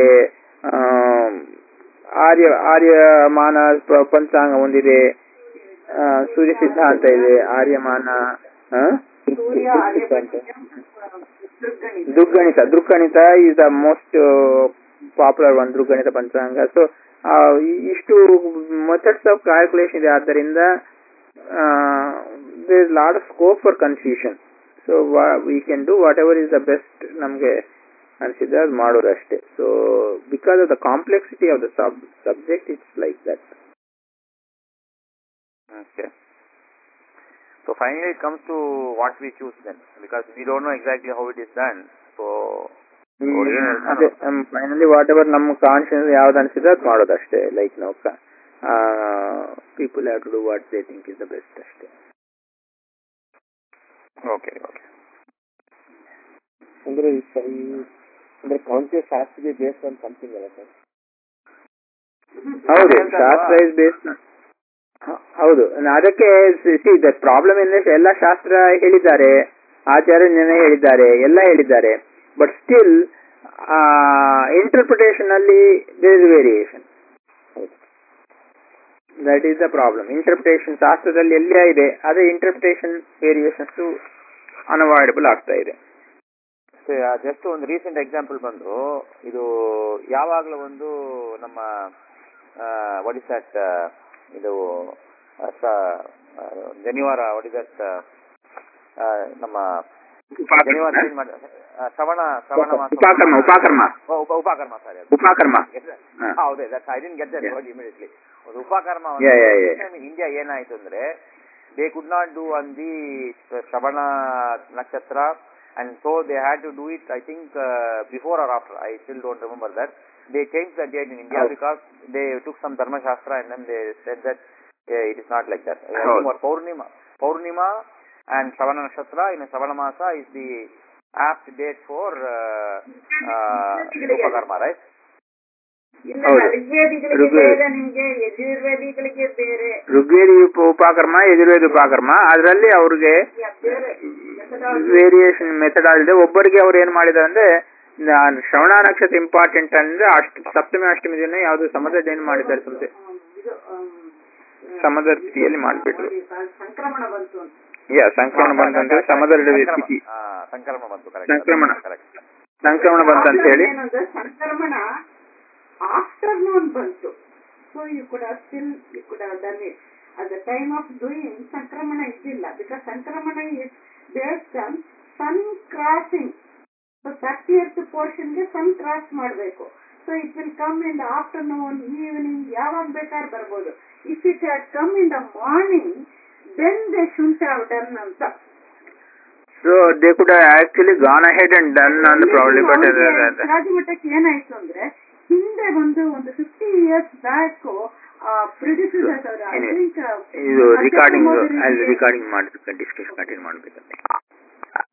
ಆರ್ಯ ಆರ್ಯಮಾನ ಪ- ಪಂಚಾಂಗ ಒಂದಿದೆ ಆ, ಸೂರ್ಯ ಸಿದ್ಧಾಂತ ಇದೆ ಆರ್ಯಮಾನ ಆ? Surya Aryabhatta Drikganita Drikganita Drikganita is the most popular one Drikganita panchanga so ಇಷ್ಟು ಮೆಥಡ್ಸ್ ಆಫ್ ಕ್ಯಾಲ್ಕುಲೇಷನ್ ಇದೆ ಆದ್ದರಿಂದ lot of scope for confusion so we can do whatever is the best ನಮಗೆ ಅನಿಸಿದ್ರೆ ಅದು ಮಾಡೋದು ಅಷ್ಟೇ so because of the complexity of the sub subject it's like that Okay. So finally it comes to what we choose then because we don't know exactly how it is done. So ಅವ್ರು ಏನ್ ಅದೇ ಹೇಳ್ತಾರೋ finally whatever ನಮ್ಮ conscious ಯಾವ್ದು ಅನ್ಸಿದ್ರೆ ಅದು ಮಾಡೋದು ಅಷ್ಟೇ ಲೈಕ್ ನಾವು people have to do what they think is the best ಅಷ್ಟೇ ಓಕೆ ಓಕೆ ಅಂದ್ರೆ ಈ ಸ- ಈ ಅಂದ್ರೆ conscious has to be based on something ಅಲ್ಲ ಸರ್ ಹೌದು ಹೇಳ್ತಾ ಶಾಸ್ತ್ರ ಇಸ್ ಬೇಸ್ಡ್ ಹೌದು ನ- ಅದಕ್ಕೆ ಸಿ ದ ಪ್ರಾಬ್ಲಮ್ ಏನಂದ್ರೆ ಎಲ್ಲ ಶಾಸ್ತ್ರ ಹೇಳಿದ್ದಾರೆ ಆಚಾರ್ಯನೇ ಹೇಳಿದ್ದಾರೆ ಎಲ್ಲ ಹೇಳಿದ್ದಾರೆ ಬಟ್ ಸ್ಟಿಲ್ ಇಂಟರ್ಪ್ರಿಟೇಷನ್ ಅಲ್ಲಿ there is variation that is the problem interpretation ಶಾಸ್ತ್ರದಲ್ಲಿ ಎಲ್ಲೇ ಇದೆ ಅದೇ ಇಂಟರ್ಪ್ರಿಟೇಷನ್ ವೇರಿಯೇಷನ್ಸ್ ಅನ್ಅವಾಯ್ಡಬಲ್ ಆಗ್ತಾ ಇದೆ ಜಸ್ಟ್ ಒಂದು ರೀಸೆಂಟ್ ಎಕ್ಸಾಂಪಲ್ ಬಂದು ಇದು ಯಾವಾಗಲೂ ಒಂದು ನಮ್ಮ ವಾಟ್ ಇಸ್ ದಟ್ ಇದು ಆ, ಸ- ಆ, ಜನಿವಾರ ವಾಟ್ ಇಸ್ ದಟ್ ನಮ್ಮ ಜನಿವಾರ change ಮಾಡಿ ಆ, ಶ್ರವಣ ಶ್ರವಣ ಮಾಸ ಉಪಕರ್ಮ ಉಪಕರ್ಮ ಓ, ಉಪ- ಉಪಕರ್ಮ ಸಾರಿ ಉಪಕರ್ಮ ಹಾ. ಹೌದೇ that I didn't get that word immediately ಒಂದು Upakarma Yeah, yeah, yeah. India ಏನಾಯ್ತು ಅಂದ್ರೆ they could not do on the Shravana nakshatra and so they had to do it I think before or after I still don't remember that they change the date in India ಹೌದು. Because they took some Dharmashastra and then they said that it is not like that ಹೌದು. Pournima Pournima and Shravana Nakshatra in Shravana Masa is the apt date for uh, uh, Upakarma, right? ಇಲ್ಲ ಹೌದು. ಋಗ್ವೇದಿಗಳಿಗೆ ಋಗ್ವೇದ. ಬೇರೆ ನಿಮ್ಗೆ ಯಜುರ್ವೇದಿಗಳಿಗೆ ಬೇರೆ ಋಗ್ವೇದಿ ಉಪ ಉಪಕರ್ಮ ಯಜುರ್ವೇದ ಉಪಕರ್ಮ ಅದರಲ್ಲಿ ಅವ್ರಿಗೆ ಯಾ, ಬೇರೆ methodology. ವೇರಿಯೇಷನ್ ಮೆಥಡ್ ಇದೆ ಒಬ್ಬರಿಗೆ ಅವ್ರು ಏನ್ ಮಾಡಿದಾರೆ ಅಂದ್ರೆ ನಾನ್ ಶ್ರವಣ ನಕ್ಷತ್ರ ಇಂಪಾರ್ಟೆಂಟ್ ಅಂದ್ರೆ ಅಷ್ಟ ಸಪ್ತಮಿ ಅಷ್ಟಮಿ ದಿನ ಯಾವ್ದು ಸಮದ ಏನ್ ಮಾಡಿದ್ದಾರೆ ಸಂತೆ ಹ್ಮ್, ಇದು ಹ್ಮ್, ಸಮದ ಸ್ಥಿತಿಯಲ್ಲಿ ಮಾಡ್ಬಿಟ್ರು ಸಂಕ್ರಮಣ ಬಂತು ಅಂತ ಯಾ ಸಂಕ್ರಮಣ ಬಂತಂದ್ರೆ ಸಮದ ಸ್ಥಿತಿ ಆ, ಸಂಕ್ರಮಣ ಬಂತು ಸಂಕ್ರಮಣ. ಕರೆಕ್ಟ್ ಸಂಕ್ರಮಣ ಬಂತಂತ ಹೇಳಿ ಏನಂದ್ರೆ ಸಂಕ್ರಮಣ ಆಫ್ಟರ್ನೂನ್ ಬಂತು so you could still you could done it at the time of doing Sankramana ಇದ್ದಿಲ್ಲ because Sankramana is based on sun crossing so thirtieth ಪೋರ್ಷನ್ಗೆ ಸನ್ ಕ್ರಾಸ್ ಮಾಡಬೇಕು so it will come in the afternoon evening ಯಾವಾಗ ಬೇಕಾದ್ರೆ ಬರ್ಬೋದು if it had come in the morning then they ಶುಂಠ have done ಅಂತ so they could actually gone ahead and done and probably but ರಾಜಮಠಕ್ಕೆ ಏನಾಯ್ತು ಅಂದ್ರೆ ಹಿಂದೆ ಒಂದು ಒಂದು ಫಿಫ್ಟಿ ಇಯರ್ಸ್ ಬ್ಯಾಕ್ ಪ್ರೊಡ್ಯೂಸರ್ಸ್ ಅವರು ಐ Anyway, ಥಿಂಕ್ ಇದು ರಿಕಾರ್ಡಿಂಗ್ ಅಲ್ಲಿ ರಿಕಾರ್ಡಿಂಗ್ ಮಾಡಿ ಡಿಸ್ಕಸ್ ಕಂಟಿನ್ಯೂ ಮಾಡ್ಬೇಕಂತೆ